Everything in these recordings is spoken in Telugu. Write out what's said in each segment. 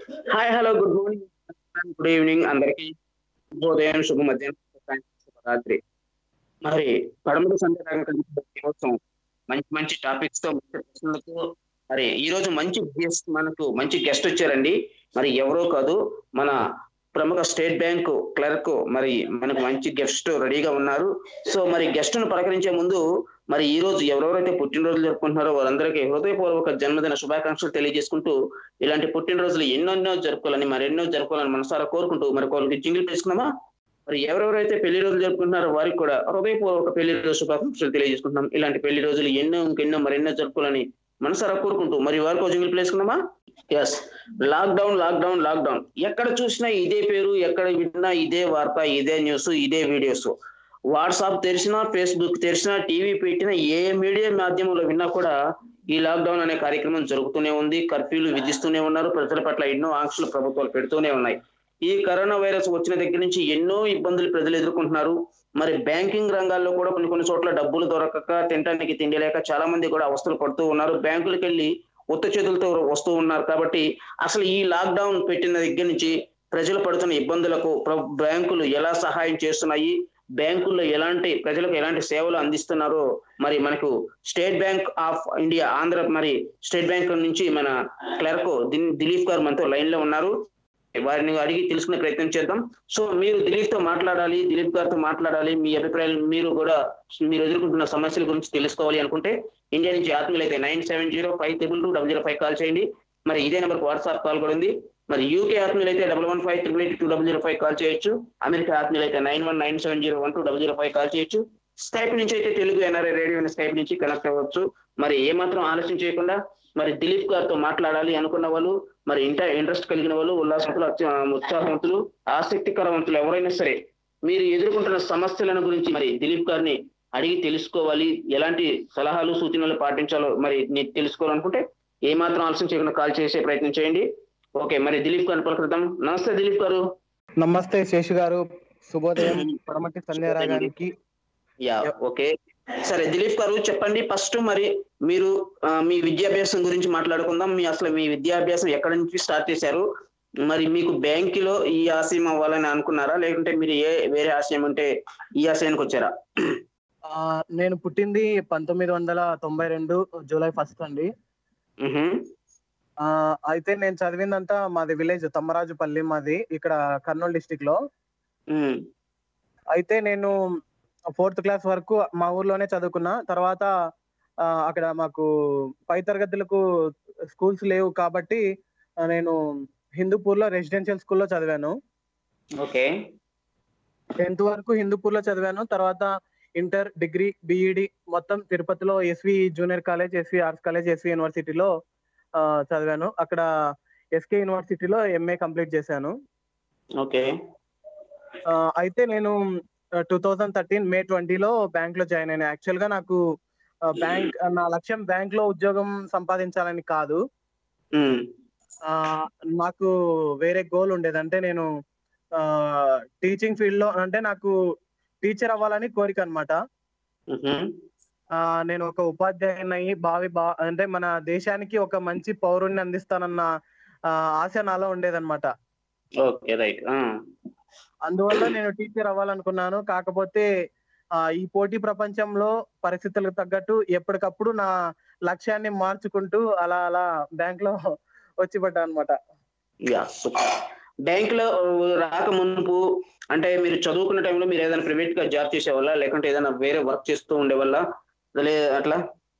Hi hello good morning good evening అందరికి శుభోదయం శుభ మధ్యాహ్నం శుభరాత్రి మరి పడమటి సంధ్య దినోత్సవం మంచి మంచి టాపిక్స్ తో మంచి ప్రశ్నలతో మరి ఈ రోజు మంచి గెస్ట్ మనకు మంచి గెస్ట్ వచ్చారండి మరి ఎవరో కాదు మన ప్రముఖ స్టేట్ బ్యాంక్ క్లర్క్ మరి మనకు మంచి గెస్ట్ రెడీగా ఉన్నారు సో మరి గెస్ట్ ను పలకరించే ముందు మరి ఈ రోజు ఎవరెవరైతే పుట్టినరోజులు జరుపుకుంటున్నారో వారందరికీ హృదయపూర్వక జన్మదిన శుభాకాంక్షలు తెలియజేసుకుంటూ ఇలాంటి పుట్టినరోజులు ఎన్నెన్నో జరుపుకోవాలని మరి ఎన్నో జరుపుకోవాలని మనసారా కోరుకుంటూ మరి వాళ్ళకి జింగిల్ తీసుకున్నామా మరి ఎవరెవరైతే పెళ్లి రోజులు జరుపుకుంటున్నారో వారికి కూడా హృదయపూర్వక పెళ్లి రోజు శుభాకాంక్షలు తెలియజేసుకుంటున్నాం ఇలాంటి పెళ్లి రోజులు ఎన్నో ఇంకెన్నో మరి ఎన్నో జరుపుకోవాలని మనసారా కోరుకుంటూ మరి వారికి జింగిల్ ప్లేసుకున్నామా ఎస్ లాక్డౌన్ లాక్డౌన్ లాక్డౌన్ ఎక్కడ చూసినా ఇదే పేరు ఎక్కడ విన్నా ఇదే వార్త ఇదే న్యూస్ ఇదే వీడియోస్ వాట్సాప్ తెరిచినా ఫేస్బుక్ తెరిచినా టీవీ పెట్టినా ఏ మీడియా మాధ్యమంలో విన్నా కూడా ఈ లాక్డౌన్ అనే కార్యక్రమం జరుగుతూనే ఉంది కర్ఫ్యూలు విధిస్తూనే ఉన్నారు ప్రజల పట్ల ఎన్నో ఆంక్షలు ప్రభుత్వాలు పెడుతూనే ఉన్నాయి ఈ కరోనా వైరస్ వచ్చిన దగ్గర నుంచి ఎన్నో ఇబ్బందులు ప్రజలు ఎదుర్కొంటున్నారు మరి బ్యాంకింగ్ రంగాల్లో కూడా కొన్ని కొన్ని చోట్ల డబ్బులు దొరకక తినడానికి తిండి లేక చాలా మంది కూడా అవస్థలు పడుతూ ఉన్నారు బ్యాంకులకు వెళ్ళి ఉత్త చేతులతో వస్తూ ఉన్నారు కాబట్టి అసలు ఈ లాక్డౌన్ పెట్టిన దగ్గర నుంచి ప్రజలు పడుతున్న ఇబ్బందులకు ప్ర- బ్యాంకులు ఎలా సహాయం చేస్తున్నాయి బ్యాంకుల్లో ఎలాంటి ప్రజలకు ఎలాంటి సేవలు అందిస్తున్నారో మరి మనకు State Bank of India Andhra మరి స్టేట్ బ్యాంక్ నుంచి మన క్లర్క్ దిన్- దిలీప్ గారు మనతో లైన్ లో ఉన్నారు వారిని అడిగి తెలుసుకునే ప్రయత్నం చేద్దాం సో మీరు దిలీప్ తో మాట్లాడాలి దిలీప్ గారితో మాట్లాడాలి మీ అభిప్రాయాలు మీరు కూడా మీరు ఎదుర్కొంటున్న సమస్యల గురించి తెలుసుకోవాలి అనుకుంటే ఇండియా నుంచి ఆత్మీయులు అయితే nine seven zero five triple two double zero five call చేయండి మరి ఇదే నెంబర్ వాట్సాప్ కాల్ కూడా ఉంది మరి యూకే ఆత్మీయులు అయితే double one five triple eight two double zero five call చేయొచ్చు అమెరికా ఆత్మీయులు అయితే nine one nine seven zero one two double zero five call చేయొచ్చు స్కైప్ నుంచి అయితే తెలుగు ఎన్ఆర్ఐ రేడియో అనే స్కైప్ నుంచి కనెక్ట్ అవ్వచ్చు మరి ఏమాత్రం ఆలస్యం చేయకుండా మరి దిలీప్ గారితో మాట్లాడాలి అనుకున్న వాళ్ళు మరి ఇంట ఇంట్రెస్ట్ కలిగిన వాళ్ళు ఉల్లాసవంతులు అత్య- ఉత్సాహవంతులు ఆసక్తికరవంతులు ఎవరైనా సరే మీరు ఎదుర్కొంటున్న సమస్యలను గురించి మరి దిలీప్ గారిని అడిగి తెలుసుకోవాలి ఎలాంటి సలహాలు సూచనలు పాటించాలో మరి మీరు తెలుసుకోవాలనుకుంటే ఏమాత్రం ఆలస్యం చేయకుండా కాల్ చేసే ప్రయత్నం చేయండి ఓకే మరి దిలీప్ గారిని పలకరిద్దాం నమస్తే దిలీప్ గారు నమస్తే శేషు గారు శుభోదయం పడమటి సంధ్యారాగానికి యా ఓకే సరే దిలీప్ గారు చెప్పండి ఫస్ట్ మరి మీరు ఆ, మీ విద్యాభ్యాసం గురించి మాట్లాడుకుందాం మీ అసలు మీ విద్యాభ్యాసం ఎక్కడి నుంచి స్టార్ట్ చేశారు మరి మీకు బ్యాంకులో ఈ ఆశయం అవ్వాలని అనుకున్నారా లేకుంటే మీరు ఏ వేరే ఆశయం ఉంటే ఈ ఆశయానికి వచ్చారా ఆ, నేను పుట్టింది పంతొమ్మిది వందల తొంభై రెండు జూలై ఫస్ట్ అండి మ్హూ. ఆ, అయితే నేను చదివిందంతా మాది విలేజ్ తమ్మరాజుపల్లి మాది ఇక్కడ కర్నూలు డిస్టిక్ లో మ్. అయితే నేను ఫోర్త్ క్లాస్ వరకు మా ఊర్లోనే చదువుకున్నా తర్వాత ఆ, అక్కడ మాకు పై తరగతులకు స్కూల్స్ లేవు కాబట్టి ఆ, నేను హిందూపూర్ లో రెసిడెన్షియల్ స్కూల్లో చదివాను ఓకే టెన్త్ వరకు హిందూపూర్ లో చదివాను తర్వాత ఇంటర్ డిగ్రీ బిఈడి మొత్తం తిరుపతిలో SV junior college SV arts college SV యూనివర్సిటీలో ఆ, చదివాను అక్కడ ఎస్కే యూనివర్సిటీలో ఎంఏ కంప్లీట్ చేశాను ఓకే ఆ, అయితే నేను టూ థౌజండ్ థర్టీన్ మే ట్వంటీలో బ్యాంక్ లో జాయిన్ అయినా యాక్చువల్ గా నాకు బ్యాంక్ నా లక్ష్యం బ్యాంక్ లో ఉద్యోగం సంపాదించాలని కాదు మ్. ఆ, నాకు వేరే గోల్ ఉండేది అంటే నేను టీచింగ్ ఫీల్డ్ లో అంటే నాకు టీచర్ అవ్వాలని కోరిక అనమాట మ్హూ. నేను ఒక ఉపాధ్యాయుని అయ్యి భావి బా అంటే మన దేశానికి ఒక మంచి పౌరుణ్ణి అందిస్తానన్న ఆ, ఆశ నాలో ఉండేదన్నమాట ఓకే రైట్ ఆ. అందువల్ల నేను టీచర్ అవ్వాలనుకున్నాను కాకపోతే ఆ, ఈ పోటీ ప్రపంచంలో పరిస్థితులకు తగ్గట్టు ఎప్పటికప్పుడు నా లక్ష్యాన్ని మార్చుకుంటూ అలా అలా బ్యాంక్ లో వచ్చి పడ్డా అనమాట యా సూపర్ బ్యాంక్ లో రాక మునుపు అంటే మీరు చదువుకున్న టైంలో మీరు ఏదైనా ప్రైవేట్ గా జాబ్ చేసేవాళ్ళ లేకుంటే ఏదైనా వేరే వర్క్ చేస్తూ ఉండేవాళ్ళ లే అట్లా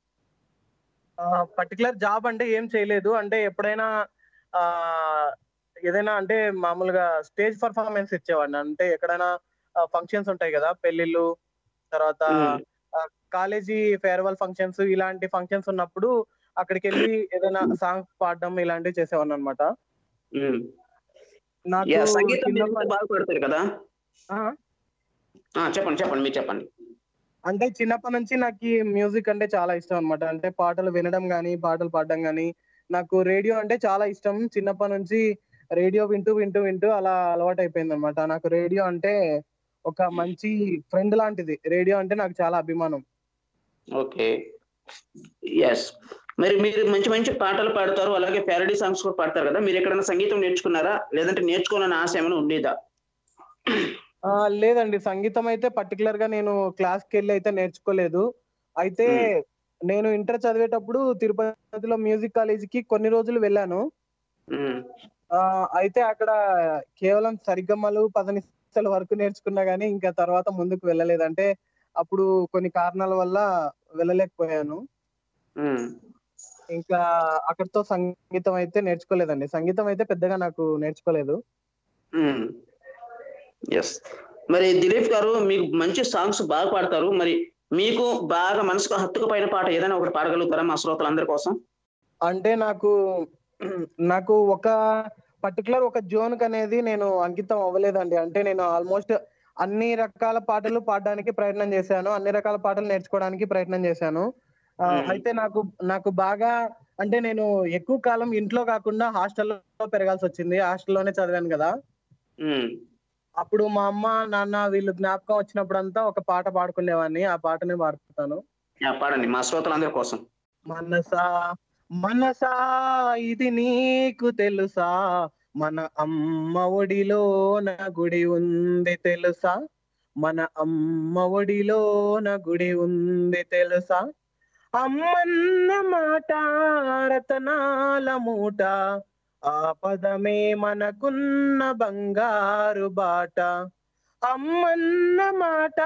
పర్టికులర్ జాబ్ అంటే ఏం చేయలేదు అంటే ఎప్పుడైనా ఆ ఏదైనా అంటే మామూలుగా స్టేజ్ పర్ఫార్మెన్స్ ఇచ్చేవాడిని అంటే ఎక్కడైనా ఫంక్షన్స్ ఉంటాయి కదా పెళ్లిళ్ళు తర్వాత మ్మ్. కాలేజీ ఫేర్వెల్ ఫంక్షన్స్ ఇలాంటి ఫంక్షన్స్ ఉన్నప్పుడు అక్కడికి వెళ్ళి ఏదైనా సాంగ్స్ పాడడం ఇలాంటివి చేసేవాడిని అనమాట మ్మ్. నాకు యా సంగీతం మీరు చిన్నప్పటి- బాగా పాడతారు కదా ఆ, ఆ చెప్పండి చెప్పండి మీరు చెప్పండి అంటే చిన్నప్పటి నుంచి నాకు మ్యూజిక్ అంటే చాలా ఇష్టం అన్నమాట అంటే పాటలు వినడం గానీ పాటలు పాడడం గానీ నాకు రేడియో అంటే చాలా ఇష్టం చిన్నప్పటి నుంచి రేడియో వింటూ వింటూ వింటూ అలా అలవాటు అయిపోయింది అనమాట నాకు రేడియో అంటే ఒక మంచి ఫ్రెండ్ లాంటిది రేడియో అంటే నాకు చాలా అభిమానం ఓకే ఎస్ మరి మీరు మంచి మంచి పాటలు పాడతారు అలాగే ప్యారడీ సాంగ్స్ కూడా పాడతారు కదా మీరు ఎక్కడైనా సంగీతం నేర్చుకున్నారా లేదంటే నేర్చుకోవాలని ఆశ ఏమైనా ఉండేదా ఆ, లేదండి సంగీతం అయితే పర్టికులర్ గా నేను క్లాస్ కి వెళ్ళి అయితే నేర్చుకోలేదు అయితే నేను ఇంటర్ చదివేటప్పుడు తిరుపతిలో మ్యూజిక్ కాలేజీకి కొన్ని రోజులు వెళ్ళాను ఉమ్, ఆ అయితే అక్కడ కేవలం సరిగమ్మలు పదనిస్తల వరకు నేర్చుకున్నా గానీ ఇంకా తర్వాత ముందుకు వెళ్ళలేదు అంటే అప్పుడు కొన్ని కారణాల వల్ల వెళ్ళలేకపోయాను ఉమ్. ఇంకా అక్కడితో సంగీతం అయితే నేర్చుకోలేదండి సంగీతం అయితే పెద్దగా నాకు నేర్చుకోలేదు ఎస్ మరి దిలీప్ గారు మీకు మంచి సాంగ్స్ బాగా పాడతారు మరి మీకు బాగా మనసుకు హత్తుకుపోయిన పాట ఏదైనా ఒకటి పాడగలుగుతారా మా శ్రోతలందరి కోసం అంటే నాకు నాకు ఒక పర్టికులర్ ఒక జోన్ అనేది నేను అంకితం అవ్వలేదండి అంటే నేను ఆల్మోస్ట్ అన్ని రకాల పాటలు పాడడానికి ప్రయత్నం చేశాను అన్ని రకాల పాటలు నేర్చుకోవడానికి ప్రయత్నం చేశాను ఆ, Hmm. అయితే నాకు నాకు బాగా అంటే నేను ఎక్కువ కాలం ఇంట్లో కాకుండా హాస్టల్లో పెరగాల్సి వచ్చింది హాస్టల్లోనే చదివాను కదా ఉమ్, అప్పుడు మా అమ్మ నాన్న వీళ్ళు జ్ఞాపకం వచ్చినప్పుడంతా ఒక పాట పాడుకునేవాడిని ఆ పాటనే పాడుతాను యా, పాడండి మా శ్రోతలందరి కోసం మనసా మనసా ఇది నీకు తెలుసా మన అమ్మ ఒడిలో నా గుడి ఉంది తెలుసా మన అమ్మ ఒడిలో నా గుడి ఉంది తెలుసా అమ్మన్న మాట రతనాల మూట ఆ పదమే మనకున్న బంగారు బాట అమ్మన్న మాట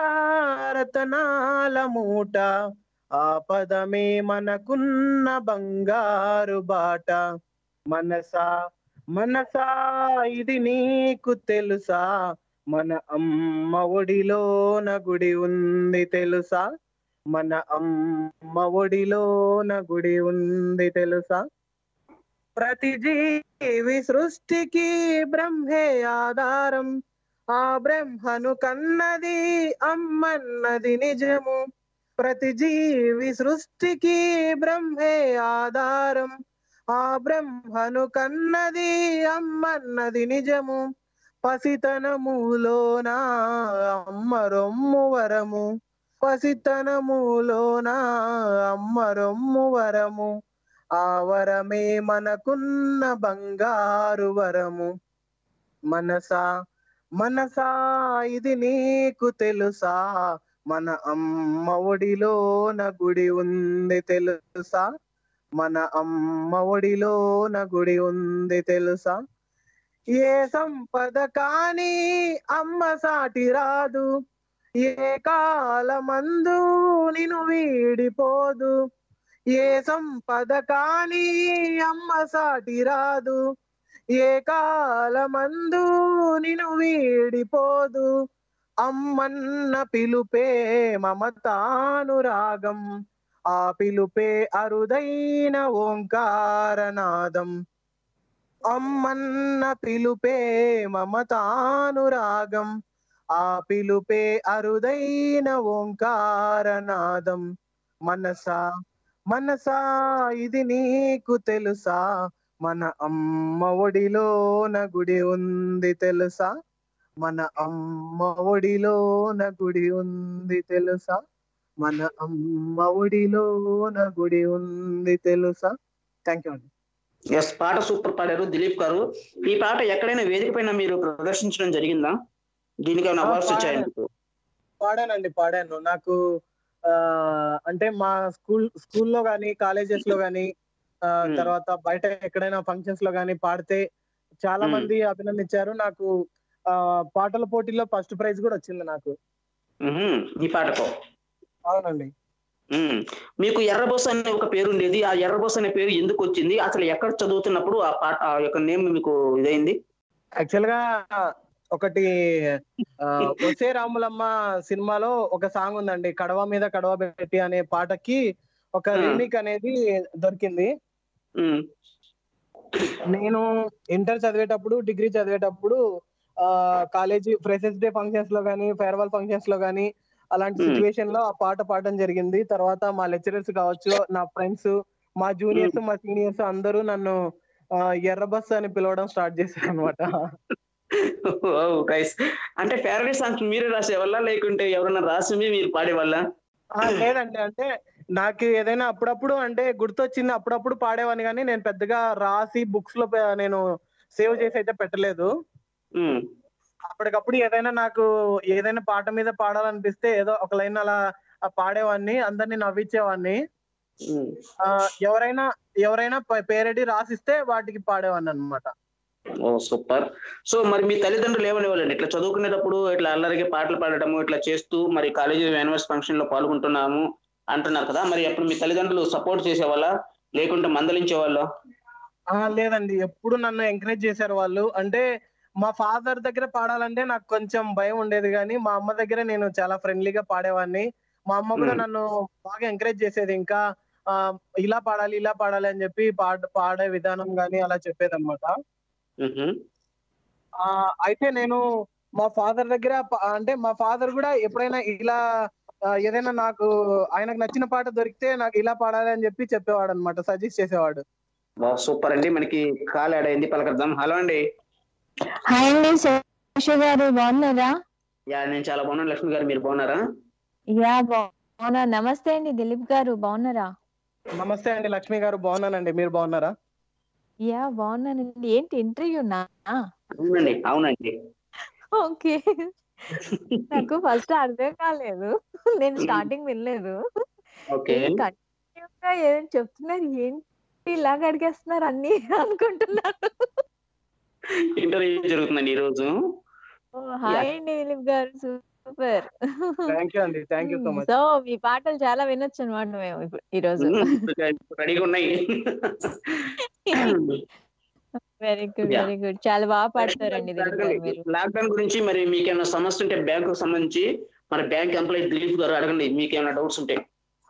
రతనాల మూట ఆ పదమే మనకున్న బంగారు బాట మనసా మనసా ఇది నీకు తెలుసా మన అమ్మ ఒడిలోన గుడి ఉంది తెలుసా మన అమ్మ ఒడిలోన గుడి ఉంది తెలుసా ప్రతి జీవి సృష్టికి బ్రహ్మే ఆధారం ఆ బ్రహ్మను కన్నది అమ్మన్నది నిజము ప్రతి జీవి సృష్టికి బ్రహ్మే ఆధారం ఆ బ్రహ్మను కన్నది అమ్మన్నది నిజము పసితనములోన అమ్మ రొమ్ము వరము పసితనములోన అమ్మ రొమ్ము వరము ఆ వరమే మనకున్న బంగారు వరము మనసా మనసా ఇది నీకు తెలుసా మన అమ్మ ఒడిలోన గుడి ఉంది తెలుసా మన అమ్మ ఒడిలోన గుడి ఉంది తెలుసా ఏ సంపద కాని అమ్మ సాటి రాదు ఏ కాలమందు నిన్ను వీడిపోదు ఏ సంపద కాని అమ్మ సాటి రాదు ఏ కాలమందు నిన్ను వీడిపోదు అమ్మన్న పిలుపే మమతానురాగం ఆ పిలుపే అరుదైన ఓంకారనాదం అమ్మన్న పిలుపే మమతానురాగం ఆ పిలుపే అరుదైన ఓంకారనాదం మనసా మనసా ఇది నీకు తెలుసా మన అమ్మ ఒడిలోన గుడి ఉంది తెలుసా మన అమ్మ ఒడిలోన గుడి ఉంది తెలుసా మన అమ్మ ఒడిలోన గుడి ఉంది తెలుసా థ్యాంక్ యూ అండి ఎస్ పాట సూపర్ పాడారు దిలీప్ గారు ఈ పాట ఎక్కడైనా వేదిక పైన మీరు ప్రదర్శించడం జరిగిందా దీనికి ఏమైనా ఆ, అవార్డ్స్ వచ్చాయి పాడాను. పాడానండి పాడాను నాకు ఆ అంటే మా స్కూల్ స్కూల్లో గానీ కాలేజెస్ లో గానీ ఆ, Hmm. తర్వాత బయట ఎక్కడైనా ఫంక్షన్స్ లో గానీ పాడితే చాలా Hmm. మంది అభినందించారు నాకు ఆ పాటల పోటీలో ఫస్ట్ ప్రైజ్ కూడా వచ్చింది నాకు ఈ పాటకు అవునండి ఉమ్. మీకు ఎర్రబోస్ అనే ఒక పేరు ఉండేది ఆ ఎర్రబోస్ అనే పేరు ఎందుకు వచ్చింది అసలు ఎక్కడ చదువుతున్నప్పుడు ఆ పాట ఆ యొక్క నేమ్ మీకు ఇదైంది యాక్చువల్ గా ఒకటి ఆ, ఒసే రాములమ్మ సినిమాలో ఒక సాంగ్ ఉందండి కడవ మీద కడవ పెట్టి అనే పాటకి ఒక Hmm. రీమిక్ అనేది దొరికింది ఉమ్. నేను ఇంటర్ చదివేటప్పుడు డిగ్రీ చదివేటప్పుడు ఆ కాలేజీ ఫ్రెషర్స్ డే ఫంక్షన్స్ లో గానీ ఫేర్వెల్ ఫంక్షన్స్ లో గానీ అలాంటి Hmm. సిచ్యువేషన్ లో ఆ పాట పాడడం జరిగింది తర్వాత మా లెక్చరర్స్ కావచ్చు నా ఫ్రెండ్స్ మా జూనియర్స్ మా సీనియర్స్ అందరూ నన్ను ఆ, ఎర్ర బస్ అని పిలవడం స్టార్ట్ చేశారు అనమాట గైస్ అంటే ఫేవరెట్ సాంగ్స్ మీరే రాసేవాళ్ళ లేకుంటే ఎవరైనా రాసింది మీరు పాడేవాళ్ళ లేదండి అంటే నాకు ఏదైనా అప్పుడప్పుడు అంటే గుర్తొచ్చింది అప్పుడప్పుడు పాడేవాని కానీ నేను పెద్దగా రాసి బుక్స్ లో పె- నేను సేవ్ చేసి అయితే పెట్టలేదు ఉమ్, అప్పటికప్పుడు ఏదైనా నాకు ఏదైనా పాట మీద పాడాలనిపిస్తే ఏదో ఒక లైన్ అలా ఆ పాడేవాడిని అందరినీ నవ్వించేవాడిని ఉమ్. ఆ, ఎవరైనా ఎవరైనా ప- పేరెడి రాసిస్తే వాటికి పాడేవాడిని అనమాట ఓ సూపర్ సో మరి మీ తల్లిదండ్రులు ఏమనేవాళ్ళండి ఇట్లా చదువుకునేటప్పుడు ఇట్లా అల్లరికి పాటలు పాడటము ఇట్లా చేస్తూ మరి కాలేజీ యానివర్సరీ ఫంక్షన్ లో పాల్గొంటున్నాము అంటున్నారు కదా మరి అప్పుడు మీ తల్లిదండ్రులు సపోర్ట్ చేసేవాళ్ళ లేకుంటే మందలించేవాళ్ళ ఆ, లేదండి ఎప్పుడు నన్ను ఎంకరేజ్ చేశారు వాళ్ళు అంటే మా ఫాదర్ దగ్గర పాడాలంటే నాకు కొంచెం భయం ఉండేది కానీ మా అమ్మ దగ్గర నేను చాలా ఫ్రెండ్లీగా పాడేవాడిని మా అమ్మ కూడా మ్మ్. నన్ను బాగా ఎంకరేజ్ చేసేది ఇంకా ఆ, ఇలా పాడాలి ఇలా పాడాలి అని చెప్పి పాట పాడే విధానం గానీ అలా చెప్పేది అనమాట మ్హూ. అయితే నేను మా ఫాదర్ దగ్గర ప- అంటే మా ఫాదర్ కూడా ఎప్పుడైనా ఇలా ఆ, ఏదైనా నాకు ఆయనకు నచ్చిన పాట దొరికితే నాకు ఇలా పాడాలి అని చెప్పి చెప్పేవాడు అనమాట సజెస్ట్ చేసేవాడు వా సూపర్ అండి మనకి కాల్ యాడ్ అయింది పలకర్దాం హలో అండి హాయ్ అండి శేష గారు బాగున్నారా యా నేను చాలా బాగున్నాను లక్ష్మి గారు మీరు బాగున్నారా యా బాగున్నా నమస్తే అండి దిలీప్ గారు బాగున్నారా నమస్తే అండి లక్ష్మి గారు బాగున్నానండి మీరు బాగున్నారా యా బాగున్నానండి ఏంటి ఇంటర్వ్యూనా అవునండి అవునండి ఓకే నాకు ఫస్ట్ అర్థం కాలేదు నేను స్టార్టింగ్ వినలేదు ఓకే కంటిన్యూగా ఏం చెప్తున్నారు ఏంటి ఇలాగ అడిగేస్తున్నారు అన్ని అనుకుంటున్నాను ఇంటర్వ్యూ జరుగుతుందండి ఈ రోజు ఓ, హాయ్ అండి Dilip garu super thank you అండి thank you so much so మీ పాటలు చాలా వినొచ్చు అనమాట మేము ఇప్పుడు ఈ రోజు రెడీగా ఉన్నాయి very good Yeah. Very good చాలా బాగా పాడతారండి దిలీప్ గారు మీరు లాక్డౌన్ గురించి మరి మీకేమైనా సమస్య ఉంటే బ్యాంకు సంబంధించి మన బ్యాంక్ ఎంప్లాయీ దిలీప్ గారు అడగండి మీకేమైనా డౌట్స్ ఉంటే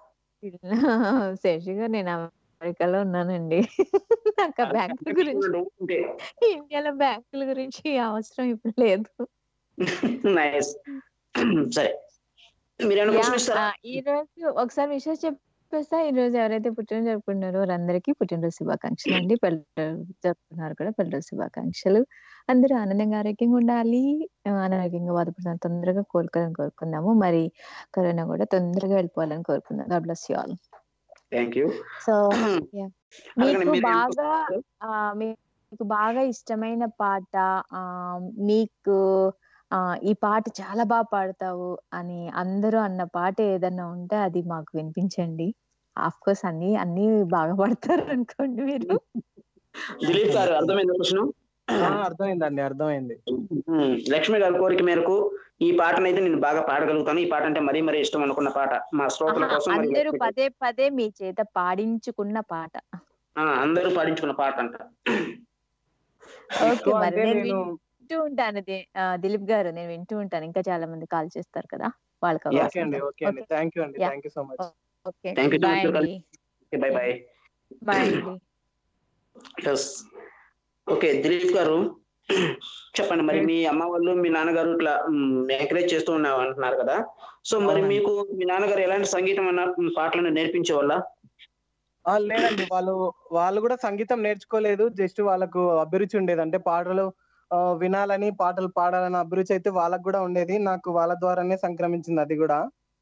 శశి గారు నేను అమెరికాలో ఉన్నానండి నాకు ఆ బ్యాంకుల గురించి డౌట్స్ ఉంటే ఇండియాలో బ్యాంకుల గురించి అవసరం ఇప్పుడు లేదు నైస్ సరే మీరేమైనా యా, క్వశ్చన్ ఇస్తారా ఆ, ఈ రోజు ఒకసారి విషయం చెప్పేస్తా ఈ రోజు ఎవరైతే పుట్టినరోజు జరుపుకుంటున్నారో వారందరికీ పుట్టినరోజు శుభాకాంక్షలు అండి పెళ్ళి జరుపుకున్నారు కూడా పెళ్ళిరోజు శుభాకాంక్షలు అందరూ ఆనందంగా ఆరోగ్యంగా ఉండాలి ఆ, అనారోగ్యంగా బాధపడుతున్న తొందరగా కోలుకోవాలని కోరుకుందాము మరి కరోనా కూడా తొందరగా వెళ్ళిపోవాలని కోరుకుందాం God bless you all thank you so అడగండి, మీకు మీరేం బాగా ఆ, మీకు బాగా ఇష్టమైన పాట ఆ మీకు ఆ ఈ పాట చాలా బాగా పాడతావు అని అందరూ అన్న పాట ఏదన్నా ఉంటే అది మాకు వినిపించండి ఆఫ్ కోర్స్ అన్ని అన్ని బాగా పాడతారు అనుకోండి మీరు దిలీప్ గారు అర్థమైంది క్వశ్చన్ ఆ, అర్థమైందండి అర్థమైంది లక్ష్మి గారి కోరిక మేరకు ఈ పాటనైతే నేను బాగా పాడగలుగుతాను ఈ పాట అంటే మరీ మరీ ఇష్టం అనుకున్న పాట మా శ్రోతల ఆహా, కోసం మరి అందరూ లక్ష్మి- పదే పదే మీ చేత పాడించుకున్న పాట ఆ, అందరూ పాడించుకున్న పాట అంట ఓకే ఎక్కువ మరి అంటే నేను నేను వింటూ ఉంటాను ది- ఆ, దిలీప్ గారు నేను వింటూ ఉంటాను ఇంకా చాలా మంది కాల్ చేస్తారు కదా వాళ్ళకి Yeah. ఓకే అండి ఓకే అండి థ్యాంక్ యూ అండి Yeah. Thank you so much okay Thank you so bye much, అండి బై బాయ్ బాయ్ అండి ఎస్ ఓకే దిలీప్ గారు చెప్పండి మరి మీ అమ్మ వాళ్ళు మీ నాన్నగారు ఇట్లా ఎంకరేజ్ చేస్తూ ఉన్నావు అంటున్నారు కదా సో మరి అవునండి. మీకు మీ నాన్నగారు ఎలాంటి సంగీతం అన్న మ్, పాటలను నేర్పించే వాళ్ళ ఆ, లేదండి వాళ్ళు వాళ్ళు కూడా సంగీతం నేర్చుకోలేదు జస్ట్ వాళ్ళకు అభిరుచి ఉండేది అంటే పాటలు ఆ, వినాలని పాటలు పాడాలని అభిరుచి అయితే వాళ్ళకు కూడా ఉండేది నాకు వాళ్ళ ద్వారానే సంక్రమించింది అది కూడా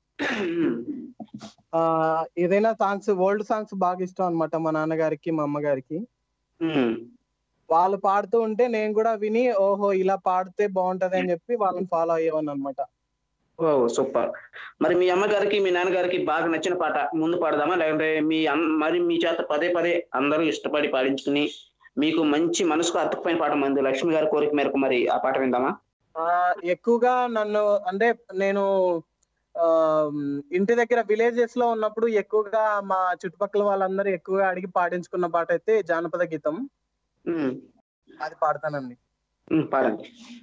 ఆ ఏదైనా సాంగ్స్ ఓల్డ్ సాంగ్స్ బాగా ఇష్టం అన్నమాట మా నాన్నగారికి మా అమ్మగారికి వాళ్ళు పాడుతూ ఉంటే నేను కూడా విని ఓహో ఇలా పాడితే బాగుంటది అని చెప్పి వాళ్ళని ఫాలో అయ్యేవాడిని అనమాట ఓ సూపర్ మరి మీ అమ్మగారికి మీ నాన్నగారికి బాగా నచ్చిన పాట ముందు పాడదామా లేకుంటే మీ అమ్- మరి మీ చేత పదే పదే అందరూ ఇష్టపడి పాడించుకుని మీకు మంచి మనసుకు అతుక్కుపోయిన పాట మంది లక్ష్మి గారి కోరిక మేరకు మరి ఆ పాట విందామా ఆ ఎక్కువగా నన్ను అంటే నేను ఆ ఇంటి దగ్గర విలేజెస్ లో ఉన్నప్పుడు ఎక్కువగా మా చుట్టుపక్కల వాళ్ళందరూ ఎక్కువగా అడిగి పాడించుకున్న పాట అయితే జానపద గీతం ఉమ్, అది పాడతానండి ఉమ్, పాడండి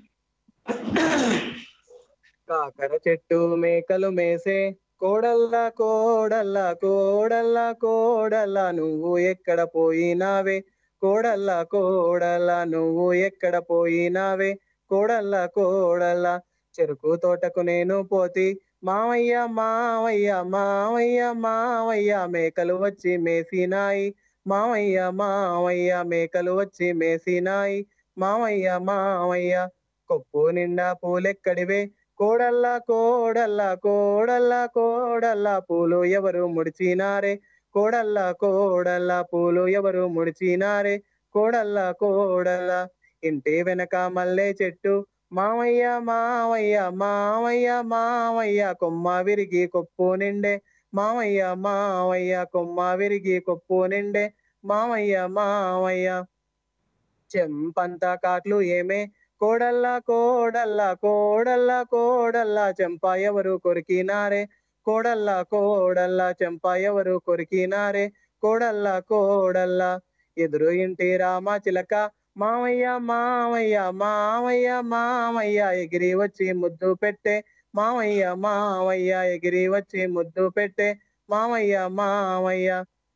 కాకర చెట్టు మేకలు మేసే కోడల్ల కోడల్ల కోడల్ల కోడల్ల నువ్వు ఎక్కడ పోయినావే కోడల్ల కోడల్ల నువ్వు ఎక్కడ పోయినావే కోడల్ల కోడల్ల చెరుకు తోటకు నేను పోతి మావయ్య మావయ్య మావయ్య మావయ్య మేకలు వచ్చి మేసినాయి మావయ్య మావయ్య మేకలు వచ్చి మేసినాయి మావయ్య మావయ్య కొప్పు నిండా పూలెక్కడివే కోడల్ల కోడల్ల కోడల్ల కోడల్ల పూలు ఎవరు ముడిచినారే కోడల్ల కోడల్ల పూలు ఎవరు ముడిచినారే కోడల్ల కోడల్ల ఇంటి వెనక మల్లె చెట్టు మావయ్య మావయ్య మావయ్య మావయ్య కొమ్మ విరిగి కొప్పు నిండే మావయ్య మావయ్య కొమ్మ విరిగి కొప్పు నిండే మావయ్య మావయ్య చెంపంత కాట్లు ఏమే కోడల్ల కోడల్ల కోడల్ల కోడల్ల చెంప ఎవరు కొరికినారే కోడల్ల కోడల్ల చెంప ఎవరు కొరికినారే కోడల్ల కోడల్ల ఎదురు ఇంటి రామ చిలక మావయ్య మావయ్య మావయ్య మావయ్య ఎగిరి వచ్చి ముద్దు పెట్టే మావయ్య మావయ్య ఎగిరి వచ్చి ముద్దు పెట్టే మావయ్య మావయ్య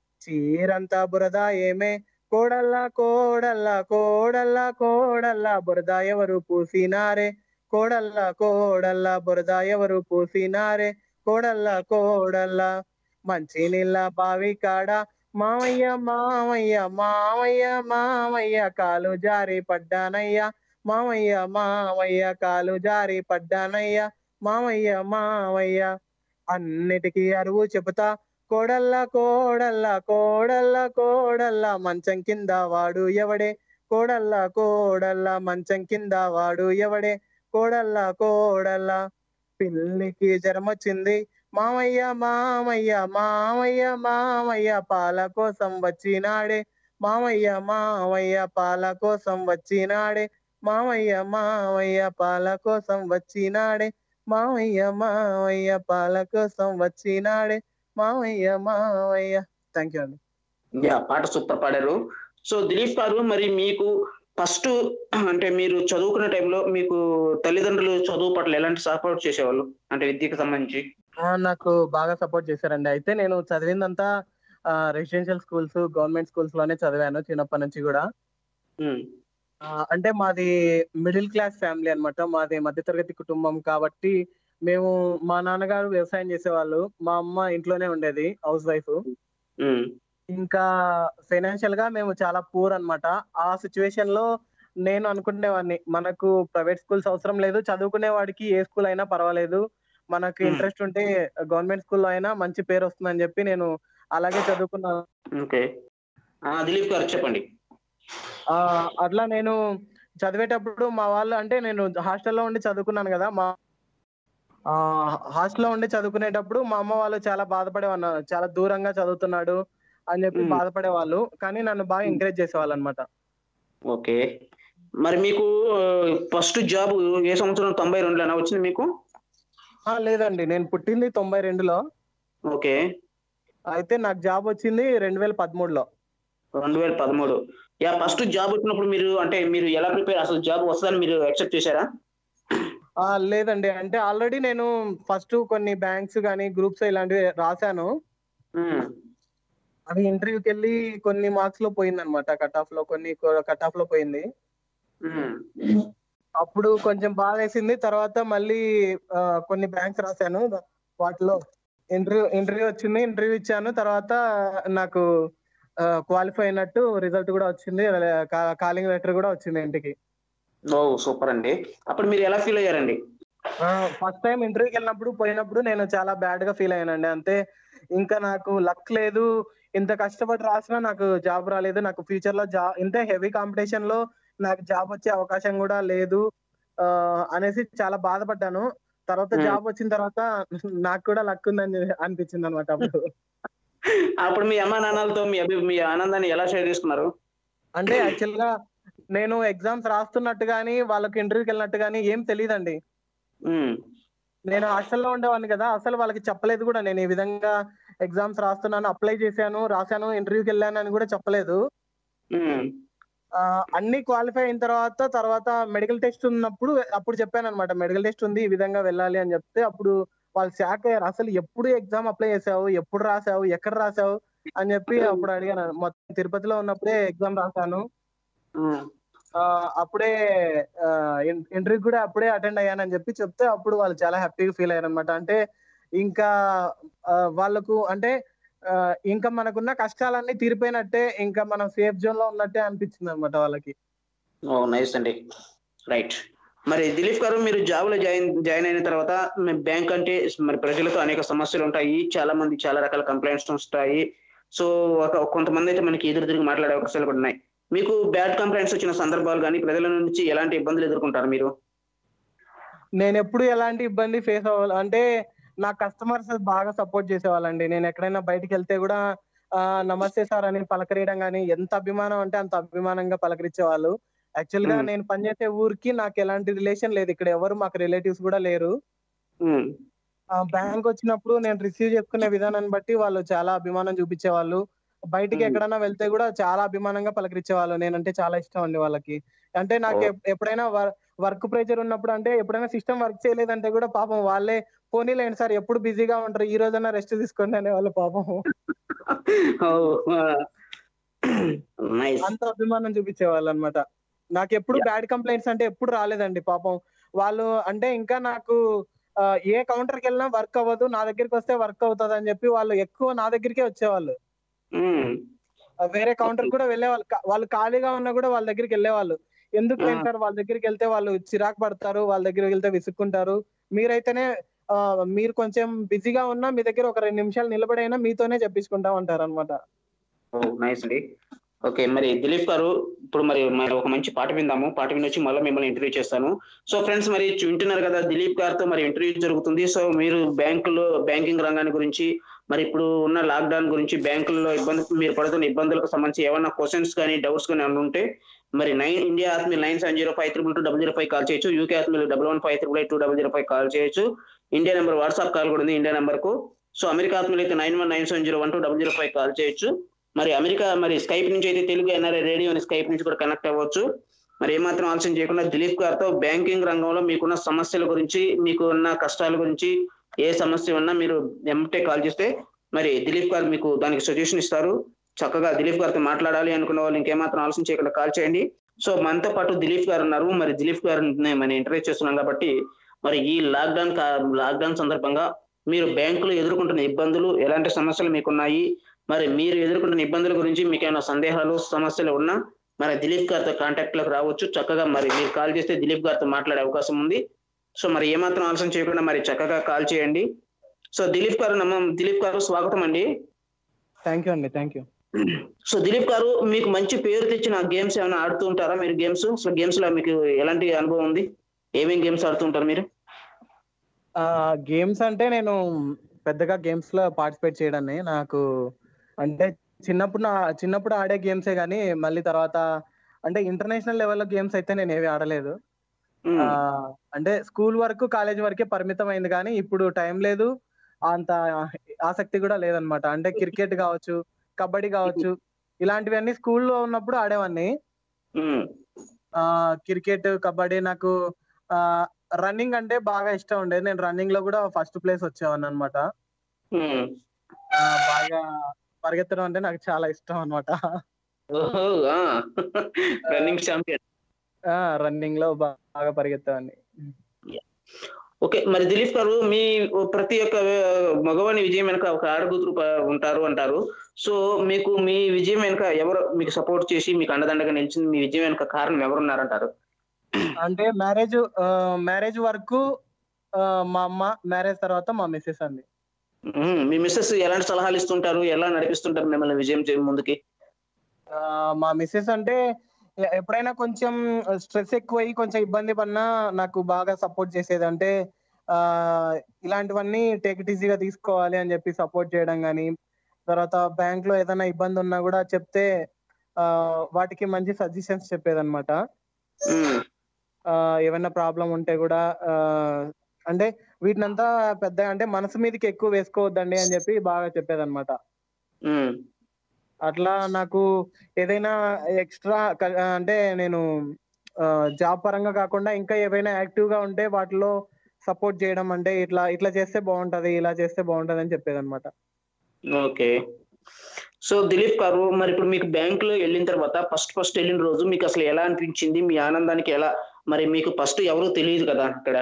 చీరంతా బురద ఏమే కోడల్ల కోడల్ల కోడల్ల కోడల్ల బురద ఎవరు పూసినారే కోడల్ల కోడల్ల బురద ఎవరు పూసినారే కోడల్ల కోడల్ల మంచి నీళ్ళ బావి కాడ మావయ్య మావయ్య మావయ్య మావయ్య కాలు జారి పడ్డానయ్యా మావయ్య మావయ్య కాలు జారి పడ్డానయ్యా మావయ్య మావయ్య అన్నిటికీ అరువు చెబుతా కోడల్ల కోడల్ల కోడల్ల కోడల్ల మంచం కింద వాడు ఎవడే కోడల్ల కోడల్ల మంచం కింద వాడు ఎవడే కోడల్ల కోడల్ల పిల్లికి జ్వరం వచ్చింది మామయ్య మామయ్య మామయ్య మామయ్య పాల కోసం వచ్చినాడే మామయ్య మామయ్య పాల కోసం వచ్చినాడే మామయ్య మామయ్య పాల కోసం వచ్చినాడే మామయ్య మామయ్య పాల కోసం వచ్చినాడే మామయ్య మామయ్య థ్యాంక్ యూ అండి యా పాట సూపర్ పాడారు సో దిలీప్ గారు మరి మీకు ఫస్ట్ అంటే మీరు చదువుకునే టైంలో మీకు తల్లిదండ్రులు చదువు పట్ల ఎలాంటి సపోర్ట్ చేసేవాళ్ళు అంటే విద్యకు సంబంధించి ఆ, నాకు బాగా సపోర్ట్ చేశారండి అయితే నేను చదివిందంతా రెసిడెన్షియల్ స్కూల్స్ గవర్నమెంట్ స్కూల్స్ లోనే చదివాను చిన్నప్పటి నుంచి కూడా ఉమ్, ఆ, అంటే మాది మిడిల్ క్లాస్ ఫ్యామిలీ అన్నమాట మాది మధ్యతరగతి కుటుంబం కాబట్టి మేము మా నాన్నగారు వ్యవసాయం చేసేవాళ్ళు మా అమ్మ ఇంట్లోనే ఉండేది హౌస్ వైఫ్ ఉమ్, ఇంకా ఫైనాన్షియల్ గా మేము చాలా పూర్ అన్నమాట ఆ సిచ్యువేషన్ లో నేను అనుకునేవాడిని మనకు ప్రైవేట్ స్కూల్స్ అవసరం లేదు చదువుకునే వాడికి ఏ స్కూల్ అయినా పర్వాలేదు మనకు Hmm. ఇంట్రెస్ట్ ఉంటే గవర్నమెంట్ స్కూల్లో అయినా మంచి పేరు వస్తుందని చెప్పి నేను అలాగే చదువుకున్నాను ఓకే ఆ, దిలీప్ గారు చెప్పండి ఆ అట్లా నేను చదివేటప్పుడు మా వాళ్ళు అంటే నేను హాస్టల్లో ఉండి చదువుకున్నాను కదా మా ఆ హాస్టల్లో ఉండి చదువుకునేటప్పుడు మా అమ్మ వాళ్ళు చాలా బాధపడేవాళ్ళు చాలా దూరంగా చదువుతున్నాడు అని చెప్పి Hmm. బాధపడేవాళ్ళు కానీ నన్ను బాగా ఎంకరేజ్ చేసేవాళ్ళు అనమాట ఓకే మరి మీకు ఫస్ట్ జాబ్ ఏ సంవత్సరం తొంభై రెండులోనా వచ్చింది మీకు లేదండి నేను పుట్టింది తొంభై రెండులో ఓకే అయితే నాకు జాబ్ వచ్చింది రెండు వేల పదమూడులో రెండు వేల పదమూడు యా ఫస్ట్ జాబ్ వచ్చినప్పుడు మీరు అంటే మీరు ఎలా ప్రిపేర్ అసలు జాబ్ వస్తుందని మీరు ఎక్సెప్ట్ చేశారా ఆ, లేదండి అంటే ఆల్రెడీ నేను ఫస్ట్ కొన్ని బ్యాంక్స్ కానీ గ్రూప్స్ ఇలాంటివి రాశాను ఉమ్, అవి ఇంటర్వ్యూకి వెళ్ళి కొన్ని మార్క్స్ లో పోయింది అనమాట కట్ ఆఫ్ లో కొన్ని కట్ ఆఫ్ లో పోయింది ఉమ్, అప్పుడు కొంచెం బాధ వేసింది తర్వాత మళ్ళీ ఆ, కొన్ని బ్యాంక్స్ రాశాను వాటిలో ఇంటర్వ్యూ ఇంటర్వ్యూ వచ్చింది ఇంటర్వ్యూ ఇచ్చాను తర్వాత నాకు క్వాలిఫై అయినట్టు రిజల్ట్ కూడా వచ్చింది కాలింగ్ లెటర్ కూడా వచ్చింది ఇంటికి ఓ సూపర్ అండి అప్పుడు మీరు ఎలా ఫీల్ అయ్యారండి ఫస్ట్ టైం ఇంటర్వ్యూకి వెళ్ళినప్పుడు పోయినప్పుడు నేను చాలా బ్యాడ్ గా ఫీల్ అయ్యానండి అంతే ఇంకా నాకు లక్ లేదు ఇంత కష్టపడి రాసినా నాకు జాబ్ రాలేదు నాకు ఫ్యూచర్ లో జాబ్ ఇంత హెవీ కాంపిటీషన్ లో నాకు జాబ్ వచ్చే అవకాశం కూడా లేదు ఆ, అనేసి చాలా బాధపడ్డాను తర్వాత Hmm. జాబ్ వచ్చిన తర్వాత నాకు కూడా లక్ ఉందని అనిపించింది అనమాట అప్పుడు అప్పుడు మీ అమ్మా నాన్నలతో మీ అభి మీ ఆనందాన్ని ఎలా షేర్ చేసుకున్నారు అంటే యాక్చువల్ గా నేను ఎగ్జామ్స్ రాస్తున్నట్టు గానీ వాళ్ళకి ఇంటర్వ్యూకి వెళ్ళినట్టు గానీ ఏం తెలియదండి ఉమ్, నేను హాస్టల్లో ఉండేవాడిని కదా అసలు వాళ్ళకి చెప్పలేదు కూడా నేను ఈ విధంగా ఎగ్జామ్స్ రాస్తున్నాను అప్లై చేశాను రాశాను ఇంటర్వ్యూకి వెళ్ళాను అని కూడా చెప్పలేదు ఉమ్, ఆ, అన్ని క్వాలిఫై అయిన తర్వాత తర్వాత మెడికల్ టెస్ట్ ఉన్నప్పుడు అప్పుడు చెప్పాను అనమాట మెడికల్ టెస్ట్ ఉంది ఈ విధంగా వెళ్ళాలి అని చెప్తే అప్పుడు వాళ్ళు షాక్ అయ్యారు అసలు ఎప్పుడు ఎగ్జామ్ అప్లై చేసావు ఎప్పుడు రాసావు ఎక్కడ రాసావు అని చెప్పి అప్పుడు అడిగాను మొత్తం తిరుపతిలో ఉన్నప్పుడే ఎగ్జామ్ రాశాను ఉమ్, ఆ, అప్పుడే ఇంటర్వ్యూ కూడా అప్పుడే అటెండ్ అయ్యానని చెప్పి చెప్తే అప్పుడు వాళ్ళు చాలా హ్యాపీగా ఫీల్ అయ్యారు అనమాట అంటే ఇంకా ఆ, వాళ్ళకు అంటే ఆ, ఇంకా మనకున్న కష్టాలన్నీ తీరిపోయినట్టే ఇంకా మనం సేఫ్ జోన్ లో ఉన్నట్టే అనిపించింది అనమాట వాళ్ళకి ఓ నైస్ అండి రైట్ మరి దిలీప్ గారు మీరు జాబ్ లో జాయిన్ జాయిన్ అయిన తర్వాత బ్యాంక్ అంటే మరి ప్రజలతో అనేక సమస్యలు ఉంటాయి చాలా మంది చాలా రకాల కంప్లైంట్స్ వస్తాయి సో ఒక కొంతమంది అయితే మనకి ఎదురు తిరిగి మాట్లాడే అవకాశాలు కూడా ఉన్నాయి మీకు బ్యాడ్ కంప్లైంట్స్ వచ్చిన సందర్భాలు కానీ ప్రజల నుంచి ఎలాంటి ఇబ్బందులు ఎదుర్కొంటారు మీరు నేను ఎప్పుడు ఎలాంటి ఇబ్బంది ఫేస్ అవ్వాలి అంటే నా కస్టమర్స్ బాగా సపోర్ట్ చేసేవాళ్ళండి నేను ఎక్కడైనా బయటికి వెళ్తే కూడా ఆ నమస్తే సార్ అని పలకరియడం కానీ ఎంత అభిమానం అంటే అంత అభిమానంగా పలకరించేవాళ్ళు యాక్చువల్ గా Hmm. నేను పనిచేసే ఊరికి నాకు ఎలాంటి రిలేషన్ లేదు ఇక్కడ ఎవరు మాకు రిలేటివ్స్ కూడా లేరు ఉమ్, ఆ బ్యాంక్ వచ్చినప్పుడు నేను రిసీవ్ చేసుకునే విధానాన్ని బట్టి వాళ్ళు చాలా అభిమానం చూపించేవాళ్ళు బయటికి Hmm. ఎక్కడైనా వెళ్తే కూడా చాలా అభిమానంగా పలకరించేవాళ్ళు నేనంటే చాలా ఇష్టం అండి వాళ్ళకి అంటే నాకు Oh. ఎప్- ఎప్పుడైనా వర్క్ ప్రెజర్ ఉన్నప్పుడు అంటే ఎప్పుడైనా సిస్టమ్ వర్క్ చేయలేదంటే కూడా పాపం వాళ్ళే పోనీలేండి సార్ ఎప్పుడు బిజీగా ఉంటారు ఈ రోజైనా రెస్ట్ తీసుకోండి అనే వాళ్ళు పాపం ఓ, ఆ, నైస్ అంత అభిమానం చూపించేవాళ్ళు అనమాట నాకు ఎప్పుడు బ్యాడ్ కంప్లైంట్స్ అంటే ఎప్పుడు రాలేదండి పాపం వాళ్ళు అంటే ఇంకా నాకు ఆ, ఏ కౌంటర్కి వెళ్ళినా వర్క్ అవ్వదు నా దగ్గరికి వస్తే వర్క్ అవుతుంది అని చెప్పి వాళ్ళు ఎక్కువ నా దగ్గరికే వచ్చేవాళ్ళు ఉమ్, ఆ, వేరే కౌంటర్ కూడా వెళ్ళేవాళ్ళు కా- వాళ్ళు ఖాళీగా ఉన్నా కూడా వాళ్ళ దగ్గరికి వెళ్ళేవాళ్ళు ఎందుకు లేదు ఆ. సార్ వాళ్ళ దగ్గరికి వెళ్తే వాళ్ళు చిరాకు పడతారు వాళ్ళ దగ్గరికి వెళ్తే విసుక్కుంటారు మీరైతేనే ఆ, మీరు కొంచెం బిజీగా ఉన్నా మీ దగ్గర ఒక రెండు నిమిషాలు నిలబడైనా మీతోనే చెప్పించుకుంటా ఉంటారు అనమాట ఓ నైస్ అండి ఓకే మరి దిలీప్ గారు ఇప్పుడు మరి మరి ఒక మంచి పాట విందాము పాట విని వచ్చి మళ్ళీ మిమ్మల్ని ఇంటర్వ్యూ చేస్తాను సో ఫ్రెండ్స్ మరి చు- వింటున్నారు కదా దిలీప్ గారితో మరి ఇంటర్వ్యూ జరుగుతుంది సో మీరు బ్యాంకులో బ్యాంకింగ్ రంగాన్ని గురించి మరి ఇప్పుడు ఉన్న లాక్డౌన్ గురించి బ్యాంకుల్లో ఇబ్బంది మీరు పడుతున్న ఇబ్బందులకు సంబంధించి ఏమైనా క్వశ్చన్స్ కానీ డౌట్స్ కానీ ఏమైనా ఉంటే మరి నైన్ ఇండియా ఆత్మీ nine seven zero five triple two double zero five call చేయొచ్చు యూకే ఆత్మీ double one five triple eight two double zero five call చేయొచ్చు ఇండియా నెంబర్ వాట్సాప్ కాల్ కూడా ఉంది ఇండియా నెంబర్ కు సో అమెరికా ఆత్మీయులు అయితే nine one nine seven zero one two double zero five call చేయొచ్చు మరి అమెరికా మరి స్కైప్ నుంచి అయితే తెలుగు ఎన్ఆర్ఐ రేడియో అని స్కైప్ నుంచి కూడా కనెక్ట్ అవ్వచ్చు మరి ఏమాత్రం ఆలస్యం చేయకుండా దిలీప్ గారితో బ్యాంకింగ్ రంగంలో మీకున్న సమస్యల గురించి మీకు ఉన్న కష్టాల గురించి ఏ సమస్య ఉన్నా మీరు ఎంటే కాల్ చేస్తే మరి దిలీప్ గారు మీకు దానికి సజెషన్ ఇస్తారు చక్కగా దిలీప్ గారితో మాట్లాడాలి అనుకున్న వాళ్ళు ఇంకేమాత్రం ఆలస్యం చేయకుండా కాల్ చేయండి సో మనతో పాటు దిలీప్ గారు ఉన్నారు మరి దిలీప్ గారిని మనం ఇంటర్వ్యూ చేస్తున్నాం కాబట్టి మరి ఈ లాక్డౌన్ లాక్డౌన్ సందర్భంగా మీరు బ్యాంకులు ఎదుర్కొంటున్న ఇబ్బందులు ఎలాంటి సమస్యలు మీకున్నాయి మరి మీరు ఎదుర్కొంటున్న ఇబ్బందుల గురించి మీకు ఏమైనా సందేహాలు సమస్యలు ఉన్నా మరి దిలీప్ గారితో కాంటాక్ట్ లోకి రావచ్చు చక్కగా మరి మీరు కాల్ చేస్తే దిలీప్ గారితో మాట్లాడే అవకాశం ఉంది సో మరి ఏమాత్రం ఆలస్యం చేయకుండా మరి చక్కగా కాల్ చేయండి సో దిలీప్ గారు నమ్మ దిలీప్ గారు స్వాగతం అండి థ్యాంక్ యూ అండి thank you so Dilip garu మీకు మంచి పేరు తెచ్చిన గేమ్స్ ఏమైనా ఆడుతూ ఉంటారా మీరు గేమ్స్ సో గేమ్స్ లో మీకు ఎలాంటి అనుభవం ఉంది ఏమేం గేమ్స్ ఆడుతూ ఉంటారు మీరు గేమ్స్ అంటే నేను పెద్దగా గేమ్స్ లో పార్టిసిపేట్ చేయడాన్ని నాకు అంటే చిన్నప్పుడు నా చిన్నప్పుడు ఆడే గేమ్సే కానీ మళ్ళీ తర్వాత అంటే ఇంటర్నేషనల్ లెవెల్లో గేమ్స్ అయితే నేను ఏవి ఆడలేదు ఉమ్, ఆ, అంటే స్కూల్ వరకు కాలేజ్ వరకే పరిమితం అయింది కానీ ఇప్పుడు టైం లేదు అంత ఆసక్తి కూడా లేదనమాట అంటే క్రికెట్ కావచ్చు కబడ్డీ కావచ్చు ఇలాంటివన్నీ స్కూల్లో ఉన్నప్పుడు ఆడేవాడిని ఉమ్, ఆ క్రికెట్ కబడ్డీ నాకు ఆ రన్నింగ్ అంటే బాగా ఇష్టం ఉండేది నేను రన్నింగ్ లో కూడా ఫస్ట్ ప్లేస్ వచ్చేవాడిని అనమాట ఉమ్. బాగా పరిగెత్తడం అంటే నాకు చాలా ఇష్టం అనమాట ఓహో రన్నింగ్ ఛాంపియన్ రన్నింగ్ లో బాగా పరిగెత్తేవాడిని ఓకే మరి దిలీప్ గారు మీ ప్రతి ఒక్క మగవాని విజయం వెనుక ఒక ఆడగుతురు ప- ఉంటారు అంటారు సో మీకు మీ విజయం వెనుక ఎవరు మీకు సపోర్ట్ చేసి మీకు అండదండగా నిలిచింది మీ విజయం వెనుక కారణం ఎవరున్నారంటారు అంటే మ్యారేజ్ మ్యారేజ్ వరకు ఆ, మా అమ్మ మ్యారేజ్ తర్వాత మా మిస్సెస్ అండి ఉమ్, మీ మిస్సెస్ ఎలాంటి సలహాలు ఇస్తుంటారు ఎలా నడిపిస్తుంటారు మిమ్మల్ని విజయం చే- ముందుకి ఆ, మా మిస్సెస్ అంటే ఎ- ఎప్పుడైనా కొంచెం స్ట్రెస్ ఎక్కువయ్యి కొంచెం ఇబ్బంది పడినా నాకు బాగా సపోర్ట్ చేసేది అంటే ఆ ఇలాంటివన్నీ టేక్ ఇట్ ఈజీగా తీసుకోవాలి అని చెప్పి సపోర్ట్ చేయడం కానీ తర్వాత బ్యాంక్ లో ఏదైనా ఇబ్బంది ఉన్నా కూడా చెప్తే ఆ వాటికి మంచి సజెషన్స్ చెప్పేదన్నమాట ఉమ్, ఆ ఏమైనా ప్రాబ్లం ఉంటే కూడా ఆ అంటే వీటినంతా పెద్ద అంటే మనసు మీదకి ఎక్కువ వేసుకోవద్దండి అని చెప్పి బాగా చెప్పేదన్నమాట ఉమ్, అట్లా నాకు ఏదైనా ఎక్స్ట్రా అంటే నేను జాబ్ పరంగా కాకుండా ఇంకా ఏవైనా యాక్టివ్ గా ఉంటే వాటిలో సపోర్ట్ చేయడం అంటే ఇట్లా ఇట్లా చేస్తే బాగుంటది ఇలా చేస్తే బాగుంటది అని చెప్పేది అనమాట ఓకే సో దిలీప్ గారు మరి ఇప్పుడు మీకు బ్యాంక్ లో వెళ్ళిన తర్వాత ఫస్ట్ ఫస్ట్ వెళ్ళిన రోజు మీకు అసలు ఎలా అనిపించింది మీ ఆనందానికి ఎలా మరి మీకు ఫస్ట్ ఎవరు తెలియదు కదా అక్కడ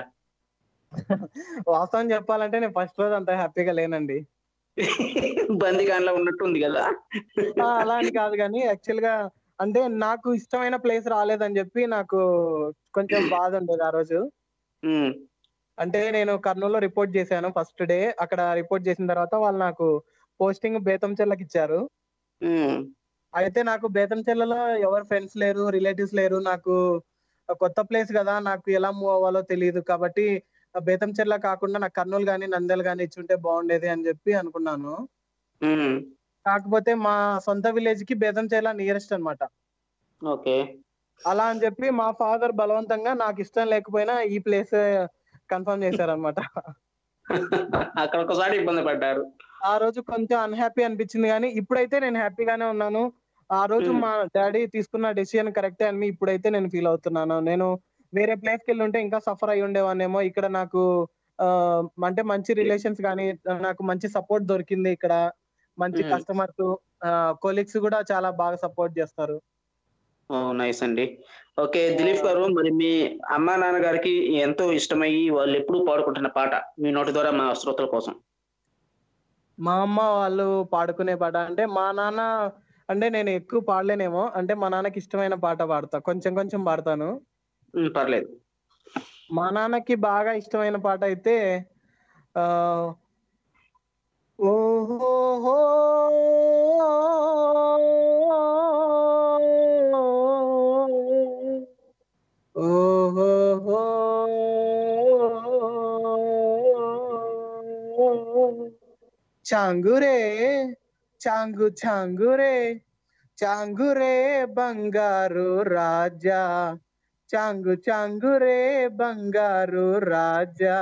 వాస్తవం చెప్పాలంటే నేను ఫస్ట్ రోజు అంత హ్యాపీగా లేనండి బందిగాన్లో ఉన్నట్టు ఉంది కదా ఆ, అలా అని కాదు కానీ యాక్చువల్ గా అంటే నాకు ఇష్టమైన ప్లేస్ రాలేదని చెప్పి నాకు కొంచెం బాధ ఉండేది ఆ రోజు ఉమ్, అంటే నేను కర్నూలులో రిపోర్ట్ చేశాను ఫస్ట్ డే అక్కడ రిపోర్ట్ చేసిన తర్వాత వాళ్ళు నాకు పోస్టింగ్ బేతంచెర్లకు ఇచ్చారు ఉమ్, అయితే నాకు బేతంచెర్లలో ఎవరు ఫ్రెండ్స్ లేరు రిలేటివ్స్ లేరు నాకు కొత్త ప్లేస్ కదా నాకు ఎలా మూవ్ అవ్వాలో తెలియదు కాబట్టి ఆ బేతంచెర్ల కాకుండా నాకు కర్నూలు కానీ నంద్యాల కానీ ఇచ్చుంటే బాగుండేది అని చెప్పి అనుకున్నాను ఉమ్, కాకపోతే మా సొంత విలేజ్ కి బేతంచెర్ల నియరెస్ట్ అన్నమాట ఓకే అలా అని చెప్పి మా ఫాదర్ బలవంతంగా నాకు ఇష్టం లేకపోయినా ఈ ప్లేస్ కన్ఫర్మ్ చేశారనమాట అక్కడ ఒకసారి ఇబ్బంది పడ్డారు ఆ రోజు కొంచెం అన్హ్యాపీ అనిపించింది కానీ ఇప్పుడైతే నేను హ్యాపీగానే ఉన్నాను ఆ రోజు Hmm. మా డాడీ తీసుకున్న డెసిషన్ కరెక్టే అని ఇప్పుడైతే నేను ఫీల్ అవుతున్నాను నేను వేరే ప్లేస్ కి వెళ్ళి ఉంటే ఇంకా సఫర్ అయి ఉండేవానేమో ఇక్కడ నాకు ఆ, అంటే మంచి రిలేషన్స్ కానీ నాకు మంచి సపోర్ట్ దొరికింది ఇక్కడ మంచి Hmm. కస్టమర్స్ కొలీగ్స్ కూడా చాలా బాగా సపోర్ట్ చేస్తారు ఓ నైస్ అండి ఓకే దిలీప్ గారు మరి మీ అమ్మా నాన్నగారికి ఎంతో ఇష్టమయ్యి వాళ్ళు ఎప్పుడూ పాడుకుంటున్న పాట మీ నోటి ద్వారా మా శ్రోతల కోసం మా అమ్మ వాళ్ళు పాడుకునే పాట అంటే మా నాన్న అంటే నేను ఎక్కువ పాడలేనేమో అంటే మా నాన్నకి ఇష్టమైన పాట పాడతా కొంచెం కొంచెం పాడతాను ఉమ్, పర్లేదు మా నాన్నకి బాగా ఇష్టమైన పాట అయితే ఆ ఓహో ఓహో చాంగురే చాంగు చాంగురే చాంగురే బంగారు రాజా చాంగు చాంగురే బంగారు రాజా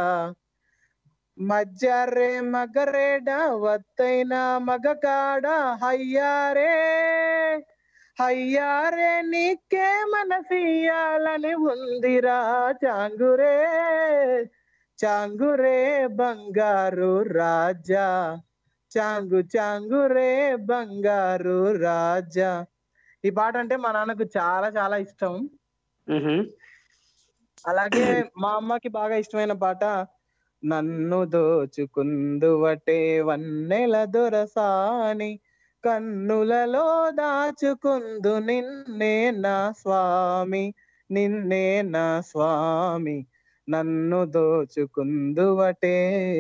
మజ్జరే మగరేడ వత్తైన మగకాడ హయ్యారే హయ్యారే నీకే మనసియాలని ఉందిరా చాంగురే చాంగురే బంగారు రాజా చాంగు చాంగురే బంగారు రాజా ఈ పాట అంటే మా నాన్నకు చాలా చాలా ఇష్టం ఉహు, అలాగే మా అమ్మకి బాగా ఇష్టమైన పాట నన్ను దోచుకుందువటే వన్నెల దొరసాని కన్నులలో దాచుకుందు నిన్నే నా స్వామి నిన్నే నా స్వామి నన్ను దోచుకుందువటే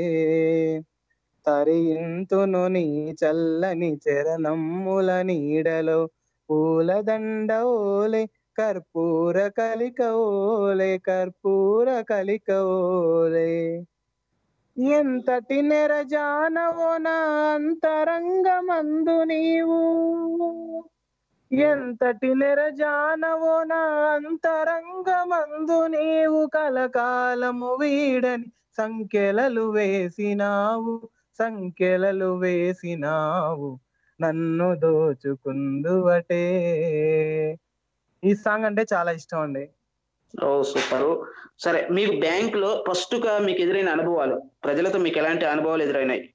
తరింతును నీ చల్లని చరణమ్ముల నీడలో పూలదండ ఓలే కర్పూర కలిక ఓలే కర్పూర కలిక ఓలే ఎంతటి నెరజానవో నా అంతరంగమందు నీవు ఎంతటి నెరజానవో నా అంతరంగమందు నీవు కలకాలము వీడని సంఖ్యలలు వేసినావు సంఖ్యలలు వేసినావు నన్ను దోచుకుందువటే ఈ సాంగ్ అంటే చాలా ఇష్టం అండి ఓ సూపర్ సరే మీకు బ్యాంక్ లో ఫస్ట్ గా మీకు ఎదురైన అనుభవాలు ప్రజలతో మీకు ఎలాంటి అనుభవాలు ఎదురైనాయి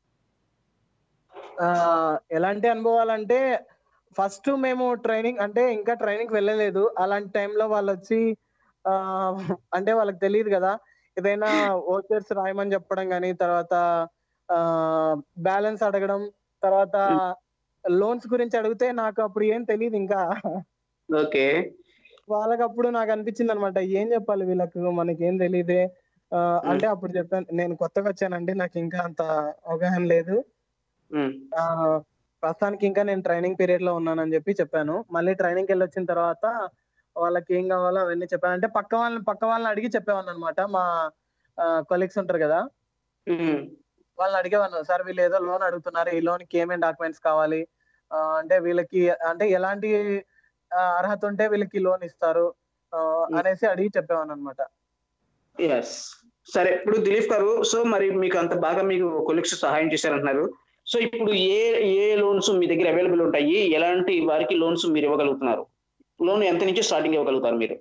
ఆ ఎలాంటి అనుభవాలు అంటే ఫస్ట్ మేము ట్రైనింగ్ అంటే ఇంకా ట్రైనింగ్ వెళ్ళలేదు అలాంటి టైంలో వాళ్ళు వచ్చి ఆ అంటే వాళ్ళకి తెలియదు కదా ఏదైనా ఓచర్స్ రాయమని చెప్పడం కానీ తర్వాత ఆ బ్యాలెన్స్ అడగడం తర్వాత లోన్స్ గురించి అడిగితే నాకు అప్పుడు ఏం తెలియదు ఇంకా ఓకే వాళ్ళకి అప్పుడు నాకు అనిపించింది అనమాట ఏం చెప్పాలి వీళ్ళకు మనకి ఏం తెలియదే ఆ, అంటే అప్పుడు చెప్పాను నేను కొత్తగా వచ్చానండి నాకు ఇంకా అంత అవగాహన లేదు ఉమ్, ఆ ప్రస్తుతానికి ఇంకా నేను ట్రైనింగ్ పీరియడ్ లో ఉన్నానని చెప్పి చెప్పాను మళ్ళీ ట్రైనింగ్ వెళ్ళి వచ్చిన తర్వాత వాళ్ళకి ఏం కావాలో అవన్నీ చెప్పాను అంటే పక్క వాళ్ళని పక్క వాళ్ళని అడిగి చెప్పేవాను అనమాట మా కొలీగ్స్ ఉంటారు కదా ఉమ్, వాళ్ళని అడిగేవాను సార్ వీళ్ళు ఏదో లోన్ అడుగుతున్నారు ఈ లోన్ కి ఏమేమి డాక్యుమెంట్స్ కావాలి ఆ, అంటే వీళ్ళకి అంటే ఎలాంటి ఆ, అర్హత ఉంటే వీళ్ళకి లోన్ ఇస్తారు ఆ, అనేసి అడిగి చెప్పేవాను అనమాట ఎస్ సరే ఇప్పుడు దిలీప్ గారు సో మరి మీకు అంత బాగా మీకు కొలిక్స్ సహాయం చేశారంటున్నారు సో ఇప్పుడు ఏ ఏ లోన్స్ మీ దగ్గర అవైలబుల్ ఉంటాయి ఎలాంటి వారికి లోన్స్ మీరు ఇవ్వగలుగుతున్నారు లోన్ ఎంత నుంచి స్టార్టింగ్ ఇవ్వగలుగుతారు మీరు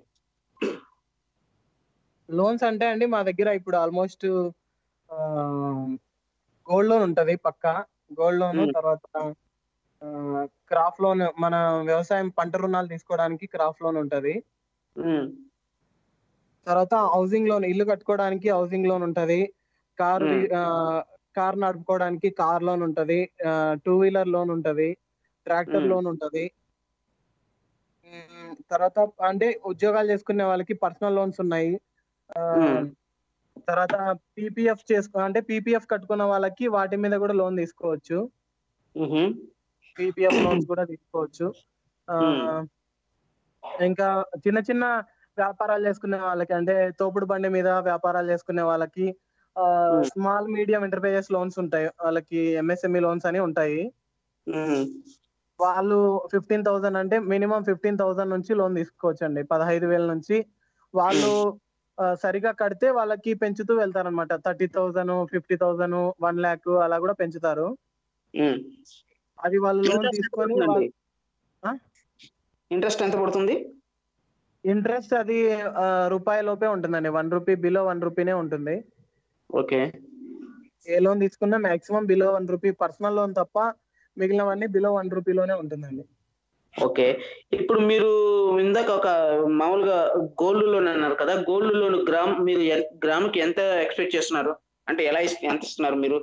లోన్స్ అంటే అండి మా దగ్గర ఇప్పుడు ఆల్మోస్ట్ గోల్డ్ లోన్ ఉంటది పక్క గోల్డ్ లోన్ Hmm. తర్వాత క్రాప్ లోన్ మన వ్యవసాయం పంట రుణాలు తీసుకోవడానికి క్రాప్ లోన్ ఉంటది ఉమ్, తర్వాత హౌసింగ్ లోన్ ఇల్లు కట్టుకోవడానికి హౌసింగ్ లోన్ ఉంటది కారు Hmm. కార్ నడుపుకోవడానికి కార్ లోన్ ఉంటది టూ వీలర్ లోన్ ఉంటది ట్రాక్టర్ Hmm. లోన్ ఉంటది ఉమ్, తర్వాత అంటే ఉద్యోగాలు చేసుకునే వాళ్ళకి పర్సనల్ లోన్స్ ఉన్నాయి ఆ, Hmm. తర్వాత పీపీఎఫ్ చేసుకో అంటే పీపీఎఫ్ కట్టుకున్న వాళ్ళకి వాటి మీద కూడా లోన్ తీసుకోవచ్చు మ్హూ. పీపీఎఫ్ లోన్స్ కూడా తీసుకోవచ్చు ఆ, Hmm. ఇంకా చిన్న చిన్న వ్యాపారాలు చేసుకునే వాళ్ళకి అంటే తోపుడు బండి మీద వ్యాపారాలు చేసుకునే వాళ్ళకి Hmm. Small medium enterprises loans ఉంటాయి వాళ్ళకి ఎంఎస్ఎంఈ లోన్స్ అని ఉంటాయి మ్మ్. వాళ్ళు ఫిఫ్టీన్ థౌసండ్ అంటే మినిమం ఫిఫ్టీన్ థౌసండ్ నుంచి లోన్ తీసుకోవచ్చు అండి పదహైదు వేల నుంచి వాళ్ళు ఆ, సరిగా కడితే వాళ్ళకి పెంచుతూ వెళ్తారనమాట thirty thousand fifty thousand one lakh అలా కూడా పెంచుతారు మ్మ్. అది వాళ్ళు లోన్ ఇంట్రెస్ట్ ఎంత తీసుకొని పడుతుందండి? ఆ? ఇంట్రెస్ట్ ఎంత పడుతుంది ఇంట్రెస్ట్ అది ఆ, రూపాయి లోపే ఉంటుందండి వన్ రూపీ బిలో వన్ రూపీనే ఉంటుంది ఓకే ఏ లోన్ తీసుకున్నా maximum below one rupee personal loan తప్ప మిగిలినవన్నీ బిలో వన్ రూపీలోనే ఉంటుందండి ఓకే ఇప్పుడు మీరు ఇందాక ఒక మామూలుగా గోల్డ్ లోన్ అన్నారు కదా గోల్డ్ లోన్ గ్రామ్ మీరు ఎన్- గ్రాముకి ఎంత ఎక్స్పెక్ట్ చేస్తున్నారు అంటే ఎలా ఇస్- ఎంత ఇస్తున్నారు మీరు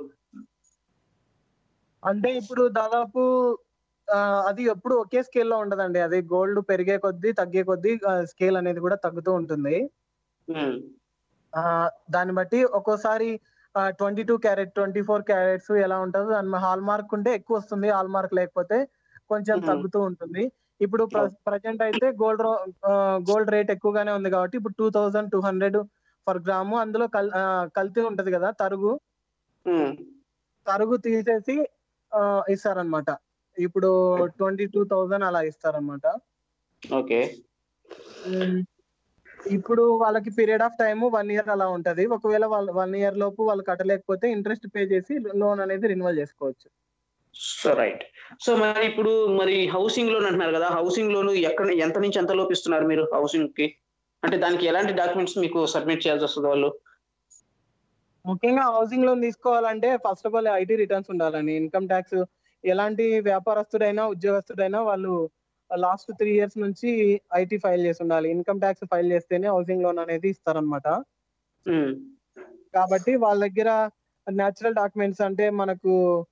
అంటే ఇప్పుడు దాదాపు ఆ, అది ఎప్పుడు ఒకే స్కేల్ లో ఉండదండి అది గోల్డ్ పెరిగే కొద్దీ తగ్గే కొద్దీ స్కేల్ అనేది కూడా తగ్గుతూ ఉంటుంది మ్మ్. ఆ దాన్ని బట్టి ఒక్కోసారి twenty two carat twenty four carats ఎలా ఉంటుందో దాని హాల్ మార్క్ ఉంటే ఎక్కువ వస్తుంది హాల్ మార్క్ లేకపోతే కొంచెం Hmm. తగ్గుతూ ఉంటుంది ఇప్పుడు ప్రజెంట్ అయితే గోల్డ్ గోల్డ్ రేట్ ఎక్కువగానే ఉంది కాబట్టి ఇప్పుడు two thousand two hundred for gram అందులో కల్ ఆ, కల్తీ ఉంటది కదా తరుగు మ్మ్. తరుగు తీసేసి ఆ, ఇస్తారన్నమాట ఇప్పుడు ట్వంటీ టూ థౌజండ్ అలా ఇస్తారన్నమాట ఓకే ఉమ్, ఇప్పుడు వాళ్ళకి period of time one year అలా ఉంటది ఒకవేళ వాళ్ళు వన్ ఇయర్ లోపు వాళ్ళు కట్టలేకపోతే ఇంట్రెస్ట్ పే చేసి లోన్ అనేది రిన్యువల్ చేసుకోవచ్చు సో రైట్ సో మరి ఇప్పుడు మరి హౌసింగ్ లోన్ అంటున్నారు కదా హౌసింగ్ లోన్ ఎక్కడ ఎంత నుంచి ఎంత లోపు ఇస్తున్నారు మీరు హౌసింగ్ కి అంటే దానికి ఎలాంటి డాక్యుమెంట్స్ మీకు సబ్మిట్ చేయాల్సి వస్తుంది వాళ్ళు ముఖ్యంగా హౌసింగ్ లోన్ తీసుకోవాలంటే first of all IT returns ఉండాలండి ఇన్కమ్ ట్యాక్స్ ఎలాంటి వ్యాపారస్తుడైనా ఉద్యోగస్తుడైనా వాళ్ళు లాస్ట్ త్రీ ఇయర్స్ నుంచి ఐటీ ఫైల్ చేసి ఉండాలి ఇన్కమ్ ట్యాక్స్ ఫైల్ చేస్తేనే హౌసింగ్ లోన్ అనేది ఇస్తారనమాట మ్మ్. కాబట్టి వాళ్ళ దగ్గర న్యాచురల్ డాక్యుమెంట్స్ అంటే మనకు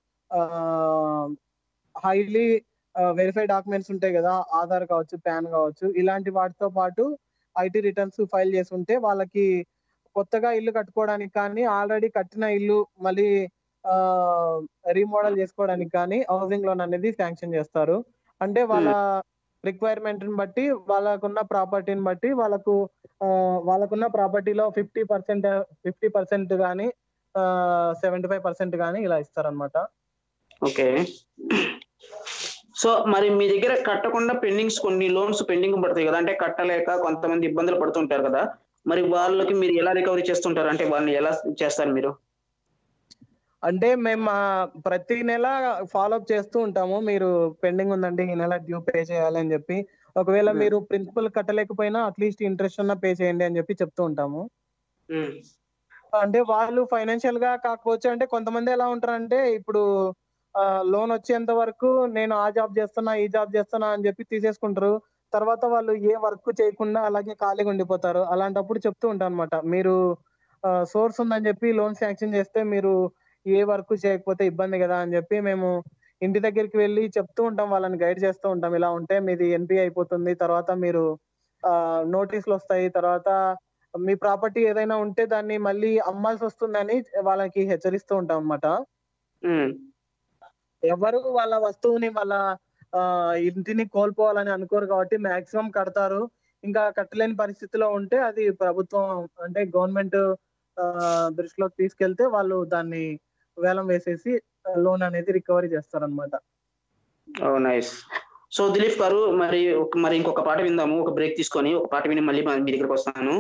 హైలీ వెరిఫైడ్ డాక్యుమెంట్స్ ఉంటాయి కదా ఆధార్ కావచ్చు పాన్ కావచ్చు ఇలాంటి వాటితో పాటు ఐటీ రిటర్న్స్ ఫైల్ చేసి ఉంటే వాళ్ళకి కొత్తగా ఇల్లు కట్టుకోవడానికి కానీ ఆల్రెడీ కట్టిన ఇల్లు మళ్ళీ రీమోడల్ చేసుకోవడానికి కానీ హౌసింగ్ లోన్ అనేది శాంక్షన్ చేస్తారు అంటే వాళ్ళ రిక్వైర్మెంట్ బట్టి వాళ్ళకున్న ప్రాపర్టీని బట్టి వాళ్ళకు ఆ, వాళ్ళకున్న ప్రాపర్టీలో ఫిఫ్టీ పర్సెంట్ ఫిఫ్టీ పర్సెంట్ కానీ సెవెంటీ ఫైవ్ పర్సెంట్ కానీ ఇలా ఇస్తారనమాట ఓకే సో మరి మీ దగ్గర కట్టకుండా పెండింగ్స్ కొన్ని లోన్స్ పెండింగ్ పడతాయి కదా అంటే కట్టలేక కొంతమంది ఇబ్బందులు పడుతుంటారు కదా మరి వాళ్ళకి మీరు ఎలా రికవరీ చేస్తుంటారు అంటే వాళ్ళని ఎలా చేస్తారు మీరు అంటే మేము ఆ, ప్రతి నెల ఫాలో అప్ చేస్తూ ఉంటాము మీరు పెండింగ్ ఉందండి ఈ నెల డ్యూ పే చేయాలి అని చెప్పి ఒకవేళ Hmm. మీరు ప్రిన్సిపల్ కట్టలేకపోయినా అట్లీస్ట్ ఇంట్రెస్ట్ అన్న పే చేయండి అని చెప్పి చెప్తూ ఉంటాము అంటే వాళ్ళు ఫైనాన్షియల్ గా కాకపోవచ్చు అంటే కొంతమంది ఎలా ఉంటారంటే ఇప్పుడు లోన్ వచ్చేంత వరకు నేను ఆ జాబ్ చేస్తున్నా ఈ జాబ్ చేస్తున్నా అని చెప్పి తీసేసుకుంటారు తర్వాత వాళ్ళు ఏ వర్క్ చేయకుండా అలాగే ఖాళీగా ఉండిపోతారు అలాంటప్పుడు చెప్తూ ఉంటాను అనమాట మీరు సోర్స్ ఉందని చెప్పి లోన్ శాంక్షన్ చేస్తే మీరు ఏ వర్క్ చేయకపోతే ఇబ్బంది కదా అని చెప్పి మేము ఇంటి దగ్గరికి వెళ్ళి చెప్తూ ఉంటాం వాళ్ళని గైడ్ చేస్తూ ఉంటాం ఇలా ఉంటే మీది ఎన్పి అయిపోతుంది తర్వాత మీరు నోటీసులు వస్తాయి తర్వాత మీ ప్రాపర్టీ ఏదైనా ఉంటే దాన్ని మళ్ళీ అమ్మాల్సి వస్తుందని వాళ్ళకి హెచ్చరిస్తూ ఉంటాం అన్నమాట ఎవరు వాళ్ళ వస్తువుని వాళ్ళ ఆ, ఇంటిని కోల్పోవాలని అనుకోరు కాబట్టి మాక్సిమం కడతారు ఇంకా కట్టలేని పరిస్థితిలో ఉంటే అది ప్రభుత్వం అంటే గవర్నమెంట్ దృష్టిలోకి తీసుకెళ్తే వాళ్ళు దాన్ని వేలం వేసేసి లోన్ అనేది రికవరీ చేస్తారన్నమాట ఓ నైస్ సో దిలీప్ గారు మరి ఒక- మరి ఇంకొక పాట విందాము ఒక బ్రేక్ తీసుకొని ఒక పాట విని మళ్ళీ మన- మీ దగ్గరకు వస్తాను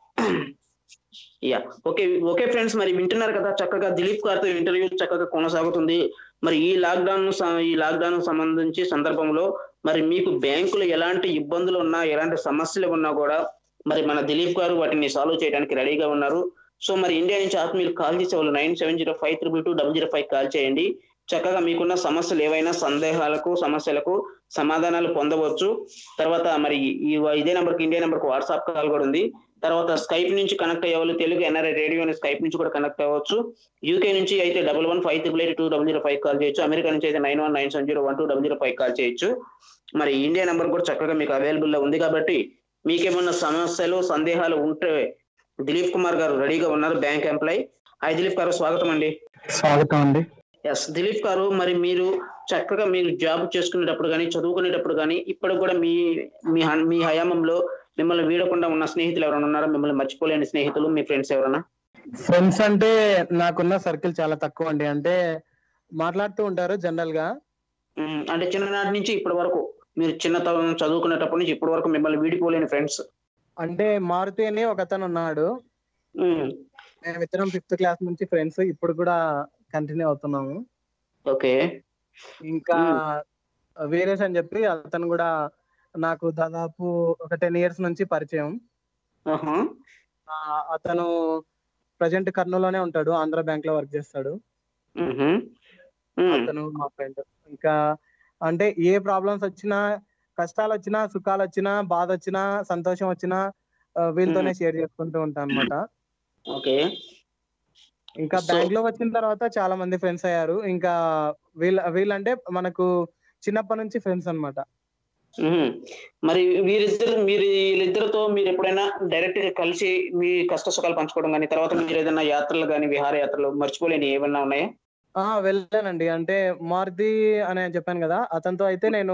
యా ఓకే ఓకే ఫ్రెండ్స్ మరి వింటున్నారు కదా చక్కగా దిలీప్ గారితో ఇంటర్వ్యూ చక్కగా కొనసాగుతుంది మరి ఈ లాక్డౌన్ స- ఈ లాక్డౌన్ సంబంధించి సందర్భంలో మరి మీకు బ్యాంకులు ఎలాంటి ఇబ్బందులు ఉన్నా ఎలాంటి సమస్యలు ఉన్నా కూడా మరి మన దిలీప్ గారు వాటిని సాల్వ్ చేయడానికి రెడీగా ఉన్నారు సో మరి ఇండియా నుంచి ఆత్మీయులు కాల్ చేసే వాళ్ళు nine seven zero five triple two double zero five call చేయండి చక్కగా మీకున్న సమస్యలు ఏవైనా సందేహాలకు సమస్యలకు సమాధానాలు పొందవచ్చు తర్వాత మరి ఈ ఇదే నెంబర్కి ఇండియా నెంబర్కి వాట్సాప్ కాల్ కూడా ఉంది తర్వాత స్కైప్ నుంచి కనెక్ట్ అయ్యే వాళ్ళు తెలుగు ఎన్ఆర్ఐ రేడియో అనే స్కైప్ నుంచి కూడా కనెక్ట్ అవ్వచ్చు యూకే నుంచి అయితే double one five triple eight two double zero five call చేయొచ్చు అమెరికా నుంచి అయితే nine one nine seven zero one two double zero five call చేయొచ్చు మరి ఇండియా నెంబర్ కూడా చక్కగా మీకు అవైలబుల్ లో ఉంది కాబట్టి మీకేమన్నా సమస్యలు సందేహాలు ఉంటే దిలీప్ కుమార్ గారు రెడీగా ఉన్నారు bank employee hi Dilip garu స్వాగతం అండి స్వాగతం అండి ఎస్ దిలీప్ గారు మరి మీరు చక్కగా మీరు జాబ్ చేసుకునేటప్పుడు కానీ చదువుకునేటప్పుడు కానీ ఇప్పుడు కూడా మీ మీ హన్- మీ హయామంలో మిమ్మల్ని వీడకుండా ఉన్న స్నేహితులు ఎవరైనా ఉన్నారా మిమ్మల్ని మర్చిపోలేని స్నేహితులు మీ ఫ్రెండ్స్ ఎవరైనా ఫ్రెండ్స్ అంటే నాకున్న సర్కిల్ చాలా తక్కువ అండి అంటే మాట్లాడుతూ ఉంటారు జనరల్ గా ఉమ్, అంటే చిన్ననాటి నుంచి ఇప్పటి వరకు మీరు చిన్నతనం చదువుకునేటప్పటి నుంచి ఇప్పటి వరకు మిమ్మల్ని వీడిపోలేని ఫ్రెండ్స్ అంటే మారుతి అని ఒక అతను ఉన్నాడు మేము ఇద్దరం ఫిఫ్త్ క్లాస్ నుంచి ఫ్రెండ్స్ ఇప్పుడు కూడా కంటిన్యూ అవుతున్నాము ఓకే ఇంకా వీరేష్ అని చెప్పి అతను కూడా నాకు దాదాపు ఒక టెన్ ఇయర్స్ నుంచి పరిచయం ఆ, అతను ప్రజెంట్ కర్నూలులోనే ఉంటాడు ఆంధ్ర బ్యాంక్ లో వర్క్ చేస్తాడు అతను మా ఫ్రెండ్ ఇంకా అంటే ఏ ప్రాబ్లమ్స్ వచ్చినా కష్టాలు వచ్చినా సుఖాలు వచ్చినా బాధ వచ్చినా సంతోషం వచ్చినా ఆ, వీళ్ళతోనే షేర్ చేసుకుంటూ ఉంటాను అనమాట ఓకే ఇంకా So- బ్యాంక్ లో వచ్చిన తర్వాత చాలా మంది ఫ్రెండ్స్ అయ్యారు ఇంకా వీళ్ళ వీళ్ళంటే మనకు చిన్నప్పటి నుంచి ఫ్రెండ్స్ అన్నమాట మ్మ్. మరి వీరిద్దరు మీరు వీళ్ళిద్దరితో మీరు ఎప్పుడైనా డైరెక్ట్ గా కలిసి మీ కష్ట సుఖాలు పంచుకోవడం కానీ తర్వాత మీరు ఏదైనా యాత్రలు కానీ విహారయాత్రలు మర్చిపోలేని ఏమన్నా ఉన్నాయా ఆ వెళ్ళానండి అంటే మారుతి అని చెప్పాను కదా అతనితో అయితే నేను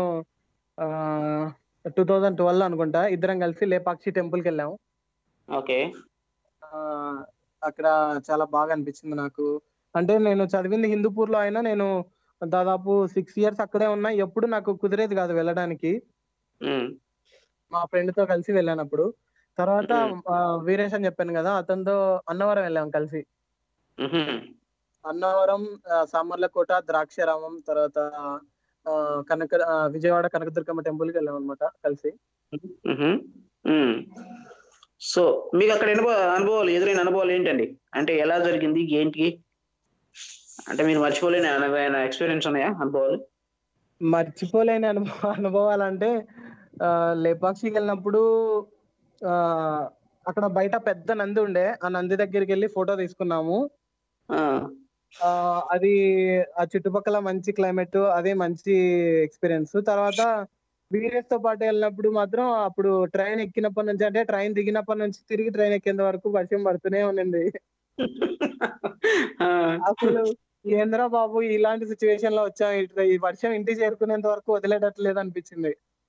టూ థౌజండ్ ట్వెల్వ్ అనుకుంటా ఇద్దరం కలిసి లేపాక్షి టెంపుల్ కి వెళ్ళాము ఓకే ఆ, అక్కడ చాలా బాగా అనిపించింది నాకు అంటే నేను చదివింది హిందూపూర్ లో అయినా నేను దాదాపు సిక్స్ ఇయర్స్ అక్కడే ఉన్నా ఎప్పుడు నాకు కుదిరేది కాదు వెళ్ళడానికి మ్మ్. మా ఫ్రెండ్ తో కలిసి వెళ్ళానప్పుడు తర్వాత మ్మ్. ఆ, వీరేష్ అని చెప్పాను కదా అతనితో అన్నవరం వెళ్ళాం కలిసి మ్మ్. అన్నవరం ఆ, సామర్లకోట ద్రాక్షారామం తర్వాత ఆ, కనక ఆ, విజయవాడ కనకదుర్గమ్మ టెంపుల్ కి వెళ్ళాం అనమాట కలిసి మ్మ్. మ్మ్. సో మీకు అక్కడ అనుభవ అనుభవాలు ఎదురైన అనుభవాలు ఏంటండి అంటే ఎలా జరిగింది ఏంటి అంటే మీరు మర్చిపోలేని అనుభవ ఎక్స్పీరియన్స్ ఉన్నాయా అనుభవాలు మర్చిపోలేని అనుభవ అనుభవాలు అంటే ఆ, లేపాక్షికి వెళ్ళినప్పుడు ఆ అక్కడ బయట పెద్ద నంది ఉండే ఆ నంది దగ్గరికి వెళ్ళి ఫోటో తీసుకున్నాము ఆ, ఆ అది ఆ చుట్టుపక్కల మంచి క్లైమేట్ అదే మంచి ఎక్స్పీరియన్స్ తర్వాత వీరేష్ తో పాటు వెళ్ళినప్పుడు మాత్రం అప్పుడు ట్రైన్ ఎక్కినప్పటి నుంచి అంటే ట్రైన్ దిగినప్పటి నుంచి తిరిగి ట్రైన్ ఎక్కేంత వరకు వర్షం పడుతూనే ఉండింది ఆ, అసలు ఏంద్రా బాబు ఇలాంటి సిచ్యువేషన్ లో వచ్చాం ఇట్లా ఈ వర్షం ఇంటికి చేరుకునేంత వరకు వదిలేటట్లేదు అనిపించింది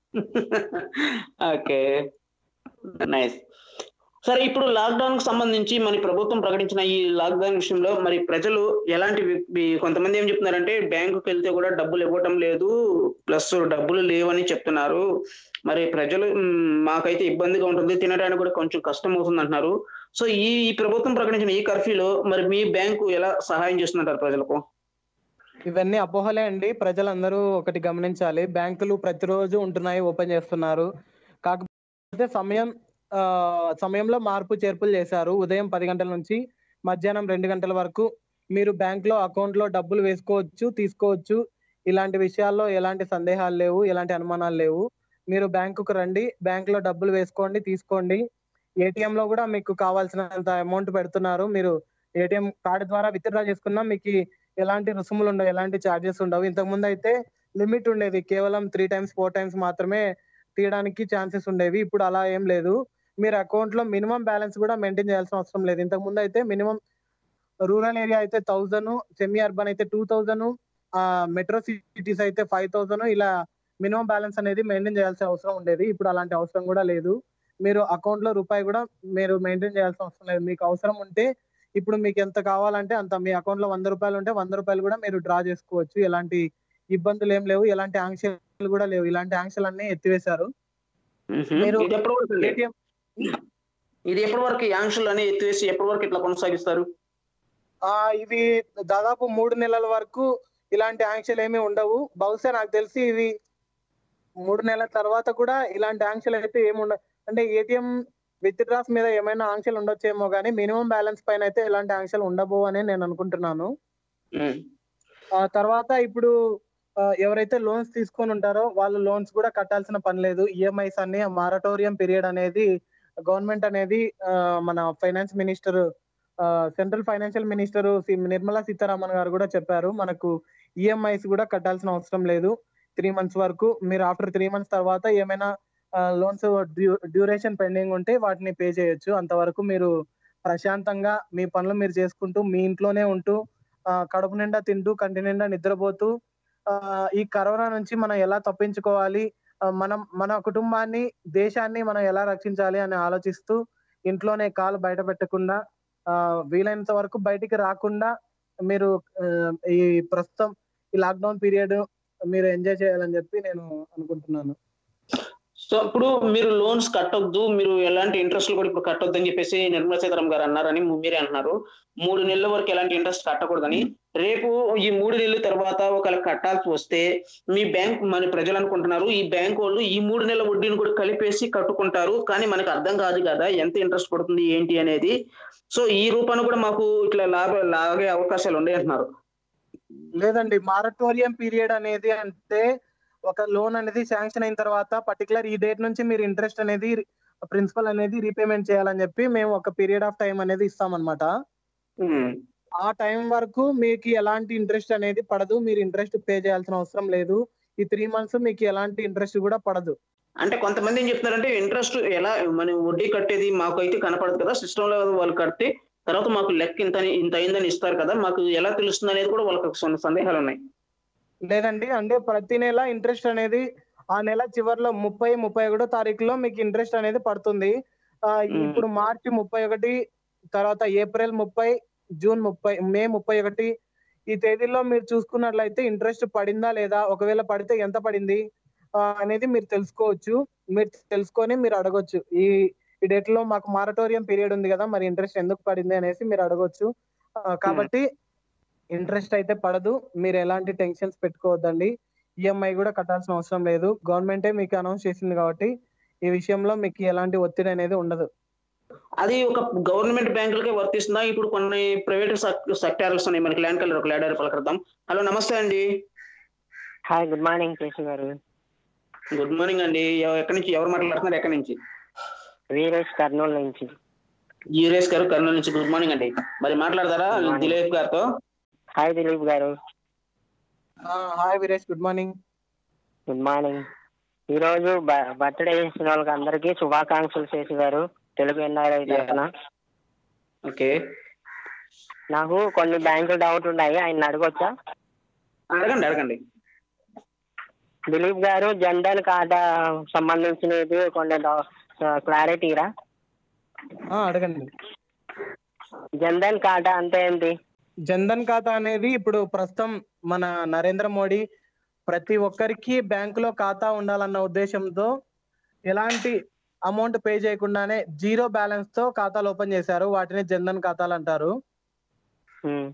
ఓకే నైస్ సరే ఇప్పుడు లాక్డౌన్ కు సంబంధించి మన ప్రభుత్వం ప్రకటించిన ఈ లాక్డౌన్ విషయంలో మరి ప్రజలు ఎలాంటి వి- వి- కొంతమంది ఏం చెప్తున్నారంటే బ్యాంకుకి వెళ్తే కూడా డబ్బులు ఇవ్వటం లేదు ప్లస్ డబ్బులు లేవని చెప్తున్నారు మరి ప్రజలు మ్, మాకైతే ఇబ్బందిగా ఉంటుంది తినడానికి కూడా కొంచెం కష్టం అవుతుంది అంటున్నారు సో ఈ ఈ ప్రభుత్వం ప్రకటించిన ఈ కర్ఫ్యూలో మరి మీ బ్యాంకు ఎలా సహాయం చేస్తుందంటారు ప్రజలకు ఇవన్నీ అపోహలే అండి ప్రజలందరూ ఒకటి గమనించాలి బ్యాంకులు ప్రతిరోజు ఉంటున్నాయి ఓపెన్ చేస్తున్నారు కాకపోతే సమయం ఆ, సమయంలో మార్పు చేర్పులు చేశారు ఉదయం పది గంటల నుంచి మధ్యాహ్నం రెండు గంటల వరకు మీరు బ్యాంక్ లో అకౌంట్ లో డబ్బులు వేసుకోవచ్చు తీసుకోవచ్చు ఇలాంటి విషయాల్లో ఎలాంటి సందేహాలు లేవు ఎలాంటి అనుమానాలు లేవు మీరు బ్యాంకుకు రండి బ్యాంక్ లో డబ్బులు వేసుకోండి తీసుకోండి ఏటీఎం లో కూడా మీకు కావాల్సినంత అమౌంట్ పెడుతున్నారు మీరు ఏటీఎం కార్డు ద్వారా విత్డ్రా చేసుకున్నా మీకు ఎలాంటి రుసుములు ఉండవు ఎలాంటి ఛార్జెస్ ఉండవు ఇంతకు ముందు అయితే లిమిట్ ఉండేది కేవలం త్రీ టైమ్స్ ఫోర్ టైమ్స్ మాత్రమే తీయడానికి ఛాన్సెస్ ఉండేవి ఇప్పుడు అలా ఏం లేదు మీరు అకౌంట్ లో మినిమం బ్యాలెన్స్ కూడా మెయింటైన్ చేయాల్సిన అవసరం లేదు ఇంతకు ముందు అయితే మినిమం రూరల్ ఏరియా అయితే థౌజండ్ సెమీ అర్బన్ అయితే టూ థౌజండ్ మెట్రో సిటీస్ అయితే ఫైవ్ థౌజండ్ ఇలా మినిమం బ్యాలెన్స్ అనేది మెయింటైన్ చేయాల్సిన అవసరం ఉండేది ఇప్పుడు అలాంటి అవసరం కూడా లేదు మీరు అకౌంట్ లో రూపాయి కూడా మీరు మెయింటైన్ చేయాల్సిన అవసరం లేదు మీకు అవసరం ఉంటే ఇప్పుడు మీకు ఎంత కావాలంటే అంత మీ అకౌంట్ లో వంద రూపాయలు ఉంటే వంద రూపాయలు కూడా మీరు డ్రా చేసుకోవచ్చు ఎలాంటి ఇబ్బందులు ఏం లేవు ఎలాంటి ఆంక్షలు కూడా లేవు ఇలాంటి ఆంక్షలు అన్ని ఎత్తివేశారు మీరు ఇది ఎప్పటి వరకు అండి? ఏటీఎం ఇది ఎప్పటి వరకు ఈ ఆంక్షలు అని ఎత్తివేసి ఎప్పటి వరకు ఇట్లా కొనసాగిస్తారు ఆ ఇవి దాదాపు మూడు నెలల వరకు ఇలాంటి ఆంక్షలు ఏమీ ఉండవు బహుశా నాకు తెలిసి ఇవి మూడు నెలల తర్వాత కూడా ఇలాంటి ఆంక్షలు అయితే ఏమి ఉండవు అంటే ఏటీఎం విత్ డ్రాస్ మీద ఏమైనా ఆంక్షలు ఉండొచ్చేమో కానీ మినిమం బ్యాలెన్స్ పైన అయితే ఎలాంటి ఆంక్షలు ఉండబో అని నేను అనుకుంటున్నాను ఉమ్. ఆ తర్వాత ఇప్పుడు ఆ, ఎవరైతే లోన్స్ తీసుకొని ఉంటారో వాళ్ళు లోన్స్ కూడా కట్టాల్సిన పని లేదు ఈఎంఐస్ అన్ని మారటోరియం పీరియడ్ అనేది గవర్నమెంట్ అనేది ఆ, మన finance minister central financial minister Nirmala Sitharaman గారు కూడా చెప్పారు మనకు ఈఎంఐస్ కూడా కట్టాల్సిన అవసరం లేదు త్రీ మంత్స్ వరకు మీరు ఆఫ్టర్ త్రీ మంత్స్ తర్వాత ఏమైనా లోన్స్ డ్యూరేషన్ పెండింగ్ ఉంటే వాటిని పే చేయొచ్చు అంతవరకు మీరు ప్రశాంతంగా మీ పనులు మీరు చేసుకుంటూ మీ ఇంట్లోనే ఉంటూ ఆ, కడుపు నిండా తింటూ కంటి నిండా నిద్రపోతూ ఆ, ఈ కరోనా నుంచి మనం ఎలా తప్పించుకోవాలి ఆ, మనం మన కుటుంబాన్ని దేశాన్ని మనం ఎలా రక్షించాలి అని ఆలోచిస్తూ ఇంట్లోనే కాలు బయట పెట్టకుండా ఆ, వీలైనంత వరకు బయటికి రాకుండా మీరు ఆ, ఈ ప్రస్తుతం ఈ లాక్డౌన్ పీరియడ్ మీరు ఎంజాయ్ చేయాలని చెప్పి నేను అనుకుంటున్నాను సో ఇప్పుడు మీరు లోన్స్ కట్టొద్దు మీరు ఎలాంటి ఇంట్రెస్ట్ కూడా ఇప్పుడు కట్టొద్దు అని చెప్పేసి నిర్మలా సీతారామన్ గారు అన్నారని మీరే అంటున్నారు మూడు నెలల వరకు ఎలాంటి ఇంట్రెస్ట్ కట్టకూడదని రేపు ఈ మూడు నెలల తర్వాత ఒకవేళ కట్టాల్సి వస్తే మీ బ్యాంక్ మన ప్రజలు అనుకుంటున్నారు ఈ బ్యాంక్ వాళ్ళు ఈ మూడు నెలల వడ్డీని కూడా కలిపేసి కట్టుకుంటారు కానీ మనకు అర్థం కాదు కదా ఎంత ఇంట్రెస్ట్ పడుతుంది ఏంటి అనేది సో ఈ రూపాన్ని కూడా మాకు ఇట్లా లాభ లాగే అవకాశాలు ఉన్నాయి అంటున్నారు లేదండి మారటోరియం పీరియడ్ అనేది అంటే ఒక లోన్ అనేది శాంక్షన్ అయిన తర్వాత పర్టికులర్ ఈ డేట్ నుంచి మీరు ఇంట్రెస్ట్ అనేది ప్రిన్సిపల్ అనేది రీపేమెంట్ చేయాలని చెప్పి మేము ఒక పీరియడ్ ఆఫ్ టైం అనేది ఇస్తామన్నమాట ఉమ్. ఆ టైం వరకు మీకు ఎలాంటి ఇంట్రెస్ట్ అనేది పడదు మీరు ఇంట్రెస్ట్ పే చేయాల్సిన అవసరం లేదు ఈ త్రీ మంత్స్ మీకు ఎలాంటి ఇంట్రెస్ట్ కూడా పడదు అంటే కొంతమంది ఏం చెప్తున్నారంటే ఇంట్రెస్ట్ ఎలా మన వడ్డీ కట్టేది మాకు అయితే కనపడదు కదా సిస్టమ్ లో వాళ్ళు కడితే తర్వాత మాకు లెక్క ఇంత ఇంత అయిందని ఇస్తారు కదా మాకు ఎలా తెలుస్తుంది అనేది కూడా వాళ్ళకి కొన్ని సందేహాలు ఉన్నాయి లేదండి అంటే ప్రతి నెల ఇంట్రెస్ట్ అనేది ఆ నెల చివరిలో ముప్పై ముప్పై ఒకటో తారీఖులో మీకు ఇంట్రెస్ట్ అనేది పడుతుంది ఆ, మ్మ్. ఇప్పుడు మార్చి ముప్పై ఒకటి తర్వాత ఏప్రిల్ ముప్పై జూన్ ముప్పై మే ముప్పై ఒకటి ఈ తేదీల్లో మీరు చూసుకున్నట్లయితే ఇంట్రెస్ట్ పడిందా లేదా ఒకవేళ పడితే ఎంత పడింది ఆ, అనేది మీరు తెలుసుకోవచ్చు మీరు తెలుసుకొని మీరు అడగొచ్చు ఈ ఈ డేట్ లో మాకు మారటోరియం పీరియడ్ ఉంది కదా మరి ఇంట్రెస్ట్ ఎందుకు పడింది అనేసి మీరు అడగొచ్చు ఆ, కాబట్టి ఇంట్రెస్ట్ అయితే పడదు మీరు ఎలాంటి టెన్షన్స్ పెట్టుకోవద్దండి ఈఎంఐ కూడా కట్టాల్సిన అవసరం లేదు గవర్నమెంటే మీకు అనౌన్స్ చేసింది కాబట్టి ఈ విషయంలో మీకు ఎలాంటి ఒత్తిడి అనేది ఉండదు అది ఒక గవర్నమెంట్ బ్యాంకులకే వర్తిస్తుందా ఇప్పుడు కొన్ని ప్రైవేట్ సెక్టార్స్ ఉన్నాయి మనకి ల్యాండ్ కలర్ ఒక ల్యాడర్ పలకడదాం హలో నమస్తే అండి హాయ్ గుడ్ మార్నింగ్ కేసు గారు గుడ్ మార్నింగ్ అండి ఎవ- ఎక్కడి నుంచి ఎవరు మాట్లాడుతున్నారు ఎక్కడి నుంచి వీరేష్ కర్నూలు నుంచి యూరేష్ గారు కర్నూలు నుంచి గుడ్ మార్నింగ్ అండి మరి మాట్లాడతారా Good morning. దిలీప్ గారితో హాయ్ దిలీప్ గారు hi Veeresh good morning good morning ఈరోజు బర్త్డే చేసిన వాళ్ళకి అందరికీ శుభాకాంక్షలు చేసి గారు తెలుగు ఎన్ఆర్ఐ తరఫున ఓకే నాకు కొన్ని బ్యాంకు డౌట్ ఉన్నాయి ఆయన అడగొచ్చా అడగండి అడగండి దిలీప్ గారు జన్ధన్ ఖాతా సంబంధించినది కొన్ని క్లారిటీరా అడగండి జన్ధన్ ఖాతా అంటే ఏంటి జన్ధన్ ఖాతా అనేది ఇప్పుడు ప్రస్తుతం మన నరేంద్ర మోడీ ప్రతి ఒక్కరికి బ్యాంకులో ఖాతా ఉండాలన్న ఉద్దేశంతో ఎలాంటి అమౌంట్ పే చేయకుండానే జీరో బ్యాలెన్స్ తో ఖాతాలు ఓపెన్ చేశారు వాటిని జన్ధన్ ఖాతాలు అంటారు ఉమ్,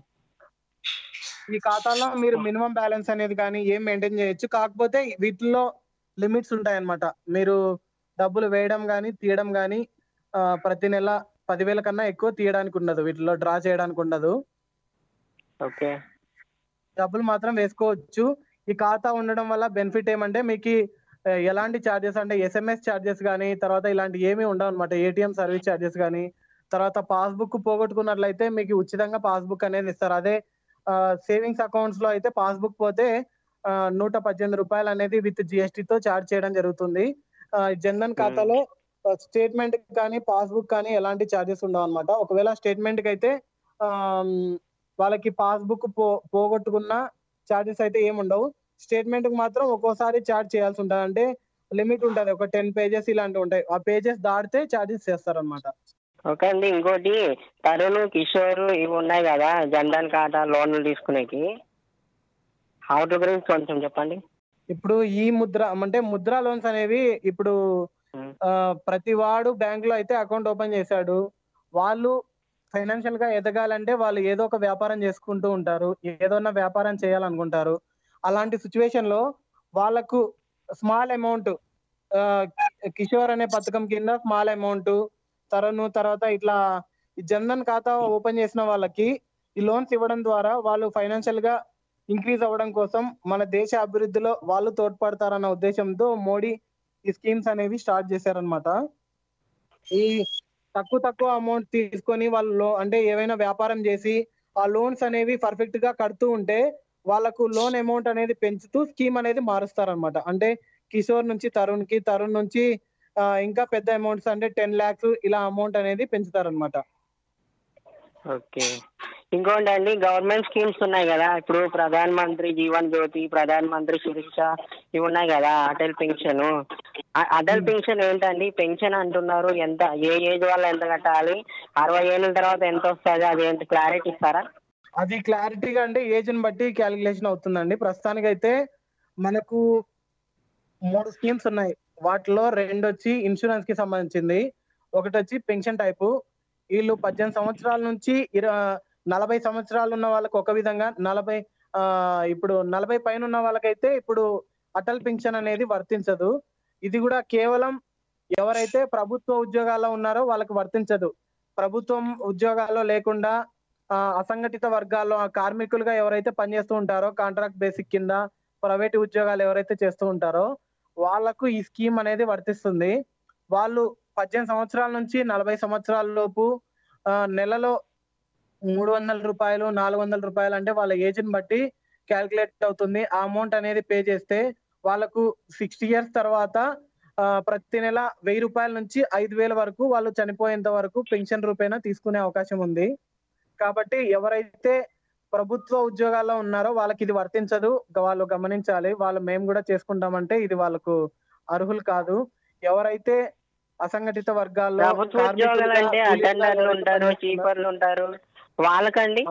ఈ ఖాతాలో మీరు మినిమం బ్యాలెన్స్ అనేది కానీ ఏం మెయింటైన్ చేయొచ్చు కాకపోతే వీటిల్లో లిమిట్స్ ఉంటాయన్నమాట మీరు డబ్బులు వేయడం కానీ తీయడం కానీ ప్రతి నెల పదివేల కన్నా ఎక్కువ తీయడానికి ఉండదు వీటిలో డ్రా చేయడానికి ఉండదు ఓకే డబ్బులు మాత్రం వేసుకోవచ్చు ఈ ఖాతా ఉండడం వల్ల బెనిఫిట్ ఏమంటే మీకు ఆ, ఎలాంటి ఛార్జెస్ అంటే ఎస్ఎంఎస్ ఛార్జెస్ కానీ తర్వాత ఇలాంటి ఏమీ ఉండవు అనమాట ఏటీఎం సర్వీస్ ఛార్జెస్ కానీ తర్వాత పాస్బుక్ పోగొట్టుకున్నట్లయితే మీకు ఉచితంగా పాస్బుక్ అనేది ఇస్తారు అదే సేవింగ్స్ అకౌంట్స్ లో అయితే పాస్బుక్ పోతే ఆ, నూట పద్దెనిమిది రూపాయలు అనేది విత్ జిఎస్టీ తో ఛార్జ్ చేయడం జరుగుతుంది ఆ, జన్ధన్ ఖాతాలో స్టేట్మెంట్ కానీ పాస్బుక్ కానీ ఎలాంటి ఛార్జెస్ ఉండవు అనమాట ఒకవేళ స్టేట్మెంట్ కి అయితే ఆమ్, వాళ్ళకి పాస్బుక్ పో పోగొట్టుకున్న ఛార్జెస్ అయితే ఏమి ఉండవు స్టేట్మెంట్ కి మాత్రం ఒక్కోసారి ఛార్జ్ చేయాల్సి ఉంటుంది అంటే లిమిట్ ఉంటది ఒక టెన్ పేజెస్ ఇలాంటివి ఉంటాయి ఆ పేజెస్ దాటితే ఛార్జెస్ చేస్తారన్నమాట ఓకే అండి ఇంకోటి తరుణ్ కిషోర్ ఇవి ఉన్నాయి కదా జన్ధన్ ఖాతా లోన్లు తీసుకునేకి హౌట్ గురించి కొంచెం చెప్పండి ఇప్పుడు ఈ ముద్ర అంటే ముద్రా లోన్స్ అనేవి ఇప్పుడు ఉమ్, ఆ, ప్రతి వాడు బ్యాంక్ లో అయితే అకౌంట్ ఓపెన్ చేశాడు వాళ్ళు ఫైనాన్షియల్ గా ఎదగాలంటే వాళ్ళు ఏదో ఒక వ్యాపారం చేసుకుంటూ ఉంటారు ఏదోన్నా వ్యాపారం చేయాలనుకుంటారు అలాంటి సిచ్యువేషన్ లో వాళ్ళకు స్మాల్ అమౌంట్ కిషోర్ అనే పథకం కింద స్మాల్ అమౌంట్ తరుణ్ తర్వాత ఇట్లా ఈ జన్ధన్ ఖాతా ఓపెన్ చేసిన వాళ్ళకి ఈ లోన్స్ ఇవ్వడం ద్వారా వాళ్ళు ఫైనాన్షియల్ గా ఇంక్రీజ్ అవ్వడం కోసం మన దేశ అభివృద్ధిలో వాళ్ళు తోడ్పడతారన్న ఉద్దేశంతో మోడీ ఈ స్కీమ్స్ అనేవి స్టార్ట్ చేశారనమాట ఈ తక్కువ తక్కువ అమౌంట్ తీసుకొని వాళ్ళు లో- అంటే ఏవైనా వ్యాపారం చేసి ఆ లోన్స్ అనేవి పర్ఫెక్ట్ గా కడుతూ ఉంటే వాళ్ళకు లోన్ అమౌంట్ అనేది పెంచుతూ స్కీమ్ అనేది మారుస్తారనమాట అంటే కిషోర్ నుంచి తరుణ్ కి తరుణ్ నుంచి ఆ, ఇంకా పెద్ద అమౌంట్స్ అంటే టెన్ లాక్స్ ఇలా అమౌంట్ అనేది పెంచుతారనమాట ఓకే ఇంకోటి అండి గవర్నమెంట్ స్కీమ్స్ ఉన్నాయి కదా ఇప్పుడు ప్రధాన్ మంత్రి జీవన్ జ్యోతి ప్రధాన్ మంత్రి సురక్ష ఇవి ఉన్నాయి కదా అటల్ పెన్షన్ అటల్ పెన్షన్ ఏంటండి పెన్షన్ అంటున్నారు ఎంత ఏ ఏజ్ వాళ్ళు ఎంత కట్టాలి అరవై ఏళ్ళ తర్వాత ఎంత వస్తుంది అది ఏంటి క్లారిటీ ఇస్తారా అది క్లారిటీగా అంటే ఏజ్ ని బట్టి క్యాలిక్యులేషన్ అవుతుందండి ప్రస్తుతానికి అయితే మనకు మూడు స్కీమ్స్ ఉన్నాయి వాటిలో రెండు వచ్చి ఇన్సూరెన్స్ కి సంబంధించింది ఒకటి వచ్చి పెన్షన్ టైపు వీళ్ళు పద్దెనిమిది సంవత్సరాల నుంచి ఇర నలభై సంవత్సరాలు ఉన్న వాళ్ళకి ఒక విధంగా నలభై ఆ ఇప్పుడు నలభై పైన ఉన్న వాళ్ళకైతే ఇప్పుడు అటల్ పెన్షన్ అనేది వర్తించదు ఇది కూడా కేవలం ఎవరైతే ప్రభుత్వ ఉద్యోగాల్లో ఉన్నారో వాళ్ళకి వర్తించదు ప్రభుత్వం ఉద్యోగాల్లో లేకుండా ఆ, అసంఘటిత వర్గాల్లో ఆ కార్మికులుగా ఎవరైతే పనిచేస్తూ ఉంటారో కాంట్రాక్ట్ బేసిక్ కింద ప్రైవేట్ ఉద్యోగాలు ఎవరైతే చేస్తూ ఉంటారో వాళ్ళకు ఈ స్కీమ్ అనేది వర్తిస్తుంది వాళ్ళు పద్దెనిమిది సంవత్సరాల నుంచి నలభై సంవత్సరాల లోపు ఆ, నెలలో మూడు వందల రూపాయలు నాలుగు వందల రూపాయలు అంటే వాళ్ళ ఏజ్ ని బట్టి క్యాల్కులేట్ అవుతుంది ఆ అమౌంట్ అనేది పే చేస్తే వాళ్ళకు సిక్స్టీ ఇయర్స్ తర్వాత ఆ, ప్రతి నెల వెయ్యి రూపాయల నుంచి ఐదు వేల వరకు వాళ్ళు చనిపోయేంత వరకు పెన్షన్ రూపేణా తీసుకునే అవకాశం ఉంది కాబట్టి ఎవరైతే ప్రభుత్వ ఉద్యోగాల్లో ఉన్నారో వాళ్ళకి ఇది వర్తించదు గ- వాళ్ళు గమనించాలి వాళ్ళు మేము కూడా చేసుకుంటామంటే ఇది వాళ్ళకు అర్హులు కాదు ఎవరైతే అసంఘటిత వర్గాల్లో ప్రభుత్వ ఉద్యోగాలు అంటే కార్మికులుగా, కూలీలుగా అటెండర్లు ఎవరైతే ఉంటారు పనిచేస్తున్నారో, చీపర్లు ఉంటారు వాళ్ళకండి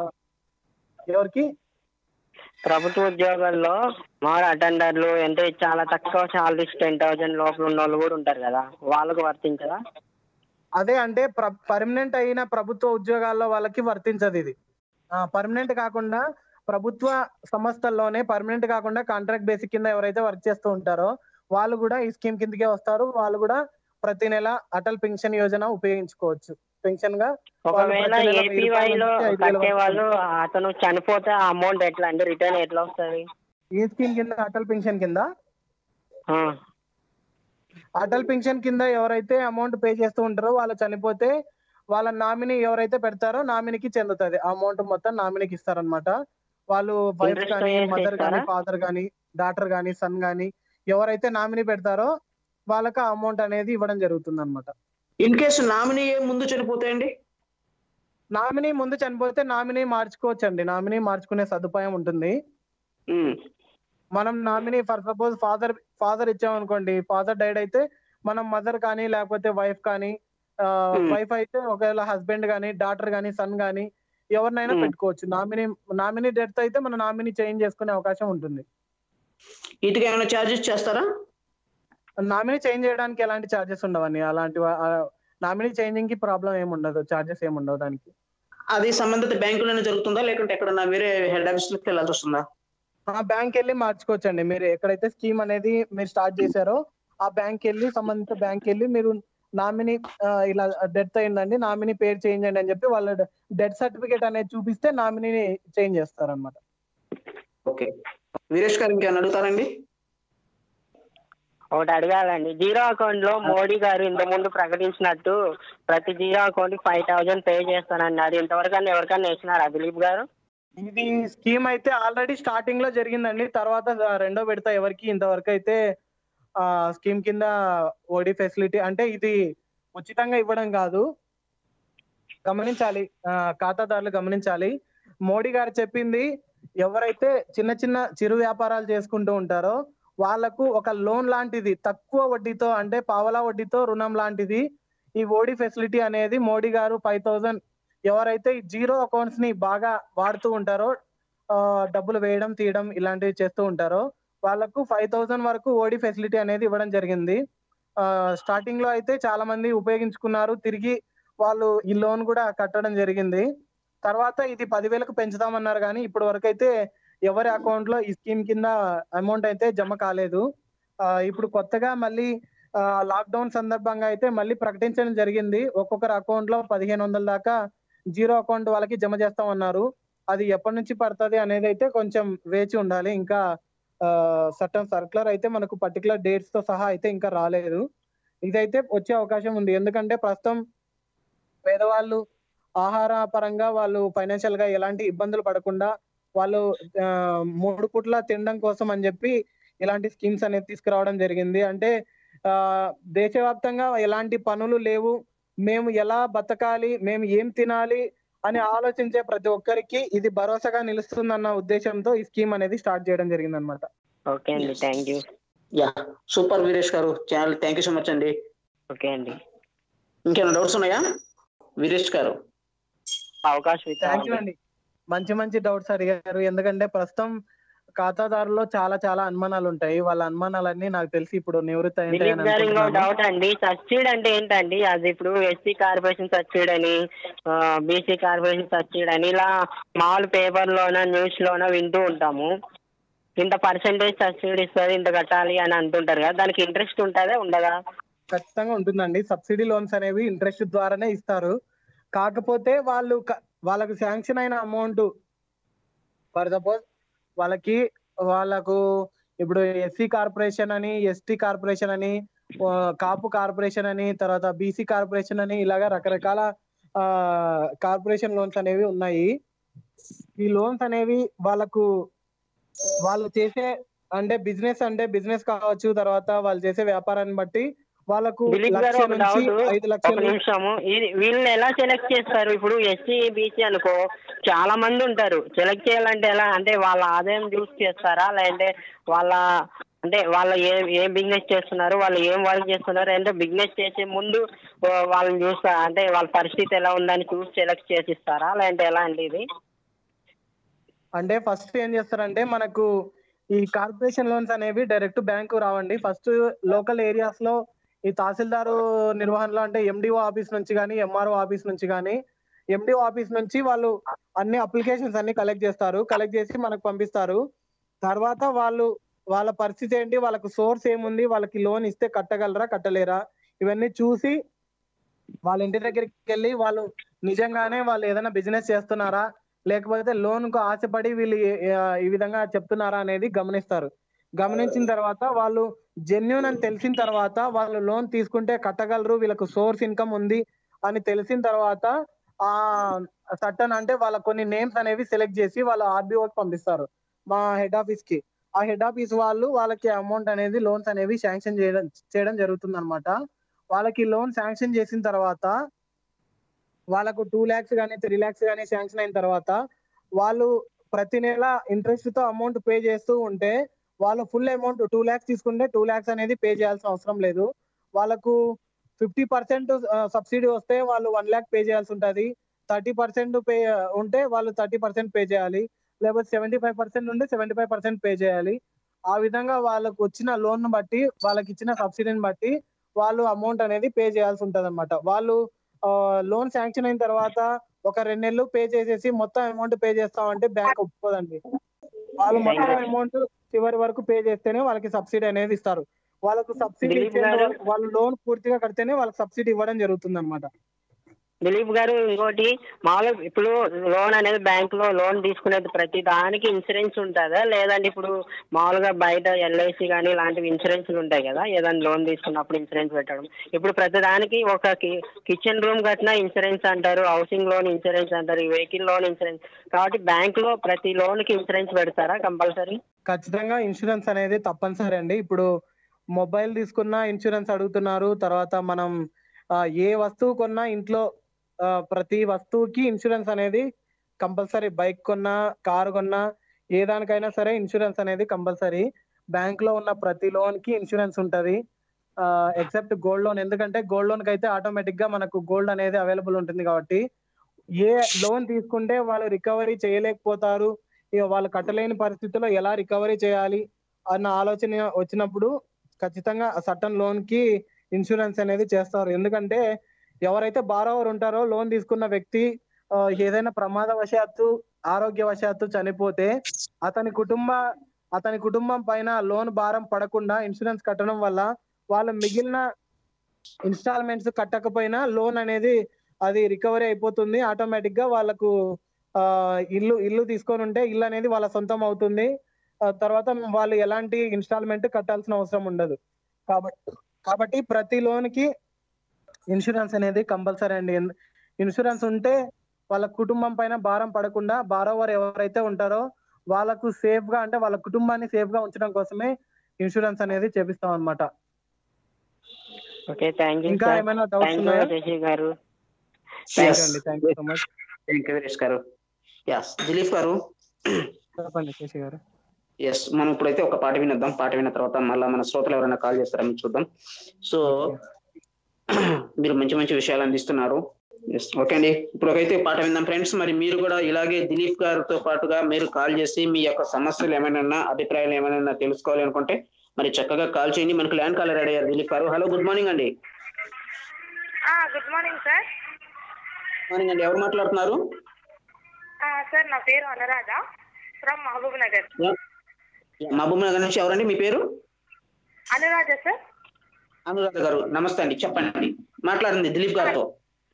ఎవరికి ప్రభుత్వ ఉద్యోగాల్లో మామూలు అటెండర్లు అంటే చాలా తక్కువ శాలరీస్ టెన్ థౌసండ్ లోపల ఉన్న వాళ్ళు కూడా ఉంటారు కదా వాళ్ళకు వర్తించదా అదే అంటే పర్మనెంట్ అయిన ప్రభుత్వ ఉద్యోగాల్లో వాళ్ళకి వర్తించదు ఇది పర్మనెంట్ కాకుండా ప్రభుత్వ సంస్థల్లోనే పర్మనెంట్ కాకుండా కాంట్రాక్ట్ బేసిక్ కింద ఎవరైతే వర్క్ చేస్తూ ఉంటారో వాళ్ళు కూడా ఈ స్కీమ్ కిందకే వస్తారు వాళ్ళు కూడా ప్రతి నెల అటల్ పెన్షన్ యోజన ఉపయోగించుకోవచ్చు పెన్షన్ గా ఒకవేళ ప్రతి నెల వెయ్యి ఏపీవై రూపాయల లో నుంచి ఐదు వేల కట్టే వరకు వాళ్ళు అతను చనిపోతే ఆ అమౌంట్ ఎట్లా అండి రిటర్న్ ఎట్లా వస్తుంది ఈ స్కీమ్ కింద అటల్ పెన్షన్ కింద అటల్ పెన్షన్ కింద ఎవరైతే అమౌంట్ పే చేస్తూ ఉంటారో వాళ్ళు చనిపోతే వాళ్ళ నామినీ ఎవరైతే పెడతారో నామినీకి చెందుతుంది ఆ అమౌంట్ మొత్తం నామినీకి ఇస్తారనమాట వాళ్ళు వైఫ్ Interest కానీ వేసి మదర్ కానీ ఇస్తారా? ఫాదర్ కానీ డాటర్ కానీ సన్ కానీ ఎవరైతే నామినీ పెడతారో వాళ్ళకి ఆ అమౌంట్ అనేది ఇవ్వడం జరుగుతుంది అనమాట ఇన్ కేసు నామినీ ముందు చనిపోతాయండి నామినీ ముందు చనిపోతే నామినీ మార్చుకోవచ్చు అండి నామినీ మార్చుకునే సదుపాయం ఉంటుంది ఉమ్. మనం nominee for suppose father father ఇచ్చామనుకోండి ఫాదర్ డైడ్ అయితే మనం మదర్ కానీ లేకపోతే వైఫ్ కానీ Hmm. వైఫ్ అయితే ఒకవేళ హస్బెండ్ కానీ డాటర్ కానీ సన్ కానీ ఎవరినైనా Hmm. పెట్టుకోవచ్చు నామినీ నామినీ డెత్ అయితే మన నామినీ చేంజ్ చేసుకునే అవకాశం ఉంటుంది వీటికి ఏమైనా ఛార్జెస్ చేస్తారా నామినీ చేంజ్ చేయడానికి ఎలాంటి ఛార్జెస్ ఉండవని అలాంటి నామినీ చేంజింగ్ కి ప్రాబ్లం ఏమి ఉండదు ఛార్జెస్ ఏమి ఉండవు దానికి అది సంబంధిత బ్యాంకులోనే జరుగుతుందా లేకుంటే ఎక్కడన్నా వేరే హెడ్ ఆఫీస్ లోకి వెళ్ళాల్సి వస్తుందా ఆ బ్యాంక్ వెళ్ళి మార్చుకోవచ్చండి మీరు ఎక్కడైతే స్కీమ్ అనేది మీరు స్టార్ట్ చేశారో ఆ బ్యాంక్ వెళ్ళి సంబంధిత బ్యాంక్ వెళ్ళి మీరు నామినీ ఇలా డెత్ అయిందండి నామినీ పేరు చేంజ్ అండి అని చెప్పి వాళ్ళ డెత్ సర్టిఫికేట్ అనేది చూపిస్తే నామినీని చేంజ్ చేస్తారన్నమాట ఓకే వీరేష్ గారు ఇంకేమైనా అడుగుతారండి ఒకటి అడగాలండి జీరో అకౌంట్ లో మోడీ గారు ఇంత ముందు ప్రకటించినట్టు ప్రతి జీరో అకౌంట్ కి ఫైవ్ థౌసండ్ పే చేస్తానండి అది ఇంతవరకు అన్న ఎవరికన్నా వేసినారా దిలీప్ గారు ఇది స్కీమ్ అయితే ఆల్రెడీ స్టార్టింగ్ లో జరిగిందండి తర్వాత రెండో విడత ఎవరికి ఇంతవరకు అయితే ఆ స్కీమ్ కింద ఓడి ఫెసిలిటీ అంటే ఇది ఉచితంగా ఇవ్వడం కాదు గమనించాలి ఆ, ఖాతాదారులు గమనించాలి మోడీ గారు చెప్పింది ఎవరైతే చిన్న చిన్న చిరు వ్యాపారాలు చేసుకుంటూ ఉంటారో వాళ్ళకు ఒక లోన్ లాంటిది తక్కువ వడ్డీతో అంటే పావలా వడ్డీతో రుణం లాంటిది ఈ ఓడి ఫెసిలిటీ అనేది మోడీ గారు ఫైవ్ థౌజండ్ ఎవరైతే ఈ జీరో అకౌంట్స్ ని బాగా వాడుతూ ఉంటారో ఆ, డబ్బులు వేయడం తీయడం ఇలాంటివి చేస్తూ ఉంటారో వాళ్ళకు ఫైవ్ థౌసండ్ వరకు ఓడి ఫెసిలిటీ అనేది ఇవ్వడం జరిగింది స్టార్టింగ్ లో అయితే చాలా మంది ఉపయోగించుకున్నారు తిరిగి వాళ్ళు ఈ లోన్ కూడా కట్టడం జరిగింది తర్వాత ఇది పదివేలకు పెంచుదామన్నారు కానీ ఇప్పటి వరకు అయితే ఎవరి అకౌంట్ లో ఈ స్కీమ్ కింద అమౌంట్ అయితే జమ కాలేదు ఆ, ఇప్పుడు కొత్తగా మళ్ళీ లాక్డౌన్ సందర్భంగా అయితే మళ్ళీ ప్రకటించడం జరిగింది ఒక్కొక్కరు అకౌంట్ లో పదిహేను వందల దాకా జీరో అకౌంట్ వాళ్ళకి జమ చేస్తామన్నారు అది ఎప్పటి నుంచి పడుతుంది అనేది అయితే కొంచెం వేచి ఉండాలి ఇంకా సర్టన్ సర్క్యులర్ అయితే మనకు పర్టికులర్ డేట్స్ తో సహా అయితే ఇంకా రాలేదు ఇదైతే వచ్చే అవకాశం ఉంది ఎందుకంటే ప్రస్తుతం పేదవాళ్ళు ఆహార పరంగా వాళ్ళు ఫైనాన్షియల్ గా ఎలాంటి ఇబ్బందులు పడకుండా వాళ్ళు ఆ, మూడు పూట్ల తినడం కోసం అని చెప్పి ఇలాంటి స్కీమ్స్ అనేది తీసుకురావడం జరిగింది అంటే ఆ దేశవ్యాప్తంగా ఎలాంటి పనులు లేవు మేము ఎలా బతకాలి మేము ఏం తినాలి అని ఆలోచించే ప్రతి ఒక్కరికి ఇది భరోసాగా నిలుస్తుందన్న ఉద్దేశంతో ఈ స్కీమ్ అనేది స్టార్ట్ చేయడం జరిగింది అనమాట ఓకే అండి thank you ya super Veeresh గారు చాలా థ్యాంక్ యూ సో మచ్ అండి ఓకే అండి ఇంకేమైనా డౌట్స్ ఉన్నాయా వీరేష్ గారు అవకాశం థ్యాంక్ యూ ఇచ్చారు అండి మంచి మంచి డౌట్స్ అడిగారు ఎందుకంటే ప్రస్తుతం ఖాతాదారులో చాలా చాలా అనుమానాలు ఉంటాయి వాళ్ళ అనుమానాలన్నీ నాకు తెలిసి ఇప్పుడు నివృత్తి అయింటాయి దిలీప్ అని గారు ఇంకో అనుకుంటున్నాను డౌట్ అండి సబ్సిడీ అంటే ఏంటండి అది ఇప్పుడు ఎస్సీ కార్పొరేషన్ సబ్సిడీ అని బీసీ కార్పొరేషన్ సబ్సిడీ అని ఇలా మామూలు పేపర్ లోన న్యూస్ లోన వింటూ ఉంటాము ఇంత పర్సెంటేజ్ సబ్సిడీ ఇస్తుంది ఇంత కట్టాలి అని అంటుంటారు కదా దానికి ఇంట్రెస్ట్ ఉంటుందా ఉండదా ఖచ్చితంగా ఉంటుందండి సబ్సిడీ లోన్స్ అనేవి ఇంట్రెస్ట్ ద్వారానే ఇస్తారు కాకపోతే వాళ్ళు క- వాళ్ళకు శాంక్షన్ అయిన అమౌంట్ ఫర్ సపోజ్ వాళ్ళకి వాళ్ళకు ఇప్పుడు ఎస్సీ కార్పొరేషన్ అని ఎస్టీ కార్పొరేషన్ అని ఆ, కాపు కార్పొరేషన్ అని తర్వాత బీసీ కార్పొరేషన్ అని ఇలాగా రకరకాల ఆ కార్పొరేషన్ లోన్స్ అనేవి ఉన్నాయి ఈ లోన్స్ అనేవి వాళ్ళకు వాళ్ళు చేసే అంటే బిజినెస్ అంటే బిజినెస్ కావచ్చు తర్వాత వాళ్ళు చేసే వ్యాపారాన్ని బట్టి వాళ్ళకు దిలీప్ గారు లక్ష ఒక నుంచి డౌట్ ఐదు ఒక లక్షలు నిమిషము ఇది వీళ్ళని ఎలా సెలెక్ట్ చేస్తారు ఇప్పుడు ఎస్సీ బీసీ అనుకో చాలా మంది ఉంటారు సెలెక్ట్ చేయాలంటే ఎలా అంటే వాళ్ళ ఆదాయం చూసి చేస్తారా లేదంటే వాళ్ళ అంటే వాళ్ళు ఏ ఏం బిజినెస్ చేస్తున్నారు వాళ్ళు ఏం వర్క్ చేస్తున్నారు అంటే బిజినెస్ చేసే ముందు ఓ, వాళ్ళని చూస్తా అంటే వాళ్ళ పరిస్థితి ఎలా ఉందని చూసి సెలెక్ట్ చేసి ఇస్తారా లేదంటే ఎలా అండి ఇది అంటే ఫస్ట్ ఏం చేస్తారంటే మనకు ఈ కార్పొరేషన్ లోన్స్ అనేవి డైరెక్ట్ బ్యాంకు రావండి ఫస్ట్ లోకల్ ఏరియాస్ లో ఈ తహసీల్దారు నిర్వహణలో అంటే ఎండిఓ ఆఫీస్ నుంచి కానీ ఎంఆర్ఓ ఆఫీస్ నుంచి కానీ ఎండిఓ ఆఫీస్ నుంచి వాళ్ళు అన్ని అప్లికేషన్స్ అన్ని కలెక్ట్ చేస్తారు కలెక్ట్ చేసి మనకు పంపిస్తారు తర్వాత వాళ్ళు వాళ్ళ పరిస్థితి ఏంటి వాళ్ళకు సోర్స్ ఏముంది వాళ్ళకి లోన్ ఇస్తే కట్టగలరా కట్టలేరా ఇవన్నీ చూసి వాళ్ళ ఇంటి దగ్గరికి వెళ్ళి వాళ్ళు నిజంగానే వాళ్ళు ఏదైనా బిజినెస్ చేస్తున్నారా లేకపోతే లోన్ కు ఆశపడి వీళ్ళు ఏ- ఏ- ఈ విధంగా చెప్తున్నారా అనేది గమనిస్తారు గమనించిన తర్వాత వాళ్ళు జెన్యున్ అని తెలిసిన తర్వాత వాళ్ళు లోన్ తీసుకుంటే కట్టగలరు వీళ్ళకు సోర్స్ ఇన్కమ్ ఉంది అని తెలిసిన తర్వాత ఆ సట్టన్ అంటే వాళ్ళ కొన్ని నేమ్స్ అనేవి సెలెక్ట్ చేసి వాళ్ళ ఆర్బీఓకి పంపిస్తారు మా హెడ్ ఆఫీస్ కి ఆ హెడ్ ఆఫీస్ వాళ్ళు వాళ్ళకి అమౌంట్ అనేది లోన్స్ అనేవి శాంక్షన్ చేయడం చేయడం జరుగుతుంది అనమాట వాళ్ళకి లోన్ శాంక్షన్ చేసిన తర్వాత వాళ్ళకు టూ ల్యాక్స్ కానీ త్రీ ల్యాక్స్ కానీ శాంక్షన్ అయిన తర్వాత వాళ్ళు ప్రతి నెల ఇంట్రెస్ట్ తో అమౌంట్ పే చేస్తూ ఉంటే వాళ్ళు ఫుల్ అమౌంట్ టూ ల్యాక్స్ తీసుకుంటే టూ ల్యాక్స్ అనేది పే చేయాల్సిన అవసరం లేదు వాళ్ళకు ఫిఫ్టీ పర్సెంట్ సబ్సిడీ వస్తే వాళ్ళు వన్ ల్యాక్ పే చేయాల్సి ఉంటుంది థర్టీ పర్సెంట్ పే ఉంటే వాళ్ళు థర్టీ పర్సెంట్ పే చేయాలి లేకపోతే సెవెంటీ ఫైవ్ పర్సెంట్ ఉంటే సెవెంటీ ఫైవ్ పర్సెంట్ పే చేయాలి ఆ విధంగా వాళ్ళకు వచ్చిన లోన్ బట్టి వాళ్ళకి ఇచ్చిన సబ్సిడీని బట్టి వాళ్ళు అమౌంట్ అనేది పే చేయాల్సి ఉంటది అనమాట వాళ్ళు లోన్ శాంక్షన్ అయిన తర్వాత ఒక రెండు నెలలు పే చేసేసి మొత్తం అమౌంట్ పే చేస్తామంటే బ్యాంక్ ఒప్పుకోదండి వాళ్ళు మొత్తం అమౌంట్ చివరి వరకు పే చేస్తేనే వాళ్ళకి సబ్సిడీ అనేది ఇస్తారు వాళ్ళకు సబ్సిడీ దిలీప్ ఇచ్చేంత గారు- వరకు వాళ్ళు లోన్ పూర్తిగా కడితేనే వాళ్ళకి సబ్సిడీ ఇవ్వడం జరుగుతుంది అనమాట దిలీప్ గారు ఇంకోటి మామూలుగా ఇప్పుడు లోన్ అనేది బ్యాంక్ లో లోన్ తీసుకునేది ప్రతి దానికి ఇన్సూరెన్స్ ఉంటుందా లేదంటే ఇప్పుడు మామూలుగా బయట ఎల్ఐసి కానీ ఇలాంటివి ఇన్సూరెన్స్లు ఉంటాయి కదా ఏదైనా లోన్ తీసుకున్నప్పుడు ఇన్సూరెన్స్ పెట్టడం ఇప్పుడు ప్రతి దానికి ఒక కిచెన్ రూమ్ కట్టినా ఇన్సూరెన్స్ అంటారు హౌసింగ్ లోన్ ఇన్సూరెన్స్ అంటారు వెహికల్ లోన్ ఇన్సూరెన్స్ కాబట్టి బ్యాంక్ లో ప్రతి లోన్ కి ఇన్సూరెన్స్ పెడతారా కంపల్సరీ ఖచ్చితంగా ఇన్సూరెన్స్ అనేది తప్పనిసరి అండి ఇప్పుడు మొబైల్ తీసుకున్నా ఇన్సూరెన్స్ అడుగుతున్నారు తర్వాత మనం ఆ, ఏ వస్తువు కొన్నా ఇంట్లో ఆ, ప్రతి వస్తువుకి ఇన్సూరెన్స్ అనేది కంపల్సరీ బైక్ కొన్నా కారు కొన్నా ఏ దానికైనా సరే ఇన్సూరెన్స్ అనేది కంపల్సరీ బ్యాంక్ లో ఉన్న ప్రతి లోన్ కి ఇన్సూరెన్స్ ఉంటది ఎక్సెప్ట్ గోల్డ్ లోన్ ఎందుకంటే గోల్డ్ లోన్ కి అయితే ఆటోమేటిక్ గా మనకు గోల్డ్ అనేది అవైలబుల్ ఉంటుంది కాబట్టి ఏ లోన్ తీసుకుంటే వాళ్ళు రికవరీ చేయలేకపోతారు ఇక వాళ్ళు కట్టలేని పరిస్థితిలో ఎలా రికవరీ చేయాలి అన్న ఆలోచన వచ్చినప్పుడు ఖచ్చితంగా సటన్ లోన్ కి ఇన్సూరెన్స్ అనేది చేస్తారు ఎందుకంటే ఎవరైతే బారోవర్ ఉంటారో లోన్ తీసుకున్న వ్యక్తి ఆ, ఏదైనా ప్రమాదవశాత్తు ఆరోగ్యవశాత్తు చనిపోతే అతని కుటుంబ అతని కుటుంబం పైన లోన్ భారం పడకుండా ఇన్సూరెన్స్ కట్టడం వల్ల వాళ్ళు మిగిలిన ఇన్స్టాల్మెంట్స్ కట్టకపోయినా లోన్ అనేది అది రికవరీ అయిపోతుంది ఆటోమేటిక్ గా వాళ్ళకు ఆ ఇల్లు ఇల్లు తీసుకొని ఉంటే ఇల్లు అనేది వాళ్ళ సొంతం అవుతుంది ఆ తర్వాత వాళ్ళు ఎలాంటి ఇన్స్టాల్మెంట్ కట్టాల్సిన అవసరం ఉండదు కాబట్టి కాబట్టి ప్రతి లోన్ కి ఇన్సూరెన్స్ అనేది కంపల్సరీ అండి ఎన్- ఇన్సూరెన్స్ ఉంటే వాళ్ళ కుటుంబం పైన భారం పడకుండా బారోవర్ ఎవరైతే ఉంటారో వాళ్ళకు సేఫ్ గా అంటే వాళ్ళ కుటుంబాన్ని సేఫ్ గా ఉంచడం కోసమే ఇన్సూరెన్స్ అనేది చేపిస్తాం అన్నమాట ఓకే థ్యాంక్ యూ ఇంకా సార్ ఏమైనా డౌట్స్ థ్యాంక్ యూ ఉన్నాయా శశి గారు థ్యాంక్ యూ అండి thank you so much thank you Veeresh గారు ఎస్ దిలీప్ గారు చెప్పండి శశి గారు ఎస్ మనం ఇప్పుడైతే ఒక పాట వినొద్దాం పాట విన్న తర్వాత మళ్ళీ మన శ్రోతలు ఎవరైనా కాల్ చేస్తారని చూద్దాం సో మీరు మంచి మంచి విషయాలు అందిస్తున్నారు ఎస్ ఓకే అండి ఇప్పుడు అయితే పాట విందాం ఫ్రెండ్స్ మరి మీరు కూడా ఇలాగే దిలీప్ గారితో పాటుగా మీరు కాల్ చేసి మీ యొక్క సమస్యలు ఏమైనా ఉన్నా, అభిప్రాయాలు ఏమైనా ఉన్నా తెలుసుకోవాలి అనుకుంటే మరి చక్కగా కాల్ చేయండి మనకు ల్యాండ్ కాలర్ రెడీ అయ్యారు దిలీప్ గారు హలో గుడ్ మార్నింగ్ అండి గుడ్ మార్నింగ్ సార్ మార్నింగ్ అండి ఎవరు మాట్లాడుతున్నారు సార్ నా పేరు Anuradha from Mahabubnagar Mahabubnagar నుంచి ఎవరండి మీ పేరు అనురాధ సార్ అనురాధ గారు నమస్తే అండి చెప్పండి మాట్లాడండి దిలీప్ గారితో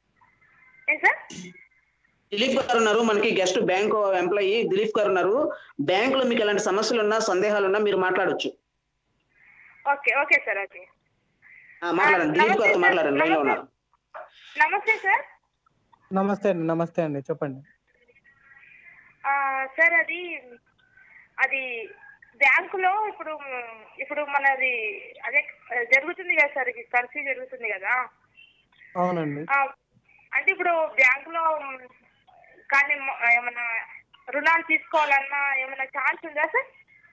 ఏం సార్ దిలీప్ గారు ఉన్నారు మనకి గెస్ట్ బ్యాంక్ ఎంప్లాయీ దిలీప్ గారు ఉన్నారు బ్యాంక్ లో మీకు ఎలాంటి సమస్యలు ఉన్నా సందేహాలు ఉన్నా మీరు మాట్లాడొచ్చు ఓకే ఓకే సార్ ఓకే ఆ, మాట్లాడండి దిలీప్ గారితో మాట్లాడండి లైన్ లో ఉన్నారు నమస్తే సార్ నమస్తే అండి నమస్తే అండి చెప్పండి ఆ, సార్ అది అది బ్యాంకులో ఇప్పుడు ఇప్పుడు మనది అదే జరుగుతుంది కదా సార్ ఇది కర్ఫ్యూ జరుగుతుంది కదా అవునండి ఆ, అంటే ఇప్పుడు బ్యాంకులో కానీ మ- ఏమన్నా రుణాలు తీసుకోవాలన్నా ఏమన్నా ఛాన్స్ ఉందా సార్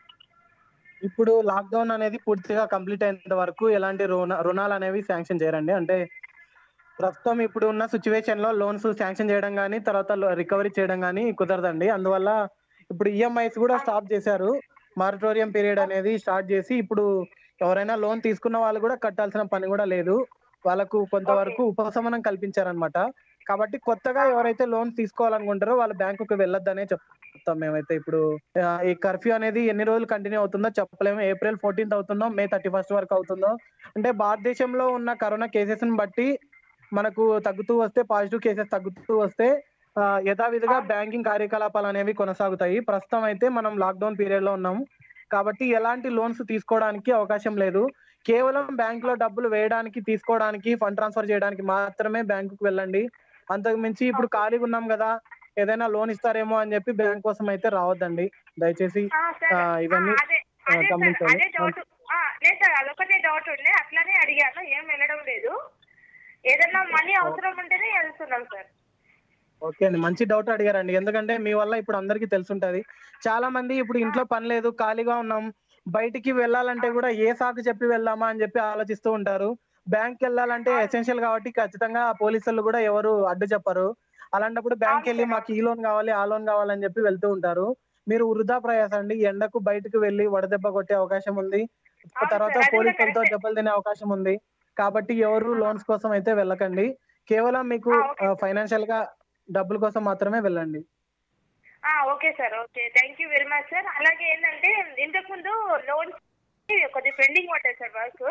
ఇప్పుడు లాక్డౌన్ అనేది పూర్తిగా కంప్లీట్ అయినంత వరకు ఎలాంటి రుణ రుణాలు అనేవి శాంక్షన్ చేయరండి అంటే ప్రస్తుతం ఇప్పుడు ఉన్న సిచ్యువేషన్ లో లోన్స్ శాంక్షన్ చేయడం కానీ తర్వాత రికవరీ చేయడం కానీ కుదరదండి అందువల్ల ఇప్పుడు ఈఎంఐస్ కూడా స్టాప్ చేశారు మారిటోరియం పీరియడ్ అనేది స్టార్ట్ చేసి ఇప్పుడు ఎవరైనా లోన్ తీసుకున్న వాళ్ళు కూడా కట్టాల్సిన పని కూడా లేదు వాళ్ళకు కొంతవరకు ఉపశమనం కల్పించారనమాట కాబట్టి కొత్తగా ఎవరైతే లోన్ తీసుకోవాలనుకుంటారో వాళ్ళు బ్యాంకుకి వెళ్ళొద్దనే చెప్తాం మేమైతే ఇప్పుడు ఆ, ఈ కర్ఫ్యూ అనేది ఎన్ని రోజులు కంటిన్యూ అవుతుందో చెప్పలేము ఏప్రిల్ ఫోర్టీన్త్ అవుతుందో మే థర్టీ ఫస్ట్ వరకు అవుతుందో అంటే భారతదేశంలో ఉన్న కరోనా కేసెస్ ని బట్టి మనకు తగ్గుతూ వస్తే పాజిటివ్ కేసెస్ తగ్గుతూ వస్తే ఆ, యథావిధిగా బ్యాంకింగ్ కార్యకలాపాలు అనేవి కొనసాగుతాయి ప్రస్తుతం అయితే మనం లాక్డౌన్ పీరియడ్ లో ఉన్నాం కాబట్టి ఎలాంటి లోన్స్ తీసుకోవడానికి అవకాశం లేదు కేవలం బ్యాంక్ లో డబ్బులు వేయడానికి తీసుకోవడానికి ఫండ్ ట్రాన్స్ఫర్ చేయడానికి మాత్రమే బ్యాంకుకి వెళ్ళండి అంతకు మించి ఇప్పుడు ఖాళీగా ఉన్నాం కదా ఏదైనా లోన్ ఇస్తారేమో అని చెప్పి బ్యాంక్ కోసం అయితే రావద్దండి దయచేసి ఆ, సార్ ఆ, ఇవన్నీ ఆ, అదే ఆ, అదే సార్ గమనించాలి. అదే డౌట్ ఆ, లేదు సార్ అదొకటే డౌట్ ఉండే అట్లానే అడిగాను ఏం వెళ్ళడం లేదు ఏదన్నా మనీ అవసరం ఉంటేనే వెళ్తున్నాం సార్ ఓకే అండి మంచి డౌట్ అడిగారండి ఎందుకంటే మీ వల్ల ఇప్పుడు అందరికీ తెలుసుంటది చాలా మంది ఇప్పుడు ఇంట్లో పని లేదు ఖాళీగా ఉన్నాం బయటికి వెళ్ళాలంటే కూడా ఏ సాకు చెప్పి వెళ్దామా అని చెప్పి ఆలోచిస్తూ ఉంటారు బ్యాంక్ వెళ్ళాలంటే ఎసెన్షియల్ కాబట్టి ఖచ్చితంగా పోలీసులు కూడా ఎవరు అడ్డు చెప్పరు అలాంటప్పుడు బ్యాంక్ వెళ్ళి మాకు ఈ లోన్ కావాలి ఆ లోన్ కావాలని చెప్పి వెళ్తూ ఉంటారు మీరు వృధా ప్రయాస అండి ఎండకు బయటకు వెళ్ళి వడదెబ్బ కొట్టే అవకాశం ఉంది అవును తర్వాత సార్, అది కూడా పోలీసులతో కరెక్టే. దెబ్బలు తినే అవకాశం ఉంది కాబట్టి ఎవరు లోన్స్ కోసం అయితే వెళ్ళకండి కేవలం మీకు ఆ, ఓకే. ఫైనాన్షియల్ గా డబ్బుల కోసం మాత్రమే వెళ్ళండి ఆ, okay sir okay thank you very much sir అలాగే ఏంటంటే ఇంతకు ముందు లోన్స్ కొద్దిగా పెండింగ్ పట్టాయి సార్ వర్క్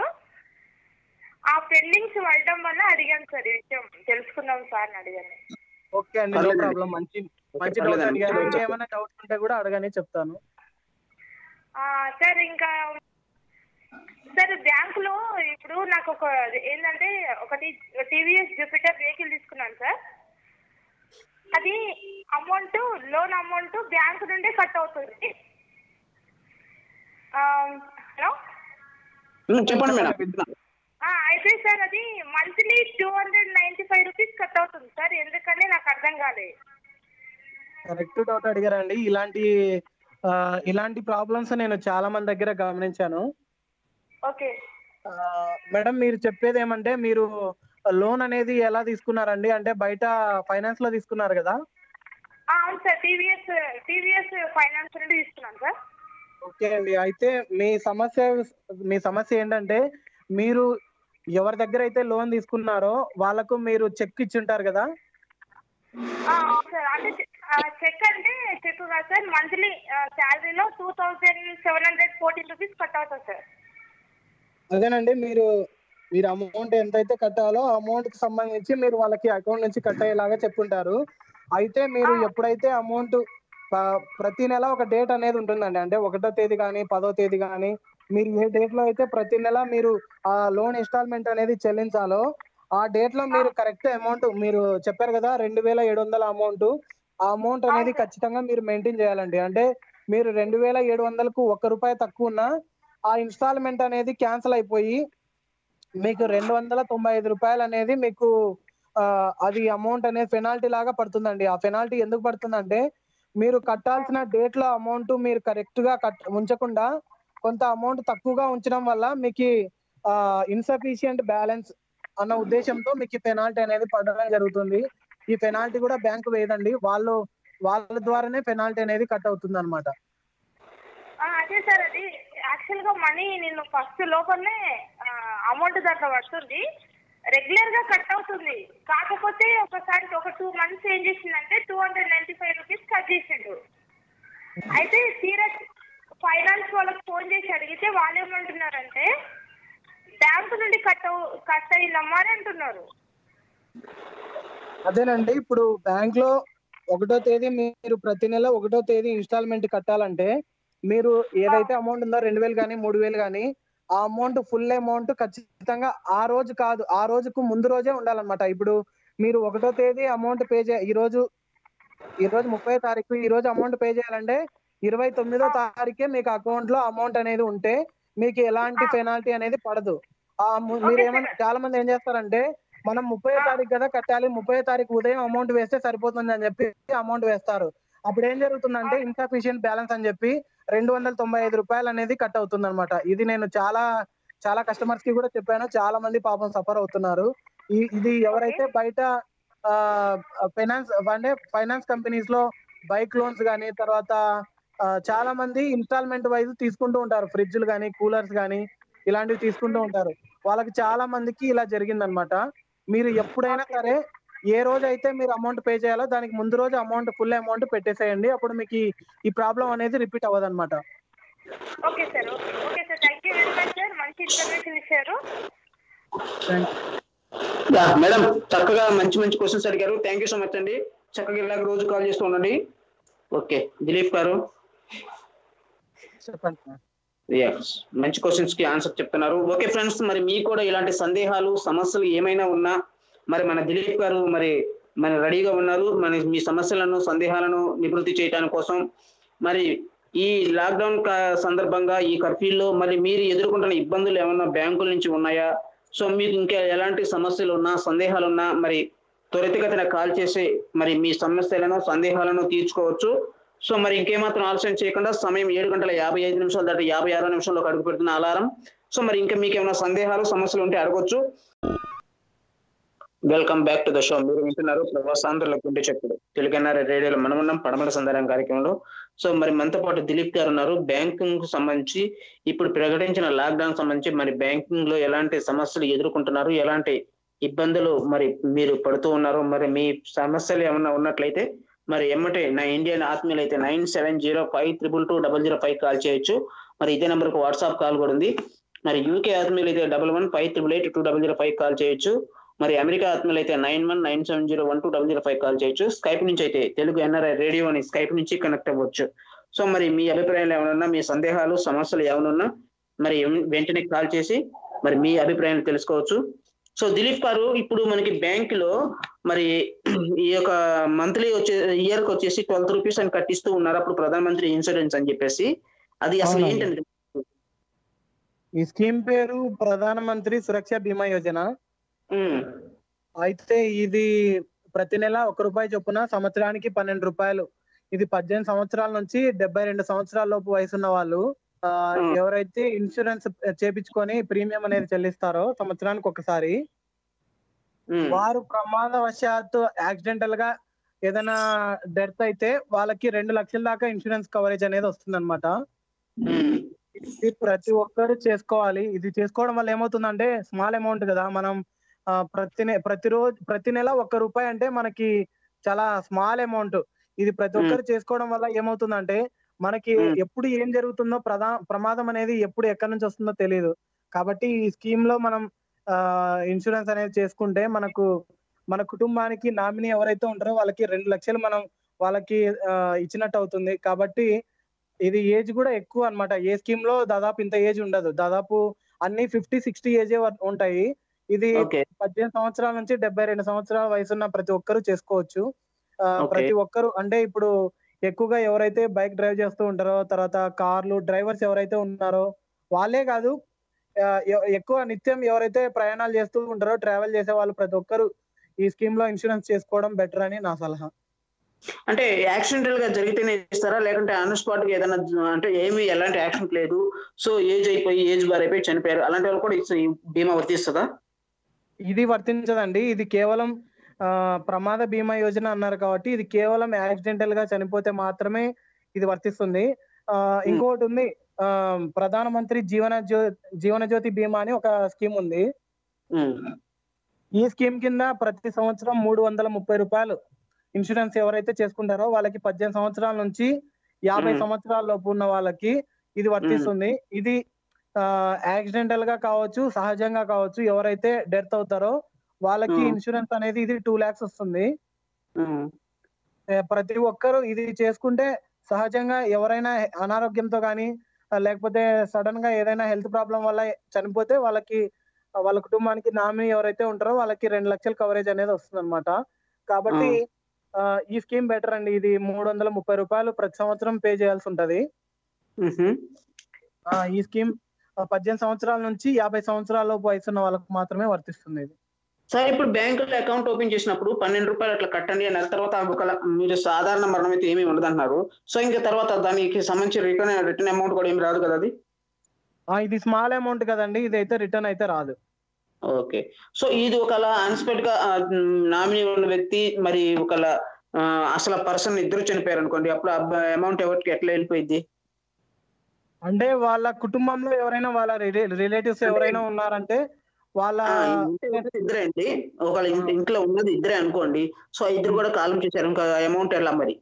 ఆ పెండింగ్స్ పడడం వల్ల అడిగాను సార్ ఈ విషయం తెలుసుకుందాం సార్ అని అడిగాను ఓకే అండి నో పర్లేదండి. ప్రాబ్లం మంచి మంచి డౌట్ పర్లేదండి. అడిగారు ఇంకేమైనా డౌట్స్ ఉంటే కూడా అడగని చెప్తాను ఆ, సార్ ఇంకా సార్ బ్యాంకులో ఇప్పుడు నాకు ఒక ఏంటంటే ఒకటి టీవీఎస్ జూపిటర్ వెహికల్ తీసుకున్నాను సార్ అది అమౌంట్ లోన్ అమౌంట్ బ్యాంక్ నుండే కట్ అవుతుంది ఆ, హలో ఉమ్, చెప్పండి మేడం ఆ, అయితే సార్ అది monthly two hundred ninety five rupees cut అవుతుంది సార్ ఎందుకని నాకు అర్థం కాలేదు కరెక్ట్ డౌట్ అడిగారండి ఇలాంటి ఆ, ఇలాంటి ప్రాబ్లమ్స్ నేను చాలా మంది దగ్గర గమనించాను ఓకే ఆ, మేడం మీరు చెప్పేది ఏమంటే మీరు లోన్ అనేది ఎలా తీసుకున్నారండి అంటే బయట ఫైనాన్స్ లో తీసుకున్నారు కదా ఆ, అవును సార్ టీవీఎస్ టీవీఎస్ ఫైనాన్స్ నుండి తీసుకున్నాను సార్ ఓకే అండి అయితే మీ సమస్య మీ సమస్య ఏంటంటే మీరు ఎవరి దగ్గర అయితే లోన్ తీసుకున్నారో వాళ్ళకు మీరు చెక్ ఇచ్చి ఉంటారు కదా ఆ, అవును సార్ అంటే చెక్ అంటే చెక్ కాదు సార్ మంత్లీ శాలరీలో two thousand seven hundred fourteen rupees cut అవుతుంది సార్ అదేనండి మీరు మీరు అమౌంట్ ఎంతైతే కట్టాలో ఆ అమౌంట్ కి సంబంధించి మీరు వాళ్ళకి అకౌంట్ నుంచి కట్ అయ్యేలాగా చెప్పుంటారు అయితే మీరు ఎప్పుడైతే అమౌంట్ ప్రతి నెల ఒక డేట్ అనేది ఉంటుందండి అంటే ఒకటో తేదీ కానీ పదో తేదీ కానీ మీరు ఏ డేట్ లో అయితే ప్రతి నెల మీరు ఆ లోన్ ఇన్స్టాల్మెంట్ అనేది చెల్లించాలో ఆ డేట్ లో మీరు కరెక్ట్ అమౌంట్ మీరు చెప్పారు కదా రెండు వేల ఏడు వందల అమౌంట్ ఆ అమౌంట్ అనేది ఖచ్చితంగా మీరు మెయింటైన్ చేయాలండి అంటే మీరు రెండు వేల ఏడు వందలకు ఒక్క రూపాయి తక్కువ ఉన్నా ఆ ఇన్స్టాల్మెంట్ అనేది క్యాన్సిల్ అయిపోయి మీకు రెండు వందల తొంభై ఐదు రూపాయలు అనేది మీకు ఆ, అది అమౌంట్ అనేది పెనాల్టీ లాగా పడుతుందండి ఆ పెనాల్టీ ఎందుకు పడుతుందంటే మీరు కట్టాల్సిన డేట్ లో అమౌంట్ మీరు కరెక్ట్ గా కట్ ఉంచకుండా కొంత అమౌంట్ తక్కువగా ఉంచడం వల్ల మీకు ఇన్సఫిషియంట్ బ్యాలెన్స్ అన్న ఉద్దేశంతో మీకు పెనాల్టీ అనేది పడడం జరుగుతుంది ఈ పెనాల్టీ కూడా బ్యాంకు వేయదండి వాళ్ళు వాళ్ళ ద్వారానే పెనాల్టీ అనేది కట్ అవుతుంది అనమాట ఆ, అదే సార్ అది యాక్చువల్ గా మనీ నేను ఫస్ట్ లోపలనే అమౌంట్ దాకా పడుతుంది రెగ్యులర్ గా కట్ అవుతుంది కాకపోతే ఒకసారి ఒక టూ మంత్స్ ఏం చేసిందంటే two hundred ninety five rupees cut చేసిండు అయితే తీరా ఫైనాన్స్ వాళ్ళకి ఫోన్ చేసి అడిగితే వాళ్ళు ఏమంటున్నారంటే బ్యాంకు నుండి కట్ అవు కట్ అయిందమ్మా అని అంటున్నారు అదేనండి ఇప్పుడు బ్యాంక్ లో ఒకటో తేదీ మీరు ప్రతి నెల ఒకటో తేదీ ఇన్స్టాల్మెంట్ కట్టాలంటే మీరు ఏదైతే అమౌంట్ ఉందో రెండు వేలు కానీ మూడు వేలు కానీ ఆ అమౌంట్ ఫుల్ అమౌంట్ ఖచ్చితంగా ఆ రోజు కాదు ఆ రోజుకు ముందు రోజే ఉండాలన్నమాట ఇప్పుడు మీరు ఒకటో తేదీ అమౌంట్ పే చే ఈ రోజు ఈ రోజు ముప్పై తారీఖు ఈ రోజు అమౌంట్ పే చేయాలంటే ఇరవై తొమ్మిదో తారీఖే మీకు అకౌంట్ లో అమౌంట్ అనేది ఉంటే మీకు ఎలాంటి పెనాల్టీ అనేది పడదు ఆ ము- మీరు ఏమన్నా చాలా మంది ఏం చేస్తారంటే మనం ముప్పై తారీఖు కదా కట్టాలి ముప్పై తారీఖు ఉదయం అమౌంట్ వేస్తే సరిపోతుంది అని చెప్పి అమౌంట్ వేస్తారు అప్పుడు ఏం జరుగుతుందంటే ఇన్సఫిషియెంట్ బ్యాలెన్స్ అని చెప్పి రెండు వందల తొంభై ఐదు రూపాయలు అనేది కట్ అవుతుంది అనమాట ఇది నేను చాలా చాలా కస్టమర్స్ కి కూడా చెప్పాను చాలా మంది పాపం సఫర్ అవుతున్నారు ఈ- ఇది ఎవరైతే బయట ఫైనాన్స్ అంటే ఫైనాన్స్ కంపెనీస్ లో బైక్ లోన్స్ కానీ తర్వాత ఆ, చాలా మంది ఇన్స్టాల్మెంట్ వైజ్ తీసుకుంటూ ఉంటారు ఫ్రిడ్జ్లు కానీ కూలర్స్ కానీ ఇలాంటివి తీసుకుంటూ ఉంటారు వాళ్ళకి చాలా మందికి ఇలా జరిగిందనమాట మీరు ఎప్పుడైనా సరే ఏ రోజు అయితే మీరు అమౌంట్ పే చేయాలో దానికి ముందు రోజు అమౌంట్ ఫుల్ అమౌంట్ పెట్టేసేయండి అప్పుడు మీకు ఈ- ఈ ప్రాబ్లం అనేది రిపీట్ అవ్వదు అనమాట okay sir okay okay sir thank you very much sir మంచి ఇన్ఫర్మేషన్ ఇచ్చారు యా, మేడం చక్కగా మంచి మంచి క్వశ్చన్స్ అడిగారు థ్యాంక్ యూ సో మచ్ అండి చక్కగా ఇలాగ రోజు కాల్ చేస్తూ ఉండండి ఓకే దిలీప్ గారు చెప్పండి సార్ Yes. మంచి క్వశ్చన్స్ కి ఆన్సర్ చెప్తున్నారు ఓకే ఫ్రెండ్స్ మరి మీకు కూడా ఇలాంటి సందేహాలు సమస్యలు ఏమైనా ఉన్నా మరి మన దిలీప్ గారు మరి మన రెడీగా ఉన్నారు మన మీ సమస్యలను సందేహాలను నివృత్తి చేయడానికి కోసం మరి ఈ లాక్డౌన్ క- సందర్భంగా ఈ కర్ఫ్యూలో మరి మీరు ఎదుర్కొంటున్న ఇబ్బందులు ఏమన్నా బ్యాంకుల నుంచి ఉన్నాయా సో మీకు ఇంకా ఎలాంటి సమస్యలు ఉన్నా సందేహాలు ఉన్నా మరి త్వరితగతిన కాల్ చేసి మరి మీ సమస్యలను సందేహాలను తీర్చుకోవచ్చు సో మరి ఇంకేమాత్రం ఆలస్యం చేయకుండా సమయం ఏడు గంటల యాభై ఐదు నిమిషాలు దాటి యాభై ఆరో నిమిషంలో అడుగు పెడుతున్న అలారం సో మరి ఇంకా మీకు ఏమైనా సందేహాలు సమస్యలు ఉంటే అడగొచ్చు welcome back to the show మీరు వింటున్నారు ప్రవాసాంధ్రులకు ఉంటే చెప్పుడు తెలుగన్నారు రేడియోలో మనం ఉన్నాం పడమల సందర్భం కార్యక్రమంలో సో మరి మనతో పాటు దిలీప్ గారు ఉన్నారు బ్యాంకింగ్ కు సంబంధించి ఇప్పుడు ప్రకటించిన లాక్డౌన్ సంబంధించి మరి బ్యాంకింగ్ లో ఎలాంటి సమస్యలు ఎదుర్కొంటున్నారు ఎలాంటి ఇబ్బందులు మరి మీరు పడుతూ ఉన్నారు మరి మీ సమస్యలు ఏమన్నా ఉన్నట్లయితే మరి ఎమ్మటే నా ఇండియన్ ఆత్మీయులు అయితే nine seven zero five triple two double zero five call చేయొచ్చు మరి ఇదే నెంబర్ కు వాట్సాప్ కాల్ కూడా ఉంది మరి యూకే ఆత్మీయులు అయితే double one five triple eight two double zero five call చేయొచ్చు మరి అమెరికా ఆత్మీయులు అయితే nine one nine seven zero one two double zero five call చేయొచ్చు స్కైప్ నుంచి అయితే తెలుగు ఎన్ఆర్ఐ రేడియో అని స్కైప్ నుంచి కనెక్ట్ అవ్వచ్చు సో మరి మీ అభిప్రాయాలు ఏమైనా మీ సందేహాలు సమస్యలు ఏమైనా మరి వెంటనే కాల్ చేసి మరి మీ అభిప్రాయాలు తెలుసుకోవచ్చు సో దిలీప్ గారు ఇప్పుడు మనకి బ్యాంక్ లో మరి ఈ యొక్క మంత్లీ వచ్చే ఇయర్ కి వచ్చేసి ట్వెల్త్ రూపీస్ అని కట్టిస్తూ ఉన్నారు అప్పుడు ప్రధానమంత్రి ఇన్సూరెన్స్ అని చెప్పేసి అది అసలు అవునండి. ఏంటండి ఈ స్కీమ్ పేరు ప్రధానమంత్రి సురక్ష బీమా యోజన ఉమ్, అయితే ఇది ప్రతి నెల ఒక రూపాయి చొప్పున సంవత్సరానికి పన్నెండు రూపాయలు ఇది పద్దెనిమిది సంవత్సరాల నుంచి డెబ్బై రెండు సంవత్సరాల లోపు వయసు ఉన్న వాళ్ళు ఆ, Hmm. ఎవరైతే ఇన్సూరెన్స్ చేపించుకొని ప్రీమియం అనేది చెల్లిస్తారో సంవత్సరానికి ఒకసారి ఉమ్, వారు ప్రమాదవశాత్తు యాక్సిడెంటల్ గా ఏదైనా డెత్ అయితే వాళ్ళకి రెండు లక్షల దాకా ఇన్సూరెన్స్ కవరేజ్ అనేది వస్తుంది అనమాట ఉమ్, ఇది ప్రతి ఒక్కరు చేసుకోవాలి ఇది చేసుకోవడం వల్ల ఏమవుతుందంటే స్మాల్ అమౌంట్ కదా మనం ఆ, ప్రతి నె ప్రతిరోజు ప్రతి నెల ఒక్క రూపాయి అంటే మనకి చాలా స్మాల్ అమౌంట్ ఇది ప్రతి ఒక్కరు చేసుకోవడం వల్ల ఏమవుతుందంటే మనకి Hmm. ఎప్పుడు ఏం జరుగుతుందో ప్రధా ప్రమాదం అనేది ఎప్పుడు ఎక్కడి నుంచి వస్తుందో తెలియదు కాబట్టి ఈ స్కీమ్ లో మనం ఇన్సూరెన్స్ అనేది చేసుకుంటే మనకు మన కుటుంబానికి నామినీ ఎవరైతే ఉంటారో వాళ్ళకి రెండు లక్షలు మనం వాళ్ళకి ఆ, ఇచ్చినట్టు అవుతుంది కాబట్టి ఇది ఏజ్ కూడా ఎక్కువ అన్నమాట ఏ స్కీమ్ లో దాదాపు ఇంత ఏజ్ ఉండదు దాదాపు అన్ని ఫిఫ్టీ సిక్స్టీ ఏజే ఉంటాయి ఇది ఓకే పద్దెనిమిది సంవత్సరాల నుంచి డెబ్బై రెండు సంవత్సరాల వయసున్న ప్రతి ఒక్కరూ చేసుకోవచ్చు ఆ, Okay. ప్రతి ఒక్కరు అంటే ఇప్పుడు ఎక్కువగా ఎవరైతే బైక్ డ్రైవ్ చేస్తూ ఉంటారో తర్వాత కార్లు డ్రైవర్స్ ఎవరైతే ఉన్నారో వాళ్ళే కాదు ఆ, ఎ- ఎక్కువ నిత్యం ఎవరైతే ప్రయాణాలు చేస్తూ ఉంటారో ట్రావెల్ చేసే వాళ్ళు ప్రతి ఒక్కరు ఈ స్కీమ్ లో ఇన్సూరెన్స్ చేసుకోవడం బెటర్ అని నా సలహా అంటే యాక్సిడెంటల్ గా జరిగితేనే ఇస్తారా లేకుంటే ఆన్ స్పాట్ గా ఏదైనా జ- అంటే ఏమి ఎలాంటి యాక్సిడెంట్ లేదు సో ఏజ్ అయిపోయి ఏజ్ బార్ అయిపోయి చనిపోయారు అలాంటి వాళ్ళు కూడా ఈ బీమా వర్తిస్తుందా ఇది వర్తించదండి ఇది కేవలం ఆ, ప్రమాద బీమా యోజన అన్నారు కాబట్టి ఇది కేవలం యాక్సిడెంటల్ గా చనిపోతే మాత్రమే ఇది వర్తిస్తుంది ఆ, ఇంకొకటి ఉంది ఆ, ప్రధానమంత్రి జీవన జ్యో జీవన జ్యోతి బీమా అని ఒక స్కీమ్ ఉంది ఉమ్. ఈ స్కీమ్ కింద ప్రతి సంవత్సరం మూడు వందల ముప్పై రూపాయలు ఇన్సూరెన్స్ ఎవరైతే చేసుకుంటారో వాళ్ళకి పద్దెనిమిది సంవత్సరాల నుంచి యాభై మ్మ్. సంవత్సరాల లోపు ఉన్న వాళ్ళకి ఇది వర్తిస్తుంది ఇది యాక్సిడెంటల్ గా కావచ్చు సహజంగా కావచ్చు ఎవరైతే డెత్ అవుతారో వాళ్ళకి మ్మ్. ఇన్సూరెన్స్ అనేది ఇది టూ లాక్స్ వస్తుంది ఉమ్. ఏ, ప్రతి ఒక్కరు ఇది చేసుకుంటే సహజంగా ఎవరైనా అనారోగ్యంతో కానీ లేకపోతే సడన్ గా ఏదైనా హెల్త్ ప్రాబ్లం వల్ల చనిపోతే వాళ్ళకి ఆ, వాళ్ళ కుటుంబానికి నామినీ ఎవరైతే ఉంటారో వాళ్ళకి రెండు లక్షల కవరేజ్ అనేది వస్తుంది అనమాట కాబట్టి ఆ, ఈ స్కీమ్ బెటర్ అండి ఇది మూడు వందల ముప్పై రూపాయలు ప్రతి సంవత్సరం పే చేయాల్సి ఉంటది ఉహు. ఆ, ఈ స్కీమ్ ఆ, పద్దెనిమిది సంవత్సరాల నుంచి యాభై సంవత్సరాల లోపు వయసు ఉన్న వాళ్ళకి మాత్రమే వర్తిస్తుంది ఇది సార్ ఇప్పుడు బ్యాంకులో అకౌంట్ ఓపెన్ చేసినప్పుడు పన్నెండు రూపాయలు అట్లా కట్టండి అన్న తర్వాత ఒక మీరు సాధారణ మరణం అయితే ఏమీ ఉండదు అంటున్నారు సో ఇంకా తర్వాత దానికి సంబంధించి రిటర్న్ రిటర్న్ అమౌంట్ కూడా ఏమి రాదు కదా అది ఆ, ఇది స్మాల్ అమౌంట్ కదండి ఇది అయితే రిటర్న్ అయితే రాదు ఓకే సో ఇది ఒకలా అన్స్పెక్ట్ గా నామినీ ఉన్న వ్యక్తి మరి ఒకలా ఆ, అసలు పర్సన్ ఇద్దరు చనిపోయారు అనుకోండి అప్పుడు అమౌంట్ ఎవరికి ఎట్లా వెళ్ళిపోయింది అంటే వాళ్ళ కుటుంబంలో ఎవరైనా వాళ్ళ రిలేటివ్స్ ఎవరైనా ఉన్నారంటే వాళ్ళ ఇద్దరే అండి ఒకళ్ళ ఇంటి- ఇంట్లో ఉన్నది ఇద్దరే అనుకోండి సో ఆ ఇద్దరు కూడా కాలం చేశారు ఇంకా అమౌంట్ ఎలా మరి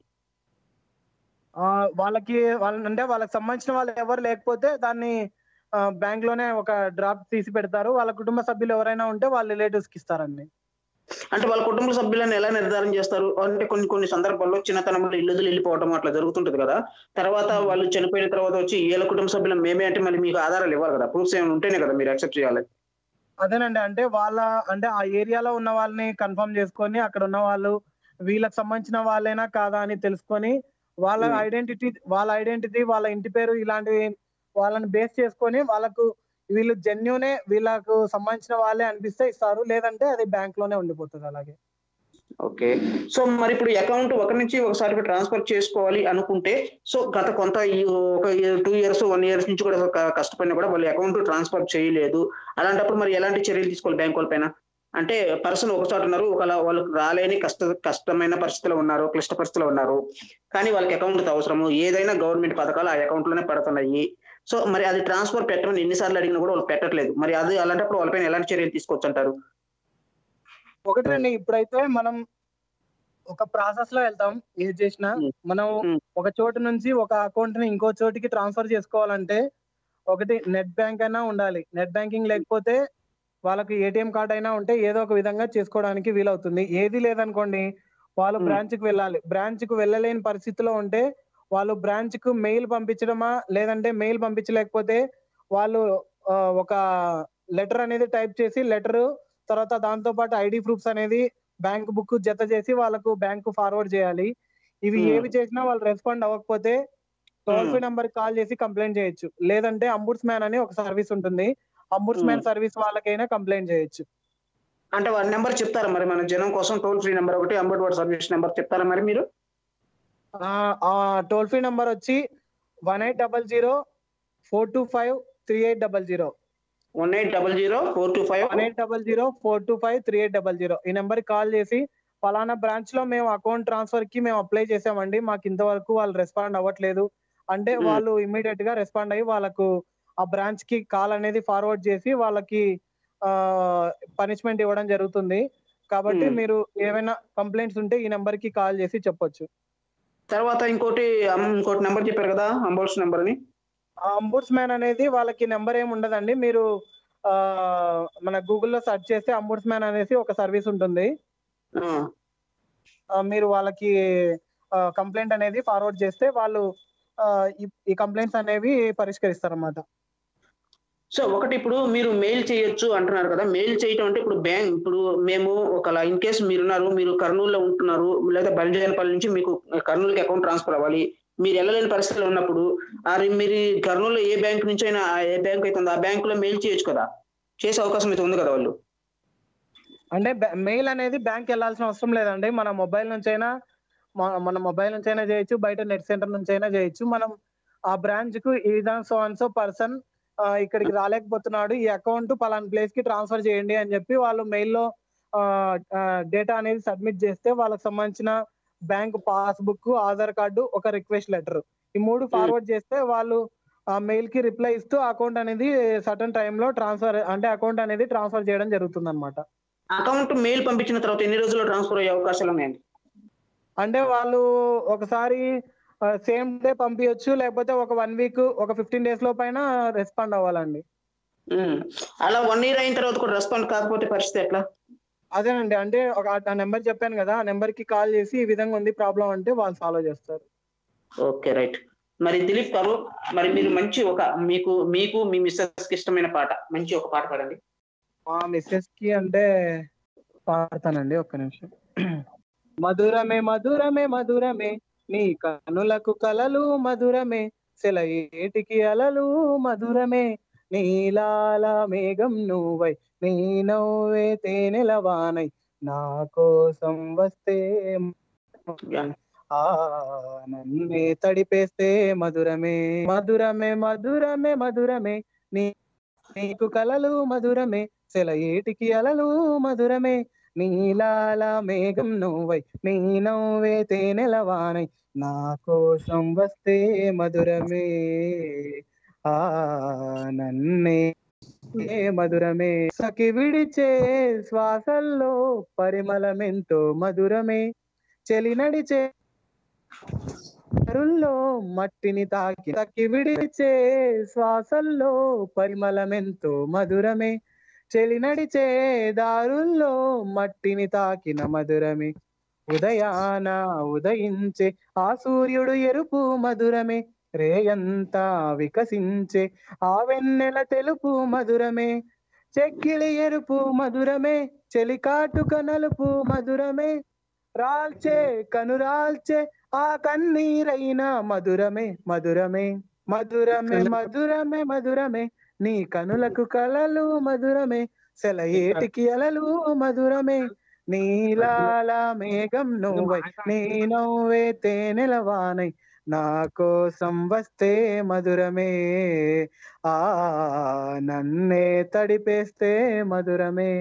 ఆ, వాళ్ళకి వాళ్ళ అంటే వాళ్ళకి సంబంధించిన వాళ్ళు ఎవరు లేకపోతే దాన్ని బ్యాంక్ లోనే ఒక డ్రాప్ తీసి పెడతారు వాళ్ళ కుటుంబ సభ్యులు ఎవరైనా ఉంటే వాళ్ళ రిలేటివ్స్ కి ఇస్తారండి అంటే వాళ్ళ కుటుంబ సభ్యులను ఎలా నిర్ధారణ చేస్తారు అంటే కొన్ని కొన్ని సందర్భాల్లో చిన్నతనంలో ఇల్లు వదిలి వెళ్ళిపోవడం అట్లా జరుగుతుంటది కదా తర్వాత వాళ్ళు చనిపోయిన తర్వాత వచ్చి వీళ్ళ కుటుంబ సభ్యులు మేమే అంటే మళ్ళీ మీకు ఆధారాలు ఇవ్వాలి కదా ప్రూఫ్స్ ఏమైనా ఉంటేనే కదా మీరు యాక్సెప్ట్ చేయాలి అదేనండి అంటే వాళ్ళ అంటే ఆ ఏరియాలో ఉన్న వాళ్ళని కన్ఫర్మ్ చేసుకొని అక్కడ ఉన్న వాళ్ళు వీళ్ళకి సంబంధించిన వాళ్ళైనా కాదా అని తెలుసుకొని వాళ్ళ Hmm. ఐడెంటిటీ వాళ్ళ ఐడెంటిటీ వాళ్ళ ఇంటి పేరు ఇలాంటివి వాళ్ళని బేస్ చేసుకొని వాళ్ళకు వీళ్ళు జెన్యునే వీళ్ళకు సంబంధించిన వాళ్ళే అనిపిస్తే ఇస్తారు లేదంటే అది బ్యాంక్ లోనే ఉండిపోతుంది అలాగే ఓకే సో మరి ఇప్పుడు అకౌంట్ ఒక నుంచి ఒకసారి ట్రాన్స్ఫర్ చేసుకోవాలి అనుకుంటే సో గత కొంత ఈ ఒక టూ ఇయర్స్ వన్ ఇయర్స్ నుంచి కూడా క- కష్టపడినా కూడా వాళ్ళ అకౌంట్ ట్రాన్స్ఫర్ చేయలేదు అలాంటప్పుడు మరి ఎలాంటి చర్యలు తీసుకోవాలి బ్యాంక్ వాళ్ళ పైన అంటే పర్సన్ ఒక చోట ఉన్నారు ఒకలా వాళ్ళకి రాలేని కష్ట కష్టమైన పరిస్థితిలో ఉన్నారు క్లిష్ట పరిస్థితిలో ఉన్నారు కానీ వాళ్ళకి అకౌంట్ అవసరము ఏదైనా గవర్నమెంట్ పథకాలు ఆ అకౌంట్ లోనే పడుతున్నాయి సో మరి అది ట్రాన్స్ఫర్ పెట్టమని ఎన్నిసార్లు అడిగినా కూడా వాళ్ళు పెట్టట్లేదు మరి అది అలాంటప్పుడు వాళ్ళపైన ఎలాంటి చర్యలు తీసుకోవచ్చు అంటారు ఒకటండి ఇప్పుడైతే మనం ఒక ప్రాసెస్ లో వెళ్తాం ఏది చేసినా Hmm. మనం Hmm. ఒక చోటు నుంచి ఒక అకౌంట్ ని ఇంకో చోటికి ట్రాన్స్ఫర్ చేసుకోవాలంటే ఒకటి నెట్ బ్యాంక్ అయినా ఉండాలి నెట్ బ్యాంకింగ్ లేకపోతే వాళ్ళకి ఏటీఎం కార్డ్ అయినా ఉంటే ఏదో ఒక విధంగా చేసుకోవడానికి వీలవుతుంది ఏది లేదనుకోండి వాళ్ళు Hmm. బ్రాంచ్ కి వెళ్ళాలి బ్రాంచ్ కు వెళ్ళలేని పరిస్థితిలో ఉంటే వాళ్ళు బ్రాంచ్ కు మెయిల్ పంపించడమా లేదంటే మెయిల్ పంపించలేకపోతే వాళ్ళు ఆ, ఒక లెటర్ అనేది టైప్ చేసి లెటర్ తర్వాత దాంతో పాటు ఐడి ప్రూఫ్స్ అనేది బ్యాంక్ బుక్ జత చేసి వాళ్ళకు బ్యాంక్ ఫార్వర్డ్ చేయాలి ఇవి Hmm. ఏవి చేసినా వాళ్ళు రెస్పాండ్ అవ్వకపోతే టోల్ ఫ్రీ నంబర్ కాల్ చేసి కంప్లైంట్ చేయొచ్చు లేదంటే అంబుడ్స్ మ్యాన్ అని ఒక సర్వీస్ ఉంటుంది అంబుడ్స్ మ్యాన్ సర్వీస్ వాళ్ళకైనా కంప్లైంట్ చేయొచ్చు అంటే వాళ్ళ నెంబర్ చెప్తారా మరి మన జనం కోసం టోల్ ఫ్రీ నెంబర్ ఒకటి అంబట్ వార్డ్ సర్వీస్ నెంబర్ చెప్తారా మరి మీరు ఆ టోల్ ఫ్రీ నంబర్ వచ్చి one eight double zero four two five three eight double zero one eight double zero four two five one eight double zero four two five three eight double zero ఈ నెంబర్ కాల్ చేసి ఫలానా బ్రాంచ్ లో మేము అకౌంట్ ట్రాన్స్ఫర్ కి మేము అప్లై చేసామండి మాకు ఇంతవరకు వాళ్ళు రెస్పాండ్ అవ్వట్లేదు అంటే Hmm. వాళ్ళు ఇమీడియట్ గా రెస్పాండ్ అయ్యి వాళ్ళకు ఆ బ్రాంచ్ కి కాల్ అనేది ఫార్వర్డ్ చేసి వాళ్ళకి పనిష్మెంట్ ఇవ్వడం జరుగుతుంది కాబట్టి Hmm. మీరు ఏమైనా కంప్లైంట్స్ ఉంటే ఈ నెంబర్ కి కాల్ చేసి చెప్పొచ్చు తర్వాత ఇంకోటి అమ్, ఇంకోటి నెంబర్ చెప్పారు కదా అంబోల్స్ నెంబర్ అని అంబుడ్స్ మ్యాన్ అనేది వాళ్ళకి నెంబర్ ఏమి ఉండదండి మీరు ఆ, మన గూగుల్లో సెర్చ్ చేస్తే అంబుడ్స్ మ్యాన్ అనేసి ఒక సర్వీస్ ఉంటుంది ఆ, ఆ, మీరు వాళ్ళకి కంప్లైంట్ అనేది ఫార్వర్డ్ చేస్తే వాళ్ళు ఆ, ఈ- ఈ కంప్లైంట్స్ అనేవి పరిష్కరిస్తారు అన్నమాట సో ఒకటి ఇప్పుడు మీరు మెయిల్ చేయొచ్చు అంటున్నారు కదా మెయిల్ చేయటం అంటే ఇప్పుడు బ్యాంక్ ఇప్పుడు మేము ఒకలా ఇన్ కేసు మీరున్నారు మీరు కర్నూలులో ఉంటున్నారు లేదా బలిజానపల్లి నుంచి మీకు కర్నూలుకి అకౌంట్ ట్రాన్స్ఫర్ అవ్వాలి మీరు వెళ్ళలేని పరిస్థితులు ఉన్నప్పుడు ఆ రి- మీరు కర్నూలులో ఏ బ్యాంక్ నుంచి అయినా ఆ ఏ బ్యాంక్ అయితే ఉందో ఆ బ్యాంక్ లో మెయిల్ చేయొచ్చు కదా చేసే అవకాశం అయితే ఉంది కదా వాళ్ళు అంటే మెయిల్ అనేది బ్యాంక్ వెళ్ళాల్సిన అవసరం లేదండి మన మొబైల్ నుంచి అయినా మన మన మొబైల్ నుంచి అయినా చేయొచ్చు బయట నెట్ సెంటర్ నుంచి అయినా చేయొచ్చు మనం ఆ బ్రాంచ్ కు ఈ సో అండ్ సో పర్సన్ ఇక్కడికి రాలేకపోతున్నాడు ఈ అకౌంట్ పలానా ప్లేస్ కి ట్రాన్స్ఫర్ చేయండి అని చెప్పి వాళ్ళు మెయిల్లో డేటా అనేది సబ్మిట్ చేస్తే వాళ్ళకి సంబంధించిన బ్యాంక్ పాస్బుక్ ఆధార్ కార్డు ఒక రిక్వెస్ట్ లెటర్ ఈ మూడు ఫార్వర్డ్ చేస్తే వాళ్ళు ఆ మెయిల్ కి రిప్లై ఇస్తూ అకౌంట్ అనేది సటన్ లో ట్రాన్స్ఫర్ అంటే అకౌంట్ అనేది ట్రాన్స్ఫర్ చేయడం జరుగుతుంది అనమాట అకౌంట్ మెయిల్ పంపించిన తర్వాత ఎన్ని రోజుల్లో ట్రాన్స్ఫర్ అయ్యే అవకాశాలు ఉన్నాయండి అంటే వాళ్ళు ఒకసారి సేమ్ డే పంపించచ్చు లేకపోతే ఒక వన్ వీక్ ఒక ఫిఫ్టీన్ డేస్ లో పైన రెస్పాండ్ అవ్వాలండి ఉమ్. అలా వన్ ఇయర్ అయిన తర్వాత కూడా రెస్పాండ్ కాకపోతే పరిస్థితి ఎట్లా అదేనండి అంటే ఒక ఆ నెంబర్ చెప్పాను కదా ఆ నెంబర్ కి కాల్ చేసి ఈ విధంగా ఉంది ప్రాబ్లం అంటే వాళ్ళు సాల్వ్ చేస్తారు ఓకే రైట్ మరి దిలీప్ గారు మరి మీరు మంచి ఒక మీకు మీకు మీ మిస్సెస్ కి ఇష్టమైన పాట మంచి ఒక పాట పాడండి మా మిస్సెస్ కి అంటే పాడతానండి ఒక్క నిమిషం మధురమే మధురమే మధురమే నీ కనులకు కలలు మధురమే సెలయేటికి అలలు మధురమే నీలాల మేఘం నువ్వై నీ నవ్వే తేనెల వానై నా కోసం వస్తే ఆ నన్నే తడిపేస్తే మధురమే మధురమే మధురమే మధురమే నీ నీకు కలలు మధురమే సెలయేటికి అలలు మధురమే నీలాల మేఘం నువ్వై నీ నవ్వే తేనెల వానై నా కోసం వస్తే మధురమే ఆ నన్నే ఏ మధురమే సఖి విడిచే శ్వాసల్లో పరిమళమెంతో మధురమే చెలి నడిచే దారుల్లో మట్టిని తాకి తక్కి విడిచే శ్వాసల్లో పరిమళమెంతో మధురమే చెలి నడిచే దారుల్లో మట్టిని తాకిన మధురమే ఉదయాన ఉదయించే ఆ సూర్యుడు ఎరుపు మధురమే రేయంతా వికసించే ఆ వెన్నెల తెలుపు మధురమే చెక్కిలి ఎరుపు మధురమే చెలికాటుక నలుపు మధురమే రాల్చే కనురాల్చే ఆ కన్నీరైన మధురమే మధురమే మధురమే మధురమే మధురమే నీ కనులకు కలలు మధురమే సెలయేటికి అలలు మధురమే నీలాల మేఘం నువ్వై నీ నవ్వే తేనెల వానై నా కోసం వస్తే మధురమే ఆ నన్నే తడిపేస్తే మధురమే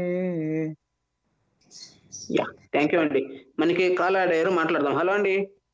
యా థ్యాంక్ యూ అండి మనకి కాల్ ఆడారు మాట్లాడదాం హలో అండి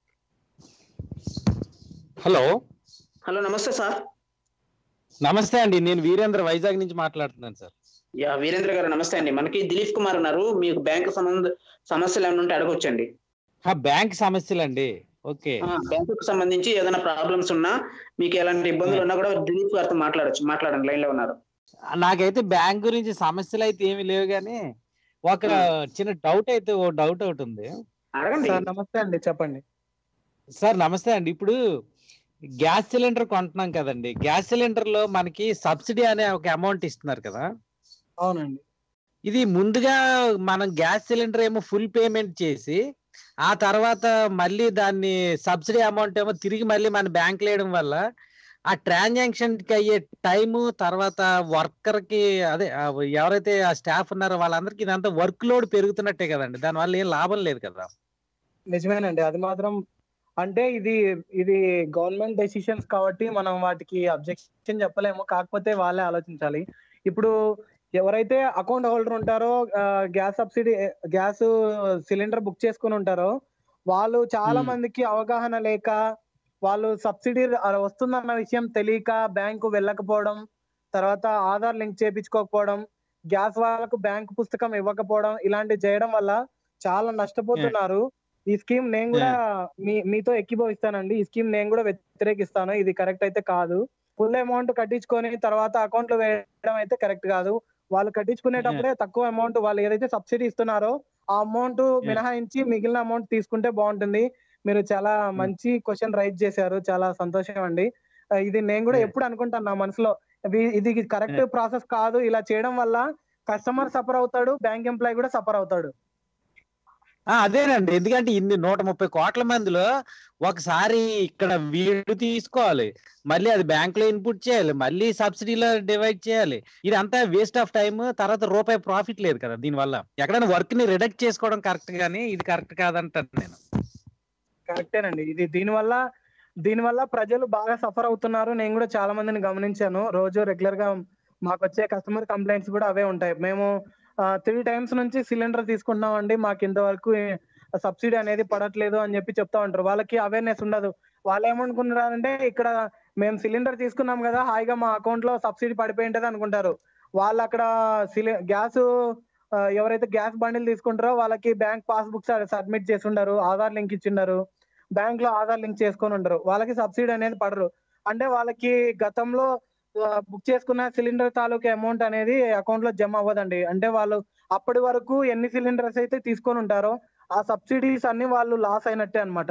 హలో హలో నమస్తే సార్ నమస్తే అండి నేను వీరేంద్ర వైజాగ్ నుంచి మాట్లాడుతున్నాను సార్ యా వీరేంద్ర గారు నమస్తే అండి మనకి దిలీప్ కుమార్ ఉన్నారు మీకు బ్యాంక్ సంబంధ సమస్యలు ఏమైనా ఉంటే అడగొచ్చండి ఆ బ్యాంక్ సమస్యలండి ఓకే బ్యాంకు కు సంబంధించి ఏదైనా ప్రాబ్లమ్స్ ఉన్నా మీకు ఎలాంటి ఇబ్బందులు ఉన్నా కూడా దిలీప్ గారితో మాట్లాడొచ్చు మాట్లాడండి లైన్ లో ఉన్నారు నాకైతే బ్యాంక్ గురించి సమస్యలు అయితే ఏమి లేవు కానీ ఒక చిన్న డౌట్ అయితే ఓ డౌట్ ఒకటి ఉంది అడగండి సార్ నమస్తే అండి చెప్పండి సార్ నమస్తే అండి ఇప్పుడు గ్యాస్ సిలిండర్ కొంటున్నాం కదండి గ్యాస్ సిలిండర్ లో మనకి సబ్సిడీ అనే ఒక అమౌంట్ ఇస్తున్నారు కదా అవునండి ఇది ముందుగా మనం గ్యాస్ సిలిండర్ ఏమో ఫుల్ పేమెంట్ చేసి ఆ తర్వాత మళ్ళీ దాన్ని సబ్సిడీ అమౌంట్ ఏమో తిరిగి మళ్ళీ మన బ్యాంక్ వేయడం వల్ల ఆ ట్రాన్సాక్షన్ కి అయ్యే టైము తర్వాత వర్కర్ కి అదే ఆ ఎవరైతే ఆ స్టాఫ్ ఉన్నారో వాళ్ళందరికీ ఇదంతా వర్క్ లోడ్ పెరుగుతున్నట్టే కదండి దానివల్ల ఏం లాభం లేదు కదా నిజమేనండి అది మాత్రం అంటే ఇది ఇది గవర్నమెంట్ డెసిషన్స్ కాబట్టి మనం వాటికి అబ్జెక్షన్ చెప్పలేము కాకపోతే వాళ్ళే ఆలోచించాలి ఇప్పుడు ఎవరైతే అకౌంట్ హోల్డర్ ఉంటారో gas subsidy gas cylinder book చేసుకుని ఉంటారో వాళ్ళు చాలా Hmm. మందికి అవగాహన లేక వాళ్ళు సబ్సిడీ వస్తుందన్న విషయం తెలియక బ్యాంకు వెళ్ళకపోవడం తర్వాత ఆధార్ లింక్ చేపించుకోకపోవడం గ్యాస్ వాళ్ళకు బ్యాంకు పుస్తకం ఇవ్వకపోవడం ఇలాంటివి చేయడం వల్ల చాలా నష్టపోతున్నారు ఈ స్కీమ్ నేను కూడా మీ మీతో ఎక్కిభవిస్తానండి ఈ స్కీమ్ నేను కూడా వ్యతిరేకిస్తాను ఇది కరెక్ట్ అయితే కాదు ఫుల్ అమౌంట్ కట్టించుకొని తర్వాత అకౌంట్ లో వేయడం అయితే కరెక్ట్ కాదు వాళ్ళు కట్టించుకునేటప్పుడే తక్కువ అమౌంట్ వాళ్ళు ఏదైతే సబ్సిడీ ఇస్తున్నారో ఆ అమౌంట్ మినహాయించి మిగిలిన అమౌంట్ తీసుకుంటే బాగుంటుంది మీరు చాలా మంచి క్వశ్చన్ రైజ్ చేశారు చాలా సంతోషం అండి ఆ, ఇది నేను కూడా Yeah. ఎప్పుడు అనుకుంటాను నా మనసులో ఇది- ఇది కరెక్ట్ ప్రాసెస్ కాదు ఇలా చేయడం వల్ల కస్టమర్ సఫర్ అవుతాడు బ్యాంక్ ఎంప్లాయ్ కూడా సఫర్ అవుతాడు ఆ, అదేనండి ఎందుకంటే ఇన్ని నూట ముప్పై కోట్ల మందిలో ఒకసారి ఇక్కడ వీడు తీసుకోవాలి మళ్ళీ అది బ్యాంక్ లో ఇన్పుట్ చేయాలి మళ్ళీ సబ్సిడీలో డివైడ్ చేయాలి ఇది అంతా వేస్ట్ ఆఫ్ టైం తర్వాత రూపాయి ప్రాఫిట్ లేదు కదా దీనివల్ల ఎక్కడైనా వర్క్ ని రిడక్ట్ చేసుకోవడం కరెక్ట్ గానీ ఇది కరెక్ట్ కాదంటాను నేను కరెక్టేనండి ఇది దీనివల్ల దీనివల్ల ప్రజలు బాగా సఫర్ అవుతున్నారు నేను కూడా చాలా మందిని గమనించాను రోజు రెగ్యులర్ గా మాకు వచ్చే కస్టమర్ కంప్లైంట్స్ కూడా అవే ఉంటాయి మేము త్రీ టైమ్స్ నుంచి సిలిండర్ తీసుకుంటున్నాం అండి మాకు ఇంతవరకు సబ్సిడీ అనేది పడట్లేదు అని చెప్పి చెప్తా ఉంటారు వాళ్ళకి అవేర్నెస్ ఉండదు వాళ్ళు ఏమనుకుంటున్నారంటే ఇక్కడ మేము సిలిండర్ తీసుకున్నాం కదా హాయిగా మా అకౌంట్ లో సబ్సిడీ పడిపోయి ఉంటది అనుకుంటారు వాళ్ళు అక్కడ సిలి గ్యాస్ ఎవరైతే గ్యాస్ బండిల్ తీసుకుంటారో వాళ్ళకి బ్యాంక్ పాస్బుక్ సబ్మిట్ చేసి ఉండరు ఆధార్ లింక్ ఇచ్చిండరు బ్యాంక్ లో ఆధార్ లింక్ చేసుకొని ఉండరు వాళ్ళకి సబ్సిడీ అనేది పడరు అంటే వాళ్ళకి గతంలో బుక్ చేసుకున్న సిలిండర్ తాలూకు అమౌంట్ అనేది అకౌంట్ లో జమ అవ్వదండి అంటే వాళ్ళు అప్పటి వరకు ఎన్ని సిలిండర్స్ అయితే తీసుకొని ఉంటారో ఆ సబ్సిడీస్ అన్ని వాళ్ళు లాస్ అయినట్టే అన్నమాట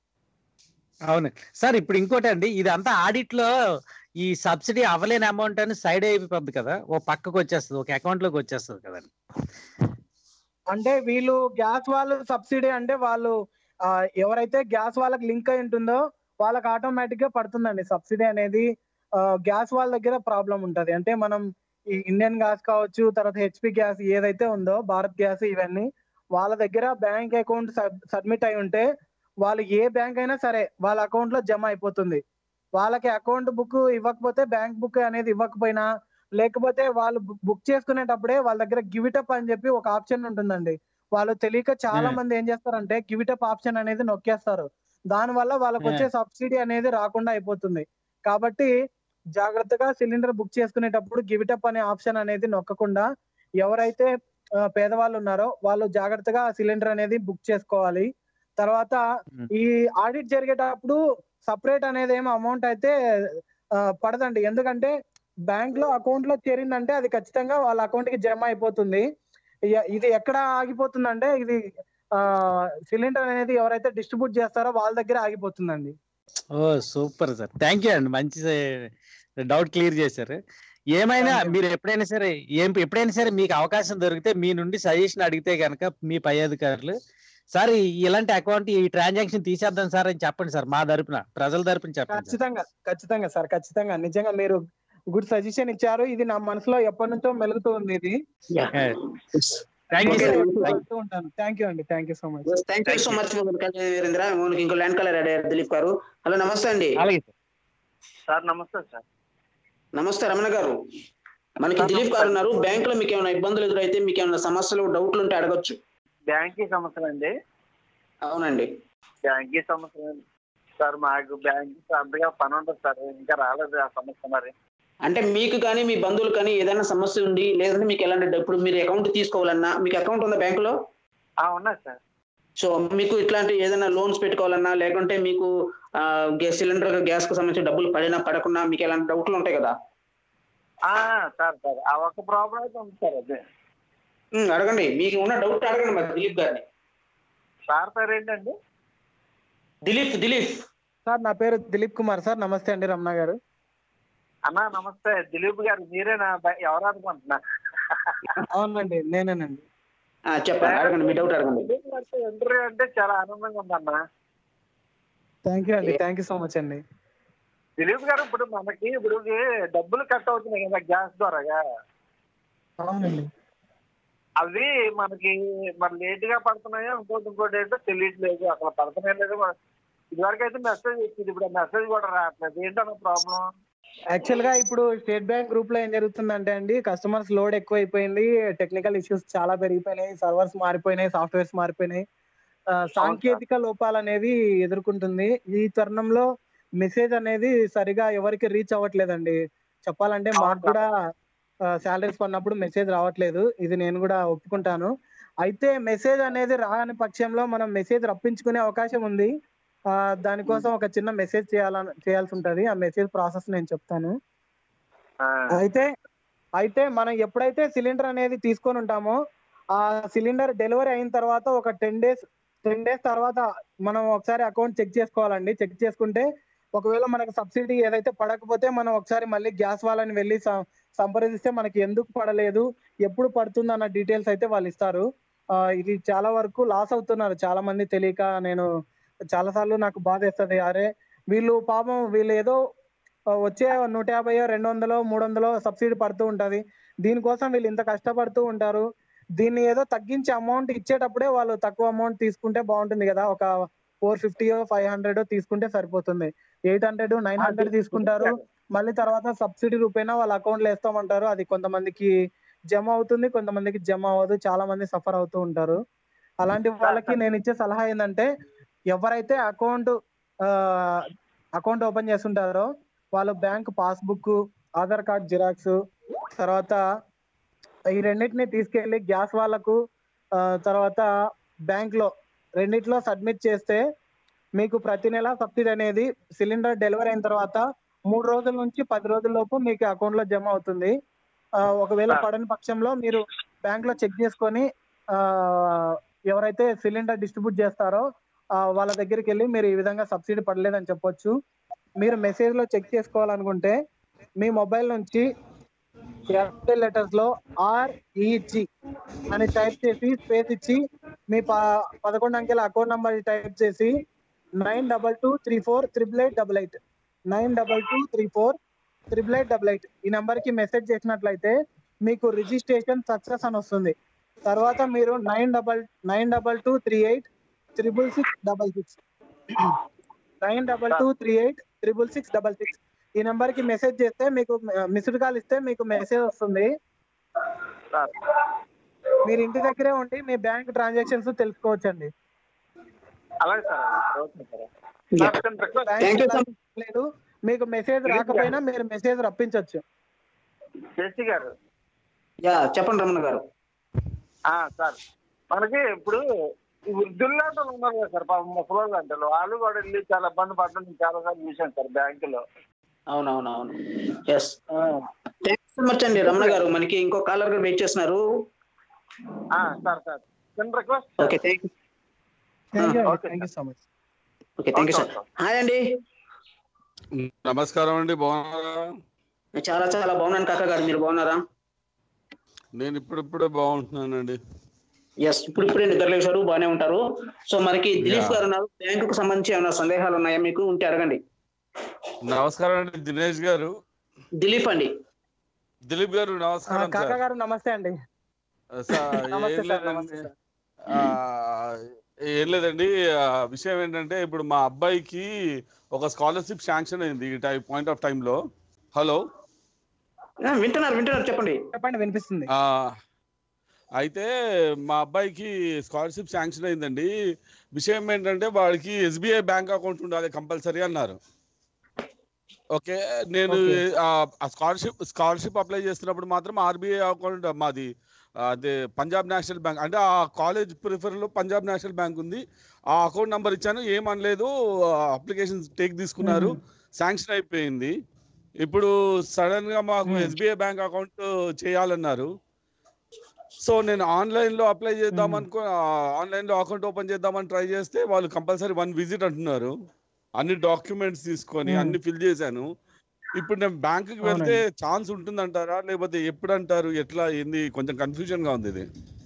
అవును సార్ ఇప్పుడు ఇంకోటి అండి ఇదంతా ఆడిట్ లో ఈ సబ్సిడీ అవ్వలేని అమౌంట్ అని సైడ్ అయిపోద్ది కదా ఓ పక్కకు వచ్చేస్తుంది ఒక అకౌంట్ లోకి వచ్చేస్తుంది కదండి అంటే వీళ్ళు గ్యాస్ వాళ్ళు సబ్సిడీ అంటే వాళ్ళు ఆ, ఎవరైతే గ్యాస్ వాళ్ళకి లింక్ అయి ఉంటుందో వాళ్ళకి ఆటోమేటిక్ గా పడుతుందండి సబ్సిడీ అనేది గ్యాస్ వాళ్ళ దగ్గర ప్రాబ్లం ఉంటది అంటే మనం ఈ ఇండియన్ గ్యాస్ కావచ్చు తర్వాత హెచ్పి గ్యాస్ ఏదైతే ఉందో భారత్ గ్యాస్ ఇవన్నీ వాళ్ళ దగ్గర బ్యాంక్ అకౌంట్ సబ్మిట్ అయి ఉంటే వాళ్ళు ఏ బ్యాంక్ అయినా సరే వాళ్ళ అకౌంట్ లో జమ అయిపోతుంది వాళ్ళకి అకౌంట్ బుక్ ఇవ్వకపోతే బ్యాంక్ బుక్ అనేది ఇవ్వకపోయినా లేకపోతే వాళ్ళు బుక్ చేసుకునేటప్పుడే వాళ్ళ దగ్గర గివిటప్ అని చెప్పి ఒక ఆప్షన్ ఉంటుందండి వాళ్ళు తెలియక చాలా Hmm. మంది ఏం చేస్తారంటే గివిటప్ ఆప్షన్ అనేది నొక్కేస్తారు దాని వల్ల వాళ్ళకి వచ్చే సబ్సిడీ అనేది రాకుండా అయిపోతుంది కాబట్టి జాగ్రత్తగా సిలిండర్ బుక్ చేసుకునేటప్పుడు గివిటప్ అనే ఆప్షన్ అనేది నొక్కకుండా ఎవరైతే ఆ, పేదవాళ్ళు ఉన్నారో వాళ్ళు జాగ్రత్తగా సిలిండర్ అనేది బుక్ చేసుకోవాలి తర్వాత Hmm. ఈ ఆడిట్ జరిగేటప్పుడు సపరేట్ అనేది ఏమో అమౌంట్ అయితే ఆ, పడదండి ఎందుకంటే బ్యాంక్ లో అకౌంట్ లో చేరిందంటే అది ఖచ్చితంగా వాళ్ళ అకౌంట్ కి జమ అయిపోతుంది ఇయ- ఇది ఎక్కడ ఆగిపోతుందంటే ఇది ఆ సిలిండర్ అనేది ఎవరైతే డిస్ట్రిబ్యూట్ చేస్తారో వాళ్ళ దగ్గర ఆగిపోతుందండి ఓ సూపర్ సార్ థ్యాంక్ యూ అండి మంచి డౌట్ క్లియర్ చేశారు ఏమైనా Thank you. మీరు ఎప్పుడైనా సరే ఏం ఎప్పుడైనా సరే మీకు అవకాశం దొరికితే మీ నుండి సజెషన్ అడిగితే గనక మీ పై అధికారులు సార్ ఈ- ఇలాంటి అకౌంట్ ఈ ట్రాన్సాక్షన్ తీసేద్దాం సార్ అని చెప్పండి సార్ మా తరపున ప్రజల తరపున చెప్పండి సార్ ఖచ్చితంగా ఖచ్చితంగా సార్ ఖచ్చితంగా నిజంగా మీరు గుడ్ సజెషన్ ఇచ్చారు ఇది నా మనసులో ఎప్పటి నుంచో మెలుగుతూ ఉంది ఇది thank you Okay, sir thank you. వెళ్తూ ఉంటాను థ్యాంక్ యూ అండి thank you so much thank you so much Veerendra మనకి ఇంకో ల్యాండ్ కలర్ అడిగారు దిలీప్ గారు హలో నమస్తే అండి అలాగే సార్ సార్ నమస్తే సార్ నమస్తే రమణ గారు మనకి దిలీప్ గారు ఉన్నారు బ్యాంక్ లో మీకు ఏమైనా ఇబ్బందులు ఎదురైతే మీకు ఏమైనా సమస్యలు డౌట్లు ఉంటే అడగొచ్చు బ్యాంకీ సమస్యలు అండి అవునండి బ్యాంకీ సమస్యలు సార్ మాకు బ్యాంక్ అంతగా పని ఉంటుంది సార్ ఇంకా రాలేదు ఆ సమస్య మరి అంటే మీకు కానీ మీ బంధువులు కానీ ఏదైనా సమస్య ఉంది లేదంటే మీకు ఎలాంటి ఇప్పుడు మీరు అకౌంట్ తీసుకోవాలన్నా మీకు అకౌంట్ ఉందా బ్యాంకులో ఆ ఉన్నది సార్ సో మీకు ఇట్లాంటి ఏదైనా లోన్స్ పెట్టుకోవాలన్నా లేకుంటే మీకు గ్యాస్ సిలిండర్ గ్యాస్ కు సంబంధించిన డబ్బులు పడినా పడకున్నా మీకు ఎలాంటి డౌట్లు ఉంటాయి కదా ఆ, సార్ సార్ ఆ ఒక్క ప్రాబ్లం అయితే ఉంది సార్ అదే ఉమ్, అడగండి మీకు ఉన్న డౌట్ అడగండి మరి దిలీప్ గారిని సార్ పేరు ఏంటండి దిలీప్ దిలీప్ సార్ నా పేరు దిలీప్ కుమార్ సార్ నమస్తే అండి రమణ గారు అన్నా నమస్తే దిలీప్ గారు మీరేనా బ- ఎవరు అనుకుంటున్నా అవునండి నేనేనండి ఆ, చెప్పండి అడగండి మీ డౌట్ అడగండి దిలీప్ గారితో ఇంటర్వ్యూ అంటే చాలా ఆనందంగా ఉందన్న థ్యాంక్ యూ అండి థ్యాంక్ యూ సో మచ్ అండి దిలీప్ గారు ఇప్పుడు మనకి ఇప్పుడు డబ్బులు కట్ అవుతున్నాయి కదా గ్యాస్ ద్వారాగా అవునండి అవి మనకి మరి లేట్ గా పడుతున్నాయో ఇంకోటి ఇంకోటి ఏంటో తెలియట్లేదు అసలు పడుతున్నాయో లేదో మన- ఇదివరకు అయితే మెసేజ్ వచ్చింది ఇప్పుడు మెసేజ్ కూడా రావట్లేదు ఏంటన్న ప్రాబ్లం యాక్చువల్ గా ఇప్పుడు స్టేట్ బ్యాంక్ గ్రూప్ లో ఏం జరుగుతుందంటే అండి కస్టమర్స్ లోడ్ ఎక్కువ అయిపోయింది టెక్నికల్ ఇష్యూస్ చాలా పెరిగిపోయినాయి సర్వర్స్ మారిపోయినాయి సాఫ్ట్వేర్స్ మారిపోయినాయి ఆ, సాంకేతిక లోపాలు అనేవి ఎదుర్కొంటుంది ఈ తరుణంలో మెసేజ్ అనేది సరిగా ఎవరికి రీచ్ అవ్వట్లేదండి చెప్పాలంటే మాకు కూడా శాలరీస్ పడినప్పుడు మెసేజ్ రావట్లేదు ఇది నేను కూడా ఒప్పుకుంటాను అయితే మెసేజ్ అనేది రాని పక్షంలో మనం మెసేజ్ రప్పించుకునే అవకాశం ఉంది ఆ, దానికోసం ఒక చిన్న మెసేజ్ చేయాలని చేయాల్సి ఉంటది ఆ మెసేజ్ ప్రాసెస్ నేను చెప్తాను అయితే అయితే మనం ఎప్పుడైతే సిలిండర్ అనేది తీసుకొని ఉంటామో ఆ సిలిండర్ డెలివరీ అయిన తర్వాత ఒక టెన్ డేస్ టెన్ డేస్ తర్వాత మనం ఒకసారి అకౌంట్ చెక్ చేసుకోవాలండి చెక్ చేసుకుంటే ఒకవేళ మనకు సబ్సిడీ ఏదైతే పడకపోతే మనం ఒకసారి మళ్ళీ గ్యాస్ వాళ్ళని వెళ్ళి సం- సంప్రదిస్తే మనకి ఎందుకు పడలేదు ఎప్పుడు పడుతుంది అన్న డీటెయిల్స్ అయితే వాళ్ళు ఇస్తారు ఆ, ఇది చాలా వరకు లాస్ అవుతున్నారు చాలా మంది తెలియక నేను చాలా సార్లు నాకు బాధ వేస్తుంది అరే వీళ్ళు పాపం వీళ్ళు ఏదో ఆ, వచ్చే నూట యాభై రెండు వందలు మూడు వందలు సబ్సిడీ పడుతూ ఉంటది దీనికోసం వీళ్ళు ఇంత కష్టపడుతూ ఉంటారు దీన్ని ఏదో తగ్గించి అమౌంట్ ఇచ్చేటప్పుడే వాళ్ళు తక్కువ అమౌంట్ తీసుకుంటే బాగుంటుంది కదా ఒక ఫోర్ ఫిఫ్టీ ఫైవ్ హండ్రెడ్ తీసుకుంటే సరిపోతుంది ఎయిట్ హండ్రెడ్ నైన్ హండ్రెడ్ తీసుకుంటారు మళ్ళీ తర్వాత సబ్సిడీ రూపేణా వాళ్ళ అకౌంట్ లో వేస్తామంటారు అది కొంతమందికి జమ అవుతుంది కొంతమందికి జమ అవ్వదు చాలా మంది సఫర్ అవుతూ ఉంటారు అలాంటి వాళ్ళకి నేను ఇచ్చే సలహా ఏంటంటే ఎవరైతే అకౌంట్ అకౌంట్ ఓపెన్ చేస్తుంటారో వాళ్ళు bank passbook Aadhaar card xerox తర్వాత ఈ రెండింటిని తీసుకెళ్లి గ్యాస్ వాళ్ళకు ఆ, తర్వాత బ్యాంక్ లో రెండిట్లో సబ్మిట్ చేస్తే మీకు ప్రతి నెల సబ్సిడీ అనేది సిలిండర్ డెలివరీ అయిన తర్వాత మూడు రోజుల నుంచి పది రోజుల లోపు మీకు అకౌంట్ లో జమ అవుతుంది ఆ, ఒకవేళ పడని పక్షంలో మీరు బ్యాంక్ లో చెక్ చేసుకొని ఆ, ఎవరైతే సిలిండర్ డిస్ట్రిబ్యూట్ చేస్తారో ఆ, వాళ్ళ దగ్గరికి వెళ్ళి మీరు ఈ విధంగా సబ్సిడీ పడలేదని చెప్పొచ్చు మీరు మెసేజ్ లో చెక్ చేసుకోవాలనుకుంటే మీ మొబైల్ నుంచి క్యాపిటల్ లెటర్స్ లో ఆర్ఈజి అని టైప్ చేసి స్పేస్ ఇచ్చి మీ ప- పదకొండు అంకెల అకౌంట్ నంబర్ టైప్ చేసి nine double two three four triple eight double eight nine double two three four triple eight double eight ఈ నంబర్ కి మెసేజ్ చేసినట్లయితే మీకు రిజిస్ట్రేషన్ సక్సెస్ అని వస్తుంది తర్వాత మీరు nine double nine double two three eight triple six double six nine double two three eight triple six double six ఈ నెంబర్ కి మెసేజ్ చేస్తే మీకు మిస్డ్ కాల్ ఇస్తే మీకు మెసేజ్ వస్తుంది సార్ మీరు ఇంటి దగ్గరే ఉండి మీ బ్యాంక్ ట్రాన్సాక్షన్స్ తెలుసుకోవచ్చండి అలాగే సార్ ఓకే సార్ సార్ చిన్న request Thank you, sir. Bank లేదు మీకు మెసేజ్ రాకపోయినా మీరు మెసేజ్ రప్పించవచ్చు జేసీ గారు యా చెప్పండి రమణ గారు ఆ, సార్ మనకి ఇప్పుడు ఈ వృద్ధుల్లాంటి వాళ్ళు ఉన్నారు కదా సార్ పాపం ముసలోళ్ళు అంటే వాళ్ళు కూడా వెళ్ళి చాలా ఇబ్బంది పడడం నేను చాలా సార్లు చూశాను సార్ బ్యాంకులో అవునవునవును ఎస్ థ్యాంక్స్ సో మచ్ అండి రమణ గారు మనకి ఇంకో కాలర్ గారు వెయిట్ చేస్తున్నారు ఆ, సార్ సార్ చిన్న request okay thank you thank you okay, thank you so much okay thank you sir hi అండి నమస్కారం అండి బాగున్నారా నేను చాలా చాలా బాగున్నాను కాకా గారు మీరు బాగున్నారా నేను ఇప్పుడిప్పుడే బాగుంటున్నానండి ఎస్ ఇప్పుడు ఇప్పుడే నిద్రలేశారు బాగానే ఉంటారు సో మనకి దిలీప్ Yeah. గారు ఉన్నారు బ్యాంకుకు సంబంధించి ఏమైనా సందేహాలు ఉన్నాయా మీకు ఉంటే అడగండి నమస్కారం అండి దినేష్ గారు దిలీప్ అండి దిలీప్ గారు నమస్కారం కాకా సార్ గారు నమస్తే అండి సార్, నమస్తే ఏం సార్ నమస్తే లేదండి సార్ ఆ, ఏం లేదండి ఆ, విషయం ఏంటంటే ఇప్పుడు మా అబ్బాయికి ఒక స్కాలర్షిప్ శాంక్షన్ అయింది ఈ టైం పాయింట్ ఆఫ్ టైంలో హలో ఆ, వింటున్నారు వింటున్నారు చెప్పండి చెప్పండి వినిపిస్తుంది ఆ, అయితే మా అబ్బాయికి స్కాలర్షిప్ శాంక్షన్ అయిందండి విషయం ఏంటంటే వాడికి ఎస్బీఐ బ్యాంక్ అకౌంట్ ఉండాలి కంపల్సరీ అన్నారు ఓకే నేను Okay. ఆ స్కాలర్షిప్ స్కాలర్షిప్ అప్లై చేస్తున్నప్పుడు మాత్రం ఆర్బీఐ అకౌంట్ మాది అదే పంజాబ్ నేషనల్ బ్యాంక్ అంటే ఆ కాలేజ్ ప్రిఫర్లో పంజాబ్ నేషనల్ బ్యాంక్ ఉంది ఆ అకౌంట్ నంబర్ ఇచ్చాను ఏమనలేదు అప్లికేషన్ టేక్ తీసుకున్నారు శాంక్షన్ అయిపోయింది ఇప్పుడు సడన్ గా మాకు Hmm. ఎస్బీఐ బ్యాంక్ అకౌంట్ చేయాలన్నారు సో నేను ఆన్లైన్ లో అప్లై చేద్దాం Hmm. అనుకో ఆన్లైన్ లో అకౌంట్ ఓపెన్ చేద్దామని ట్రై చేస్తే వాళ్ళు కంపల్సరీ వన్ విజిట్ అంటున్నారు అన్ని డాక్యుమెంట్స్ తీసుకొని Hmm. అన్ని ఫిల్ చేశాను ఇప్పుడు నేను బ్యాంక్ కి వెళ్తే ఛాన్స్ ఉంటుందంటారా లేకపోతే ఎప్పుడు అంటారు ఎట్లా ఏంది కొంచెం కన్ఫ్యూజన్ గా ఉంది ఇది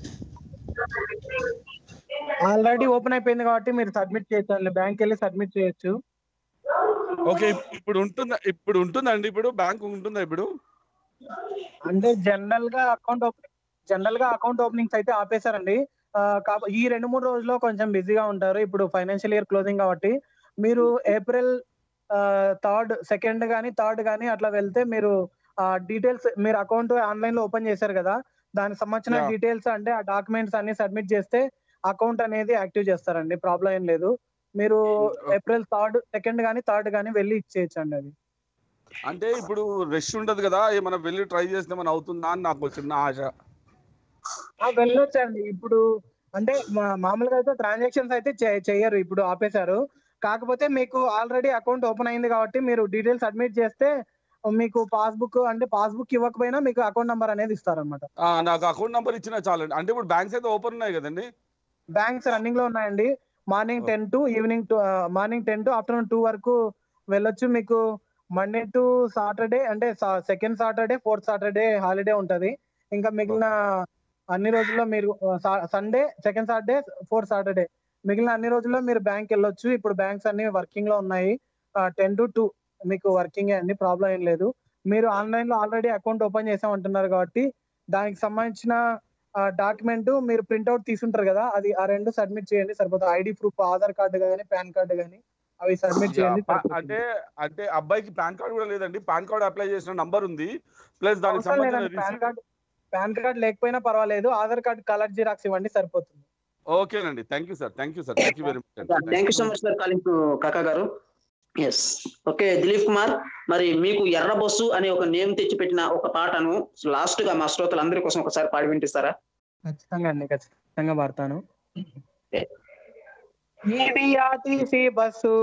ఆల్రెడీ ఓపెన్ అయిపోయింది కాబట్టి మీరు సబ్మిట్ చేయొచ్చు బ్యాంక్ వెళ్ళి సబ్మిట్ చేయొచ్చు ఓకే ఇప్పుడు ఉంటుందా ఇప్పుడు ఉంటుందండి ఇప్పుడు బ్యాంక్ ఉంటుందా ఇప్పుడు అంటే జనరల్ గా అకౌంట్ జనరల్ గా అకౌంట్ ఓపెనింగ్స్ అయితే ఆపేశారండి ఆ, కాబ- ఈ రెండు మూడు రోజుల్లో కొంచెం బిజీగా ఉంటారు ఇప్పుడు ఫైనాన్షియల్ ఇయర్ క్లోజింగ్ కాబట్టి మీరు ఏప్రిల్ థర్డ్ సెకండ్ గానీ థర్డ్ గానీ అట్లా వెళ్తే మీరు ఆ డీటెయిల్స్ మీరు అకౌంట్ ఆన్లైన్ లో ఓపెన్ చేశారు కదా దానికి సంబంధించిన Yeah. డీటెయిల్స్ అంటే ఆ డాక్యుమెంట్స్ అన్ని సబ్మిట్ చేస్తే అకౌంట్ అనేది యాక్టివ్ చేస్తారండి ప్రాబ్లం ఏం లేదు మీరు Mm, ఏప్రిల్ థర్డ్ సెకండ్ గానీ థర్డ్ గానీ వెళ్ళి ఇచ్చేయచ్చండి అది అంటే ఇప్పుడు రష్ ఉండదు కదా ఏమైనా వెళ్ళి ట్రై చేస్తే మన అవుతుందా అని నాకు చిన్న ఆశ ఆ, వెళ్ళొచ్చండి ఇప్పుడు అంటే మా- మామూలుగా అయితే ట్రాన్సాక్షన్స్ అయితే చే- చెయ్యరు ఇప్పుడు ఆపేశారు కాకపోతే మీకు ఆల్రెడీ అకౌంట్ ఓపెన్ అయింది కాబట్టి మీరు డీటెయిల్స్ సబ్మిట్ చేస్తే మీకు పాస్బుక్ అంటే పాస్బుక్ ఇవ్వకపోయినా మీకు అకౌంట్ నంబర్ అనేది ఇస్తారన్నమాట ఆ, నాకు అకౌంట్ నెంబర్ ఇచ్చినా చాలండి అంటే ఇప్పుడు బ్యాంక్స్ అయితే ఓపెన్ ఉన్నాయి కదండి బ్యాంక్స్ రన్నింగ్ లో ఉన్నాయండి morning ten to evening two morning ten to afternoon two వరకు వెళ్ళొచ్చు మీకు మండే టు సాటర్డే అంటే second Saturday fourth Saturday holiday ఉంటది ఇంకా మిగిలిన అన్ని రోజుల్లో మీరు Sunday second Saturday fourth Saturday మిగిలిన అన్ని రోజుల్లో మీరు బ్యాంక్ వెళ్ళొచ్చు ఇప్పుడు బ్యాంక్స్ అన్ని వర్కింగ్ లో ఉన్నాయి టెన్ టు టూ మీకు వర్కింగ్ అండి ప్రాబ్లం ఏం లేదు మీరు ఆన్లైన్ లో ఆల్రెడీ అకౌంట్ ఓపెన్ చేసామంటున్నారు కాబట్టి దానికి సంబంధించిన డాక్యుమెంట్ మీరు ప్రింట్అవుట్ తీసుంటారు కదా అది ఆ రెండు సబ్మిట్ చేయండి సరిపోతుంది ఐడి ప్రూఫ్ ఆధార్ కార్డు కానీ పాన్ కార్డు కానీ అవి సబ్మిట్ చేయండి యా, పా- అంటే అంటే అబ్బాయికి పాన్ కార్డ్ కూడా లేదండి పాన్ కార్డ్ అప్లై చేసిన నంబర్ ఉంది ప్లస్ దానికి అవసరం లేదండి సంబంధించిన పాన్ కార్డ్ పాన్ కార్డ్ లేకపోయినా పర్వాలేదు ఆధార్ కార్డ్ కలర్ జిరాక్స్ ఇవ్వండి సరిపోతుంది ఓకేనండి thank you sir thank you sir thank you very much thank you so much sir calling కాకా గారు ఎస్ ఓకే దిలీప్ కుమార్ మరి మీకు ఎర్ర బస్సు అనే ఒక నేమ్ తెచ్చి పెట్టిన ఒక పాటను లాస్ట్ గా మా శ్రోతలందరి కోసం ఒకసారి పాడి వినిపిస్తారా ఖచ్చితంగా అండి ఖచ్చితంగా వాడతాను ఇది ఆర్టీసీ బస్సు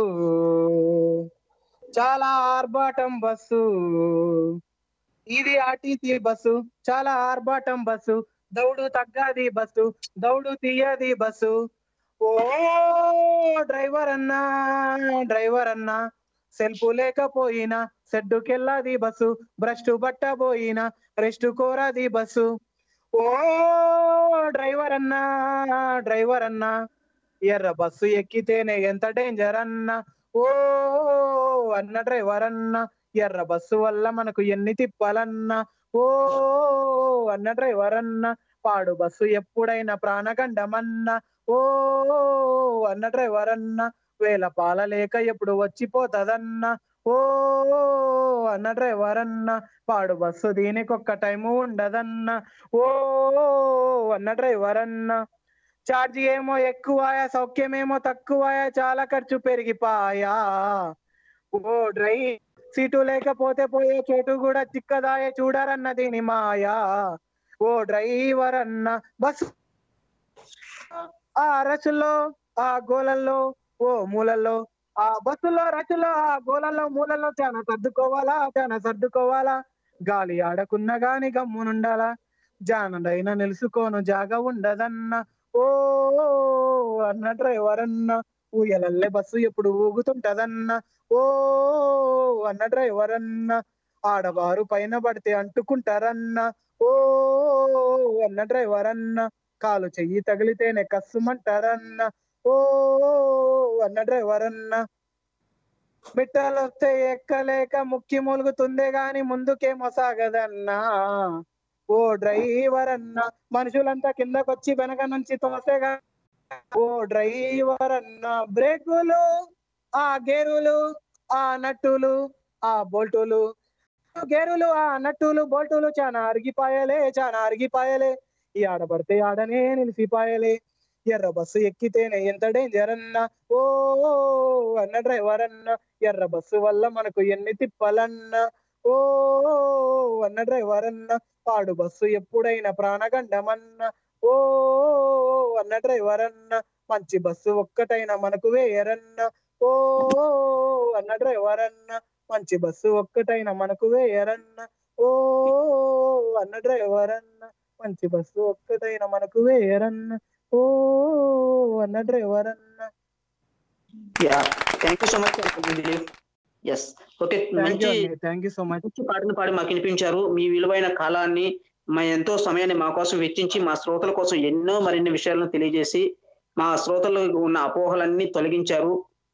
చాలా ఆర్భాటం బస్సు ఇది ఆర్టీసీ బస్సు చాలా ఆర్భాటం బస్సు దౌడు తగ్గది బస్సు దౌడు తీయది బస్సు ఓ డ్రైవర్ అన్నా డ్రైవర్ అన్నా సెల్ఫ్ లేకపోయినా సెడ్డుకెళ్ళది బస్సు భ్రష్టు పట్టబోయినా రెస్ట్ కోరది బస్సు ఓ డ్రైవర్ అన్నా డ్రైవర్ అన్నా ఎర్ర బస్సు ఎక్కితేనే ఎంత డేంజర్ అన్నా ఓ అన్న డ్రైవర్ అన్నా ఎర్ర బస్సు వల్ల మనకు ఎన్ని తిప్పాలన్నా ఓ అన్న డ్రైవర్ అన్నా పాడు బస్సు ఎప్పుడైనా ప్రాణగండమన్నా ఓ అన్న డ్రైవర్ అన్నా వేల పాల లేక ఎప్పుడు వచ్చిపోతదన్నా ఓ అన్న డ్రైవర్ అన్నా పాడు బస్సు దీనికొక్క టైము ఉండదన్నా ఓ అన్న డ్రైవర్ అన్నా ఛార్జీ ఏమో ఎక్కువాయా సౌఖ్యమేమో తక్కువాయా చాలా ఖర్చు పెరిగిపాయా ఓ డ్రై సీటు లేకపోతే పోయే చోటు కూడా చిక్కదాయే చూడరన్న దీని మాయా ఓ డ్రైవర్ అన్న బస్ ఆ రచుల్లో ఆ గోలల్లో ఓ మూలల్లో ఆ బస్సులో రచులో ఆ గోలల్లో మూలల్లో చాలా సర్దుకోవాలా చాలా సర్దుకోవాలా గాలి ఆడకున్న గాని గమ్మునుండాలా జానడైనా నిలుసుకోను జాగ ఉండదన్న ఓ అన్న డ్రైవర్ అన్న ఊయలల్లే బస్సు ఎప్పుడు ఊగుతుంటదన్న ఓ అన్న డ్రైవర్ అన్న ఆడవారు పైన పడితే అంటుకుంటారన్న ఓ అన్న డ్రైవర్ అన్న కాలు చెయ్యి తగిలితేనే కస్సుమంటారన్న ఓ అన్న డ్రైవర్ అన్న మిట్టాలు వస్తే ఎక్కలేక ముక్కి మూలుగుతుందే గాని ముందుకేమో సాగదన్నా ఓ డ్రైవర్ అన్న మనుషులంతా కిందకొచ్చి వెనక నుంచి తోసేగా ఓ డ్రైవర్ అన్న బ్రేకులు ఆ గేరులు ఆ నట్టులు ఆ బోల్టులు గేరులు ఆ నట్టులు బోల్టులు చాలా అరిగిపాయలే చాలా అరిగిపాయలే ఈ ఆడబడితే ఆడనే నిలిసిపాయలే ఎర్ర బస్సు ఎక్కితేనే ఎంత డేంజర్ అన్న ఓ అన్న డ్రైవర్ అన్న ఎర్ర బస్సు వల్ల మనకు ఎన్ని తిప్పలన్న ఓ అన్న డ్రైవర్ అన్న పాడు బస్సు ఎప్పుడైనా ప్రాణగండమన్న ఓ అన్న డ్రైవర్ అన్న మంచి బస్సు ఒక్కటైనా మనకు వేయరన్న ఓ అన్న డ్రైవర్ అన్న మంచి బస్సు ఒక్కటైనా మనకు వేయరన్న ఓ అన్న డ్రైవర్ అన్న మంచి బస్సు ఒక్కటైనా మనకు వేయరన్న ఓ అన్న డ్రైవర్ అన్న yeah thank you so much Dilip yes okay thank you మంచి థ్యాంక్ యూ సో మచ్ మంచి పాటను పాడి మాకు వినిపించారు మీ విలువైన కాలాన్ని మా ఎంతో సమయాన్ని మా కోసం వెచ్చించి మా శ్రోతల కోసం ఎన్నో మరిన్ని విషయాలను తెలియజేసి మా శ్రోతలకు ఉన్న అపోహలన్నీ తొలగించారు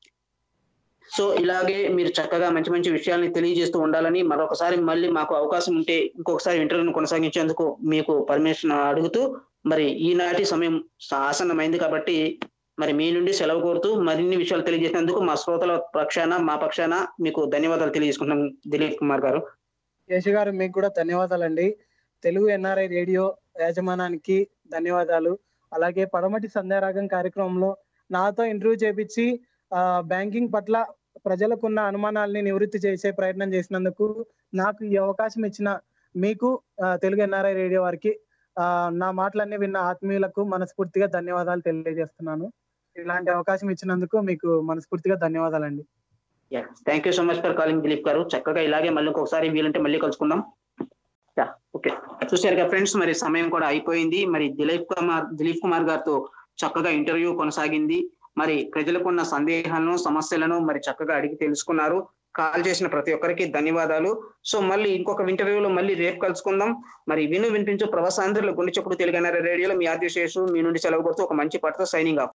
సో ఇలాగే మీరు చక్కగా మంచి మంచి విషయాల్ని తెలియజేస్తూ ఉండాలని మరొకసారి మళ్ళీ మాకు అవకాశం ఉంటే ఇంకొకసారి ఇంటర్వ్యూను కొనసాగించేందుకు మీకు పర్మిషన్ అడుగుతూ మరి ఈనాటి సమయం ఆసన్నమైంది కాబట్టి మరి మీ నుండి సెలవు కోరుతూ మరిన్ని విషయాలు తెలియజేసినందుకు మా శ్రోతల పక్షాన మా పక్షాన మీకు ధన్యవాదాలు తెలియజేసుకుంటున్నాం దిలీప్ కుమార్ గారు యేసు గారు మీకు కూడా ధన్యవాదాలండి తెలుగు ఎన్ఆర్ఐ రేడియో యాజమానానికి ధన్యవాదాలు అలాగే పడమటి సంధ్యారాగం కార్యక్రమంలో నాతో ఇంటర్వ్యూ చేపించి ఆ బ్యాంకింగ్ పట్ల ప్రజలకున్న అనుమానాల్ని నివృత్తి చేసే ప్రయత్నం చేసినందుకు నాకు ఈ అవకాశం ఇచ్చిన మీకు ఆ, తెలుగు ఎన్ఆర్ఐ రేడియో వారికి ఆ నా మాటలన్నీ విన్న ఆత్మీయులకు మనస్ఫూర్తిగా ధన్యవాదాలు తెలియజేస్తున్నాను ఇలాంటి అవకాశం ఇచ్చినందుకు మీకు మనస్ఫూర్తిగా ధన్యవాదాలండి thank you so much for calling Dilip గారు చక్కగా ఇలాగే మళ్ళీ ఇంకొకసారి వీలుంటే మళ్ళీ కలుసుకుందాం యా ఓకే చూశారుగా ఫ్రెండ్స్ మరి సమయం కూడా అయిపోయింది మరి దిలీప్ కుమార్ దిలీప్ కుమార్ గారితో చక్కగా ఇంటర్వ్యూ కొనసాగింది మరి ప్రజలకు ఉన్న సందేహాలను సమస్యలను మరి చక్కగా అడిగి తెలుసుకున్నారు కాల్ చేసిన ప్రతి ఒక్కరికి ధన్యవాదాలు సో మళ్ళీ ఇంకొక ఇంటర్వ్యూలో మళ్ళీ రేపు కలుసుకుందాం మరి విను వినిపించు ప్రవాసాంధ్రుల గుండె చెప్పుడు తెలుగు రేడియోలో మీ ఆద్యశేషు మీ నుండి సెలవు కొడుతూ ఒక మంచి పాటతో సైనింగ్ ఆఫ్